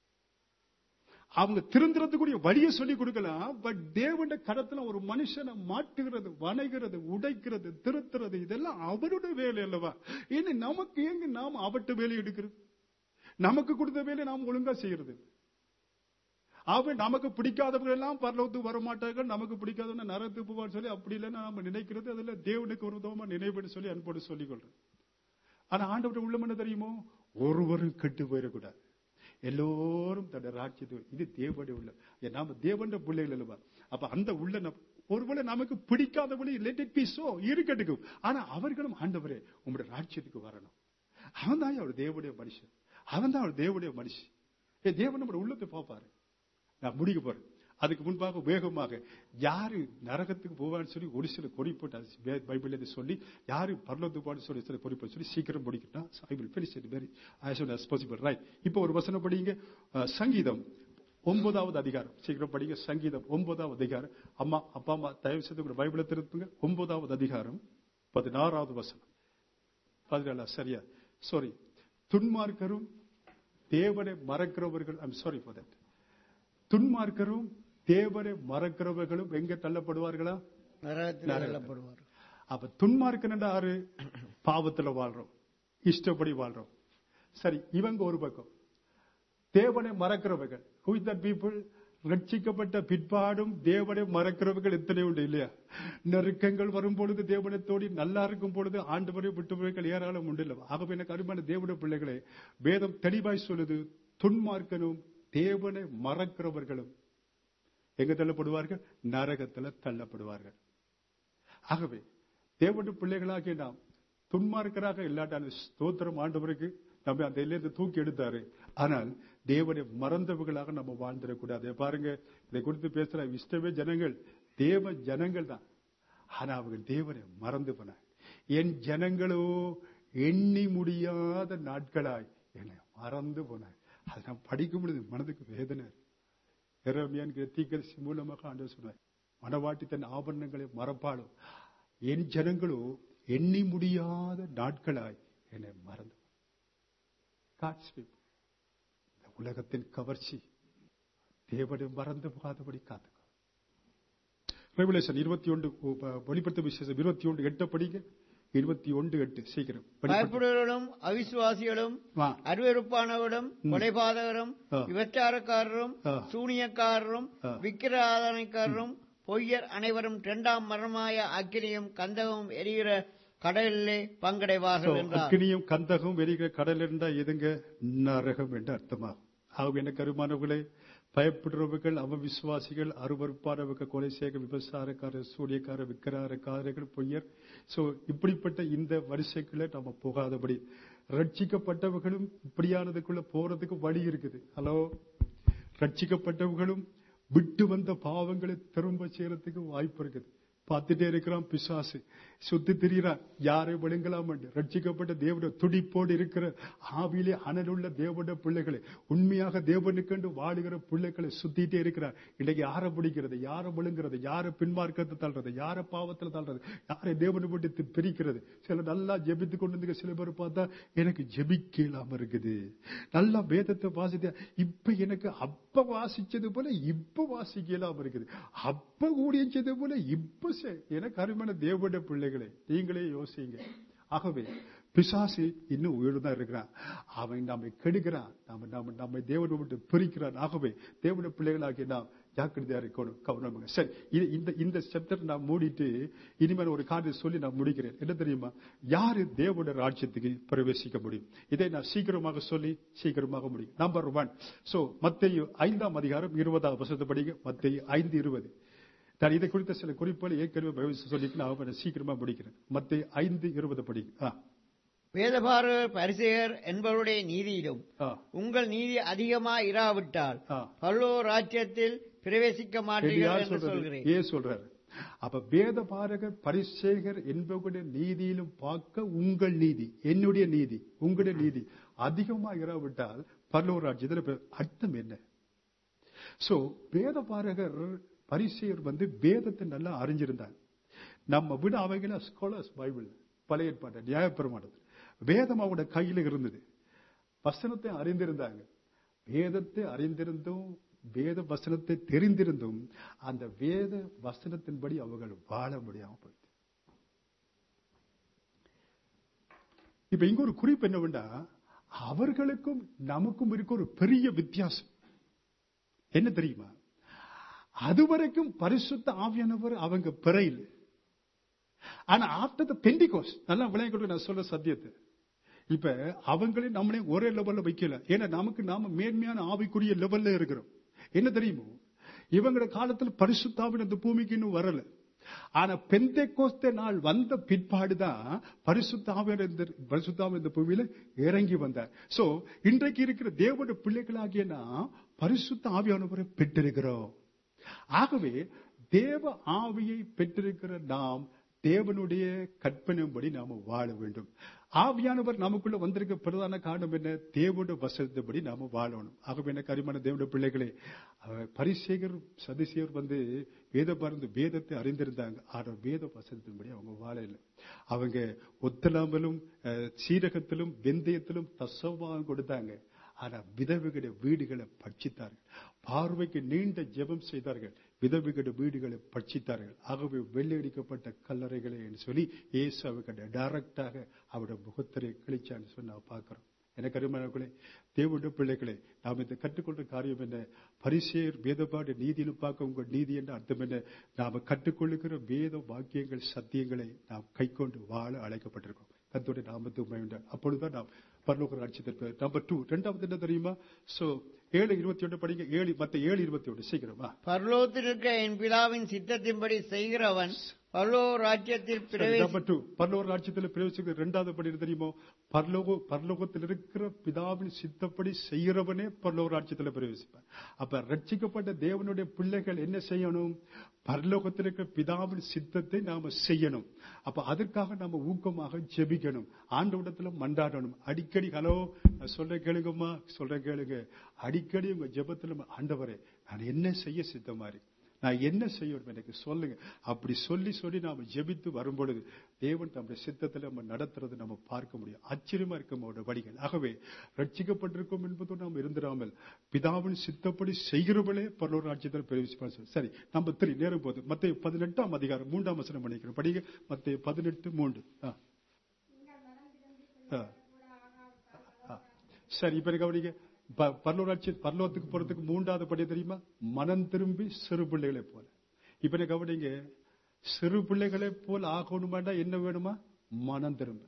அவங்க திருந்துறதுக்குரிய வழியை சொல்லி கொடுக்கலாம் பட் தேவண்ட கடத்துல ஒரு மனுஷனை மாட்டுகிறது வணைகிறது உடைக்கிறது திருத்துறது இதெல்லாம் அவருடைய வேலை அல்லவா ஏன்னா நமக்கு எங்க நாம அவட்ட வேலை எடுக்கிறது நமக்கு கொடுத்த வேலையை நாம் ஒழுங்கா செய்யறது அவன் நமக்கு பிடிக்காதவங்க எல்லாம் பரலோகத்துக்கு வர மாட்டார்கள் நமக்கு பிடிக்காதவங்க நரத்துக்கு போவான்னு சொல்லி அப்படி இல்லைன்னு நாம நினைக்கிறது அதுல தேவனுக்கு ஒரு விதமா நினைவுன்னு சொல்லி அன்போடு சொல்லிக் கொள்றோம் ஆனா ஆண்டவருடைய உள்ளம் என்ன தெரியுமோ ஒருவரும் கெட்டு போயிடக்கூடாது எல்லோரும் தன்னுடைய ராட்சியத்தை இது தேவனுடைய உள்ள ஏ, நாம தேவனுடைய பிள்ளைகள் அல்லவா அப்ப அந்த உள்ள நம்- ஒருவேளை நமக்கு பிடிக்காதபடி லெட் இட் பி சோ இருக்கட்டும் ஆனா அவர்களும் ஆண்டவரே உங்களுடைய ராட்சியத்துக்கு வரணும் அவன் தான் அவர் தேவனுடைய மனுஷன் அவன் தான் அவர் தேவனுடைய மனுஷன் ஏ தேவன் நம்முடைய உள்ளத்தை பார்ப்பாரு நான் முடிக்க போறேன் அதுக்கு முன்பாக வேகமாக யாரு நரகத்துக்கு போவான்னு சொல்லி ஒரு சில குறிப்பிட்ட பைபிள் இருந்து சொல்லி யாரு பரலோகத்துக்கு போவான்னு சொல்லி சில குறிப்பிட்டு சொல்லி சீக்கிரம் படிக்கணும் I will finish it very as soon as possible right இப்போ ஒரு வசனம் படிங்க அஹ், சங்கீதம் ஒன்பதாவது அதிகாரம் சீக்கிரம் படிங்க சங்கீதம் ஒன்பதாவது அதிகாரம் அம்மா அப்பா அம்மா தயவு செய்து உங்க பைபிளை திருப்புங்க ஒன்பதாவது அதிகாரம் பதினாறாவது வசனம் பதினாலா சரியா சாரி துன்மார்க்கரும் தேவனை மறக்கிறவர்கள் ஐம் சாரி ஃபார் தட் துன்மார்க்கரும் தேவனை மறக்கிறவர்களும் எங்க தள்ளப்படுவார்களா நரகத்தில் நரகத்தில். தள்ளப்படுவார் அப்ப துன்மார்க்கன் ஆறு பாவத்துல வாழ்றோம் இஷ்டப்படி வாழ்றோம் சரி இவங்க ஒரு பக்கம் தேவனை மறக்கிறவர்கள் who is that people ரட்சிக்கப்பட்ட பிற்பாடும் தேவனை மறக்கிறவர்கள் எத்தனை உண்டு இல்லையா நெருக்கங்கள் வரும் பொழுது தேவனை தோடி நல்லா இருக்கும் பொழுது ஆண்டவரை விட்டுவர்கள் ஏராளம் உண்டு இல்ல ஆகவே எனக்கு அருமையான தேவனுடைய பிள்ளைகளே வேதம் தெளிவாய் சொல்லுது துன்மார்க்கனும் தேவனை மறக்கிறவர்களும் எங்க தள்ளப்படுவார்கள் நரகத்துல தள்ளப்படுவார்கள் ஆகவே தேவனுடைய பிள்ளைகளாகிய நாம் துன்மார்க்கராக இல்லாட்டான ஸ்தோத்திரம் ஆண்டவருக்கு நம்ம அந்த இருந்து தூக்கி எடுத்தாரு ஆனால் தேவனை மறந்தவர்களாக நம்ம வாழ்ந்துடக்கூடாது பாருங்க இதை குறித்து பேசுற இஷ்டமே ஜனங்கள் தேவ ஜனங்கள் தான் ஆனா அவங்க தேவனை மறந்து போனாங்க என் ஜனங்களோ எண்ணி முடியாத நாட்களாய் என்னை மறந்து போனாங்க அதை நான் படிக்கும் பொழுது மனதுக்கு வேதனை எரமியான்கிற தீக்கரிசி மூலமாக ஆண்டவர் சொன்னார் மனவாட்டி தன் ஆபரணங்களை மறப்பாலும் என் ஜனங்களோ எண்ணி முடியாத நாட்களாய் என்னை மறந்து God's people. இந்த உலகத்தின் கவர்ச்சி தேவனை மறந்து போகாதபடி காத்துக்கோ ரெவலேஷன் இருபத்தி ஒன்று வெளிப்படுத்த விசேஷம் இருபத்தி ஒன்று எட்டு படிங்க இருபத்தி ஒன்று எட்டு சீக்கிரம் வெளிப்படுத்து. பயப்படுவர்களும் அவிசுவாசிகளும் வா. அருவருப்பானவரும் கொலைபாதகரும் ஆ. விபச்சாரக்காரரும் ஆ. சூனியக்காரரும் ஆ. விக்கிர ஆராதனைக்காரரும் பொய்யர் அனைவரும் இரண்டாம் மரணமாய அக்கினியும் கந்தகமும் எரிகிற கடலிலே So, பங்கடைவார்கள் என்றார் அக்கினியும் கந்தகம் வெறிகிற கடல் இருந்தா எதுங்க நரகம் என்று அர்த்தமாகும் ஆகவே என்ன கருமானவர்களே பயப்படுறவர்கள் அவ விசுவாசிகள் அருவறுப்பானவர்கள் கொலை செய்க விபசாரக்காரர் சூரியக்காரர் விக்கிராரக்காரர்கள் பொய்யர் சோ இப்படிப்பட்ட இந்த வரிசைக்குள்ள நம்ம போகாதபடி ரட்சிக்கப்பட்டவர்களும் இப்படியானதுக்குள்ள போறதுக்கு வழி இருக்குது ஹலோ ரட்சிக்கப்பட்டவர்களும் விட்டு வந்த பாவங்களை திரும்ப செய்யறதுக்கு வாய்ப்பு இருக்குது பார்த்துட்டே இருக்கிறான் பிசாசு சுத்தி திரிகிறான் யாரை விழுங்கலாம் ரட்சிக்கப்பட்ட தேவனுடைய துடிப்போடு இருக்கிற ஆவியிலே அனலுள்ள தேவனுடைய பிள்ளைகளை உண்மையாக தேவனுக்கென்று வாழுகிற பிள்ளைகளை சுத்திட்டே இருக்கிறார் இன்னைக்கு யாரை பிடிக்கிறது யாரை விழுங்குறது யாரை பின்மார்க்கத்தை தள்ளுறது யாரை பாவத்தில் தள்ளுறது யாரை தேவனை விட்டு பிரிக்கிறது சில நல்லா ஜெபித்து கொண்டு வந்து சில பேர் பார்த்தா எனக்கு ஜெபிக்க இல்லாம இருக்குது நல்லா வேதத்தை வாசித்த இப்ப எனக்கு அப்ப வாசிச்சது போல இப்ப வாசிக்க இல்லாம இருக்குது அப்ப கூடியது போல இப்ப செ- எனக்கு அருமையான தேவனுடைய பிள்ளைகளே நீங்களே யோசிங்க ஆகவே பிசாசு இன்னும் உயிர் தான் இருக்கிறான் அவன் நம்மை கெடுக்கிறான் நம்ம நம்ம நம்மை தேவனை விட்டு பிரிக்கிறான் ஆகவே தேவனுடைய பிள்ளைகளாகி நாம் ஜாக்கிரதையா இருக்கணும் கவனமாக சரி இது இந்த இந்த செப்டர் நான் மூடிட்டு இனிமேல் ஒரு காரியம் சொல்லி நான் முடிக்கிறேன் என்ன தெரியுமா யாரு தேவனுடைய ராஜ்யத்துக்கு பிரவேசிக்க முடியும் இதை நான் சீக்கிரமாக சொல்லி சீக்கிரமாக முடியும் நம்பர் ஒன் சோ மத்திய ஐந்தாம் அதிகாரம் இருபதாம் வசத்தை படிங்க மத்திய ஐந்து இருபது நான் இதை குறித்த சில குறிப்புகளை ஏற்கனவே பைபிள் சொல்லிட்டு நான் அவனை சீக்கிரமா முடிக்கிறேன் மத்திய ஐந்து இருபது படி ஆ, வேதபாரகர் பரிசேயர் என்பவருடைய நீதியிலும் ஆ, உங்கள் நீதி அதிகமா இராவிட்டால் ஆ. பல்லோ ராஜ்யத்தில் பிரவேசிக்க இது மாட்டீர்கள் யார் என்று சொல்றது? சொல்கிறேன் ஏ சொல்றாரு அப்ப வேத பாரகர் பரிசேகர் என்பவருடைய நீதியிலும் பார்க்க உங்கள் நீதி என்னுடைய நீதி உங்களுடைய நீதி அதிகமா இராவிட்டால் பரலோக ராஜ்யத்தில் பிர- அர்த்தம் என்ன சோ வேத பாரகர் பரிசேயர் வந்து வேதத்தை நல்லா அறிஞ்சிருந்தாங்க நம்ம விட அவங்க ஸ்காலர்ஸ் பைபிள் பழைய ஏற்பாடு நியாயப்பிரமாணத்தில் வேதம் அவங்களோட கையில இருந்தது வசனத்தை அறிந்திருந்தாங்க வேதத்தை அறிந்திருந்தும் வேத வசனத்தை தெரிந்திருந்தும் அந்த வேத வசனத்தின்படி அவர்கள் வாழ முடியாம போயிடுது இப்ப இங்க ஒரு குறிப்பு என்னவென்றா அவர்களுக்கும் நமக்கும் இருக்க ஒரு பெரிய வித்தியாசம் என்ன தெரியுமா அதுவரைக்கும் பரிசுத்த ஆவியானவர் அவங்க பிறையில் ஆனா ஆஃப்டர் த பெண்டிகோஸ் நல்லா விளையாட்டு கொடுக்க நான் சொல்ற சத்தியத்தை இப்ப அவங்களையும் நம்மளையும் ஒரே லெவல்ல வைக்கல ஏன்னா நமக்கு நாம மேன்மையான ஆவிக்குரிய லெவல்ல இருக்கிறோம் என்ன தெரியுமோ இவங்களோட காலத்துல பரிசுத்தாவின் இந்த பூமிக்கு இன்னும் வரல ஆனா பெந்தை கோஸ்த நாள் வந்த பிற்பாடுதான் பரிசுத்தாவியர் இந்த பரிசுத்தாவின் இந்த பூமியில இறங்கி வந்தார் சோ இன்றைக்கு இருக்கிற தேவனுடைய பிள்ளைகளாகிய நாம் பரிசுத்த ஆவியானவரை பெற்றிருக்கிறோம் ஆகவே தேவ ஆவியை பெற்றிருக்கிற நாம் தேவனுடைய கற்பனைப்படி நாம வாழ வேண்டும் ஆவியானவர் நமக்குள்ள வந்திருக்க பிரதான காரணம் என்ன தேவனுடைய வசனத்தின்படி நாம வாழணும் ஆகவே என்ன கரிமான தேவனுடைய பிள்ளைகளே அவர் பரிசேகர் சதிசேகர் வந்து வேத பறந்து வேதத்தை அறிந்திருந்தாங்க ஆனா வேத வசனத்தின்படி அவங்க வாழல அவங்க ஒத்தலாமலும் அஹ், சீரகத்திலும் வெந்தயத்திலும் தசவாகம் கொடுத்தாங்க ஆனா விதவைகளுடைய வீடுகளை பட்சித்தார்கள் பார்வைக்கு நீண்ட ஜெபம் செய்தார்கள் விதவைகளுடைய வீடுகளை பட்சித்தார்கள் ஆகவே வெள்ளையடிக்கப்பட்ட கல்லறைகளை என்று சொல்லி இயேசு அவங்க டைரக்டாக அவருடைய முகத்திரை கிழிச்சான்னு சொல்லி நான் பார்க்கிறோம் எனக்கு அருமையானவர்களே தேவனுடைய பிள்ளைகளே நாம் இந்த கற்றுக்கொண்ட காரியம் என்ன பரிசேர் வேதபாடு நீதியிலும் பார்க்க உங்கள் நீதி என்ற அர்த்தம் என்ன நாம கற்றுக்கொள்ளுகிற வேத வாக்கியங்கள் சத்தியங்களை நாம் கைக்கொண்டு வாழ அழைக்கப்பட்டிருக்கோம் கத்தோடைய நாமத்து உண்மையுண்டார் அப்பொழுதுதான் நாம் பரலோக ராட்சியத்திற்கு நம்பர் டூ ரெண்டாவது என்ன தெரியுமா சோ ஏழு இருபத்தி ஒன்று படிங்க ஏழு மத்த ஏழு இருபத்தி ஒன்று சீக்கிரமா பரலோகத்தில் இருக்கிற என் பிதாவின் சித்தத்தின்படி செய்கிறவன் பல்லோ ராஜ்யத்தில் சரி, பிரவேசி number two. பரலோக ராஜ்யத்தில் பிரவேசிக்கிற இரண்டாவது படி என்ன தெரியுமோ பரலோக பரலோகத்தில் இருக்கிற பிதாவின் சித்தப்படி செய்கிறவனே பரலோக ராஜ்யத்தில் பிரவேசிப்பார் அப்ப ரட்சிக்கப்பட்ட தேவனுடைய பிள்ளைகள் என்ன செய்யணும் பரலோகத்தில் இருக்கிற பிதாவின் சித்தத்தை நாம செய்யணும் அப்ப அதற்காக நாம ஊக்கமாக ஜெபிக்கணும் ஆண்டவடத்துல மன்றாடணும் அடிக்கடி ஹலோ நான் சொல்ற கேளுங்கம்மா சொல்ற கேளுங்க அடிக்கடி உங்க ஜெபத்துல ஆண்டவரே நான் என்ன செய்ய சித்தமா இருக்கு நான் என்ன செய்யணும் எனக்கு சொல்லுங்க அப்படி சொல்லி சொல்லி நாம ஜெபித்து வரும்பொழுது தேவன் நம்முடைய சித்தத்தில் நம்ம நடத்துறது நம்ம பார்க்க முடியும் ஆச்சரியமா இருக்கும் அவருடைய வழிகள் ஆகவே ரட்சிக்கப்பட்டிருக்கும் என்பதும் நாம் இருந்திராமல் பிதாவின் சித்தப்படி செய்கிறவளே பரலோக ராஜ்யத்தில் பிரவேசிப்பார் சரி நம்ம த்ரீ நேரம் போது மத்திய பதினெட்டாம் அதிகாரம் மூன்றாம் வசனம் பண்ணிக்கிறோம் படிங்க மத்திய பதினெட்டு மூன்று ஆ. ஆ. ஆ. சரி இப்ப எனக்கு கவனிங்க ப- பரலோராட்சி பரலோகத்துக்கு போறதுக்கு மூன்றாவது படி தெரியுமா மனம் திரும்பி சிறு பிள்ளைகளை போல இப்ப எனக்கு கவனிங்க சிறு பிள்ளைகளை போல் ஆகணுமாண்டா என்ன வேணுமா மனம் திரும்ப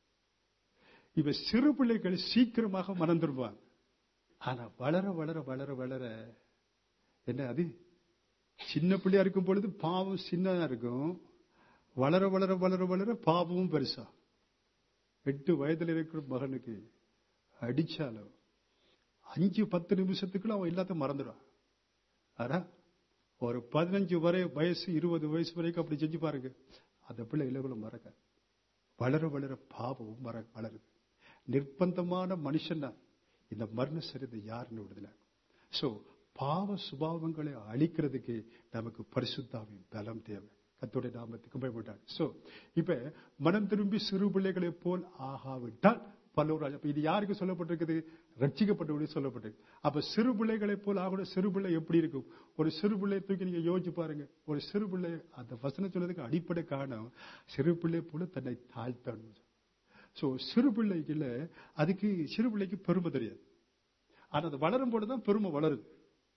இப்ப சிறு பிள்ளைகள் சீக்கிரமாக மனம் திரும்புவாங்க ஆனா வளர வளர வளர வளர என்ன அது சின்ன பிள்ளையா இருக்கும் பொழுது பாவம் சின்னதா இருக்கும் வளர வளர வளர வளர பாவமும் பெருசா எட்டு வயதுல இருக்கிற மகனுக்கு அடிச்சாலும் அஞ்சு பத்து நிமிஷத்துக்குள்ள அவன் எல்லாத்தையும் மறந்துடுவான் ஆனா ஒரு பதினஞ்சு வரை வயசு இருபது வயசு வரைக்கும் அப்படி செஞ்சு பாருங்க அந்த பிள்ளை இலகுல மறக்க வளர வளர பாவம் மற வளருது நிர்பந்தமான மனுஷன் தான் இந்த மரண சரிதை யாருன்னு விடுதலை சோ பாவ சுபாவங்களை அழிக்கிறதுக்கு நமக்கு பரிசுத்தாவின் பலம் தேவை கத்தோடைய நாமத்துக்கு பயப்பட்டார் சோ இப்ப மனம் திரும்பி சிறு பிள்ளைகளை போல் ஆகாவிட்டால் பல்லவராஜ் அப்ப இது யாருக்கு சொல்லப்பட்டிருக்குது ரட்சிக்கப்பட்டவர்கள் சொல்லப்பட்டிருக்கு அப்ப சிறு பிள்ளைகளை போல் ஆகணும் சிறு பிள்ளை எப்படி இருக்கும் ஒரு சிறு பிள்ளை தூக்கி நீங்க யோசிச்சு பாருங்க ஒரு சிறு பிள்ளை அந்த வசனம் சொன்னதுக்கு அடிப்படை காரணம் சிறு பிள்ளை போல தன்னை தாழ்த்தணும் சோ சிறு பிள்ளைக்குல அதுக்கு சிறு பிள்ளைக்கு பெருமை தெரியாது ஆனா அது வளரும் பொழுதுதான் பெருமை வளருது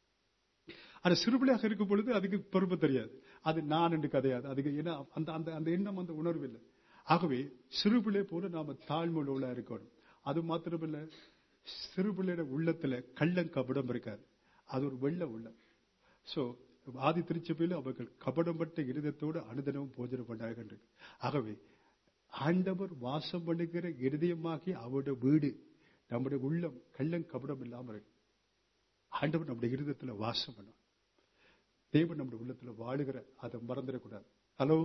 ஆனா சிறுபிள்ளையாக இருக்கும் பொழுது அதுக்கு பெருமை தெரியாது அது நான் என்று கதையாது அதுக்கு ஏன்னா அந்த அந்த அந்த எண்ணம் அந்த உணர்வு இல்லை ஆகவே சிறுபிள்ளை போல நாம தாழ்மையுள்ள இருக்கணும் அது மாத்திரமில்ல சிறுபிள்ளையோட உள்ளத்துல கள்ளம் கபடம் இருக்காது அது ஒரு வெள்ள உள்ளம் சோ ஆதி திருச்சபையில் அவர்கள் கபடப்பட்ட இருதயத்தோடு அனுதினமும் போஜனம் பண்ணார்கள் ஆகவே ஆண்டவர் வாசம் பண்ணுகிற இருதயமாகி அவருடைய வீடு நம்முடைய உள்ளம் கள்ளம் கபடம் இல்லாமல் இருக்கு ஆண்டவர் நம்முடைய இருதயத்துல வாசம் பண்ணும் தேவன் நம்முடைய உள்ளத்துல வாழுகிற அதை மறந்துடக்கூடாது ஹலோ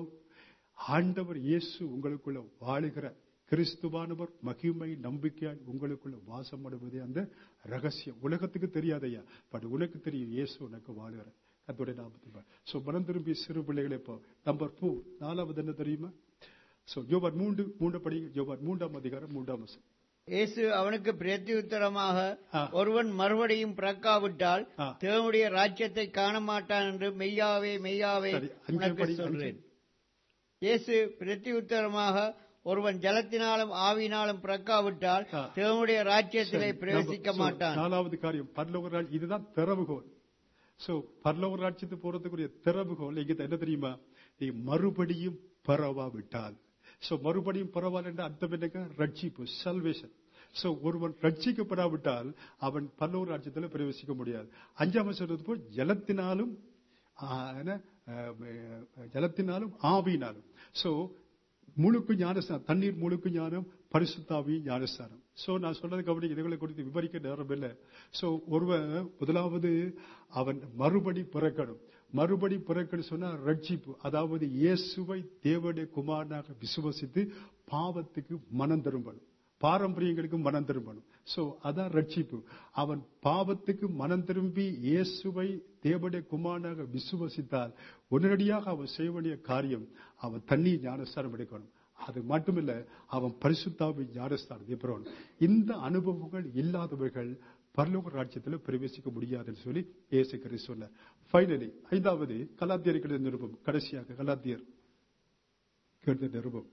ஆண்டவர் இயேசு உங்களுக்குள்ள வாழுகிற கிறிஸ்துவானவர் மகிமை நம்பிக்கையாய் உங்களுக்குள்ள வாசம் பண்ணுவதே அந்த ரகசியம் உலகத்துக்கு தெரியாதையா பட் உனக்கு தெரியும் இயேசு உனக்கு வாழுகிற கத்தோடைய நாமத்தில் சோ மனம் திரும்பி சிறு பிள்ளைகளை இப்போ நம்பர் டூ நாலாவது என்ன தெரியுமா சோ யோபார் மூன்று மூன்று படி யோபார் மூன்றாம் அதிகாரம் மூன்றாம் வசனம் இயேசு அவனுக்கு பிரத்யுத்தரமாக ஆ. ஒருவன் மறுபடியும் பிறக்காவிட்டால் ஆ. தேவனுடைய ராஜ்யத்தை காண மாட்டான் என்று மெய்யாவே மெய்யாவே சரி, அஞ்சு உனக்கு படி, சொல்றேன் அஞ்சு. இயேசு பிரத்யுத்தரமாக ஒருவன் ஜலத்தினாலும் ஆவினாலும் பிறக்காவிட்டால் ஆ. தேவனுடைய ராஜ்யத்திலே சரி, பிரவேசிக்க நம்ம- so, மாட்டான் நாலாவது காரியம் பரலோக ராஜ் இதுதான் திறவுகோல் சோ பரலோக ராஜ்யத்துக்கு போறதுக்குரிய திறவுகோல் இங்க என்ன தெரியுமா நீ மறுபடியும் பரவா விட்டால் சோ மறுபடியும் பரவால் என்ற அர்த்தம் என்னங்க ரட்சிப்பு சல்வேஷன் சோ ஒருவன் ரட்சிக்கப்படாவிட்டால் அவன் பல்லோர் ராஜ்யத்துல பிரவேசிக்க முடியாது அஞ்சாம் சொல்றது போல் ஜலத்தினாலும் ஆ, என்ன, அஹ், அஹ், ஜலத்தினாலும் ஆவியினாலும் சோ முழுக்கு ஞானஸ்தானம் தண்ணீர் முழுக்கு ஞானம் பரிசுத்தாவி ஞானஸ்தானம் சோ நான் சொல்றது கவனி இதுகளை குறித்து விவரிக்க நேரம் இல்லை சோ ஒருவன் முதலாவது அவன் மறுபடி பிறக்கணும் மறுபடி பிறக்கணும் சொன்னா ரட்சிப்பு அதாவது இயேசுவை தேவனுடைய குமாரனாக விசுவசித்து பாவத்துக்கு மனம் திரும்பணும் பாரம்பரியங்களுக்கு மனம் திரும்பணும் சோ அதான் ரட்சிப்பு அவன் பாவத்துக்கு மனம் திரும்பி இயேசுவை தேவனுடைய குமாரனாக விசுவசித்தால் உடனடியாக அவன் செய்ய வேண்டிய காரியம் அவன் தண்ணீர் ஞானஸ்தானம் எடுக்கணும் அது மட்டுமில்ல அவன் பரிசுத்தாவி ஞானஸ்தானம் எப்பறோம் இந்த அனுபவங்கள் இல்லாதவர்கள் பரலோக ராஜ்யத்தில் பிரவேசிக்க முடியாதுன்னு சொல்லி இயேசு கிறிஸ்து சொன்னார் ஃபைனலி ஐந்தாவது கலாத்தியர்கள் நிருபம் கடைசியாக கலாத்தியர் கேட்ட நிருபம்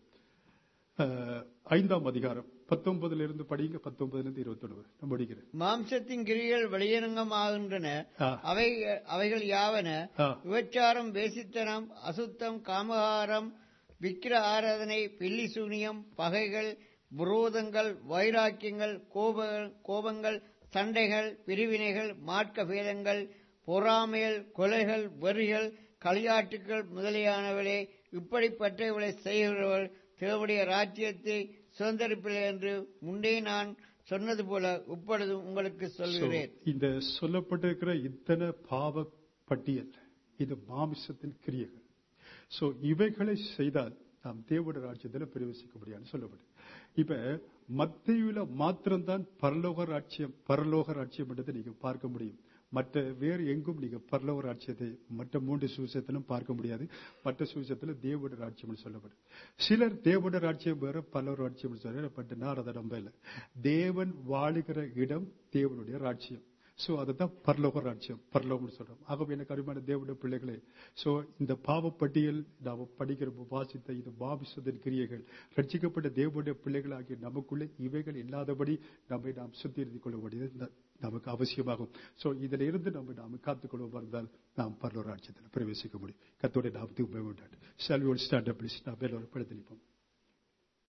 அஹ், ஐந்தாம் அதிகாரம் பத்தொன்பதுல இருந்து படிங்க பத்தொன்பதுல இருந்து இருபத்தொன்னு நான் படிக்கிறேன் மாம்சத்தின் கிரிகள் வெளியரங்கமாகின்றன ஆ. அவை அவைகள் யாவன ஆ. விபச்சாரம் வேசித்தனம் அசுத்தம் காமகாரம் விக்கிர ஆராதனை பில்லி சூனியம் பகைகள் விரோதங்கள் வைராக்கியங்கள் கோப கோபங்கள் சண்டைகள் பிரிவினைகள் மார்க்க பேதங்கள் பொறாமைகள் கொலைகள் வெறிகள் களியாட்டுகள் முதலியானவளே இப்படிப்பட்டவர்களை செய்கிறவர்கள் தேவடைய ராஜ்யத்தை சுதந்திரிப்பில்லை என்று முன்னே நான் சொன்னது போல இப்பொழுது உங்களுக்கு சொல்கிறேன் So, இந்த சொல்லப்பட்டிருக்கிற இத்தனை பாவ பட்டியல் இது மாமிசத்தின் கிரியைகள் சோ இவைகளை செய்தால் நாம் தேவட ராஜ்யத்தில் பிரவேசிக்க முடியாது சொல்லப்படும் இப்ப மத்தியில மாத்திரம்தான் பரலோக ராட்சியம் பரலோக ராட்சியம் என்றதை நீங்க பார்க்க முடியும் மற்ற வேறு எங்கும் நீங்க பரலோக ராட்சியத்தை மற்ற மூன்று சுவிசத்திலும் பார்க்க முடியாது மற்ற சுவிசத்துல தேவட ராட்சியம் சொல்லப்படும் சிலர் தேவட ராட்சியம் வேற பரலோக ராட்சியம் சொல்ற பட் நான் அதை நம்பல தேவன் வாழுகிற இடம் தேவனுடைய ராட்சியம் சோ அதுதான் பரலோக ராட்சியம் பரலோகம்னு சொல்றோம் ஆகவே எனக்கு அருமையான தேவனுடைய பிள்ளைகளே சோ இந்த பாவப்பட்டியல் நாம் படிக்கிற வாசித்த இது பாபிசத்தின் கிரியைகள் ரட்சிக்கப்பட்ட தேவனுடைய பிள்ளைகளாகிய நமக்குள்ளே இவைகள் இல்லாதபடி நம்மை நாம் சுத்திரித்துக் கொள்ள வேண்டியது ந- நமக்கு அவசியமாகும் சோ இதுல இருந்து நம்ம நாம் காத்துக்கொள்வோம் இருந்தால் நாம் பரலோக ராட்சியத்தில் பிரவேசிக்க முடியும் கத்தோடைய நாமத்துக்கு உபயோகம் ஷால் வி ஸ்டாண்ட் அப் நாம் எல்லோரும் படுத்து நிற்போம்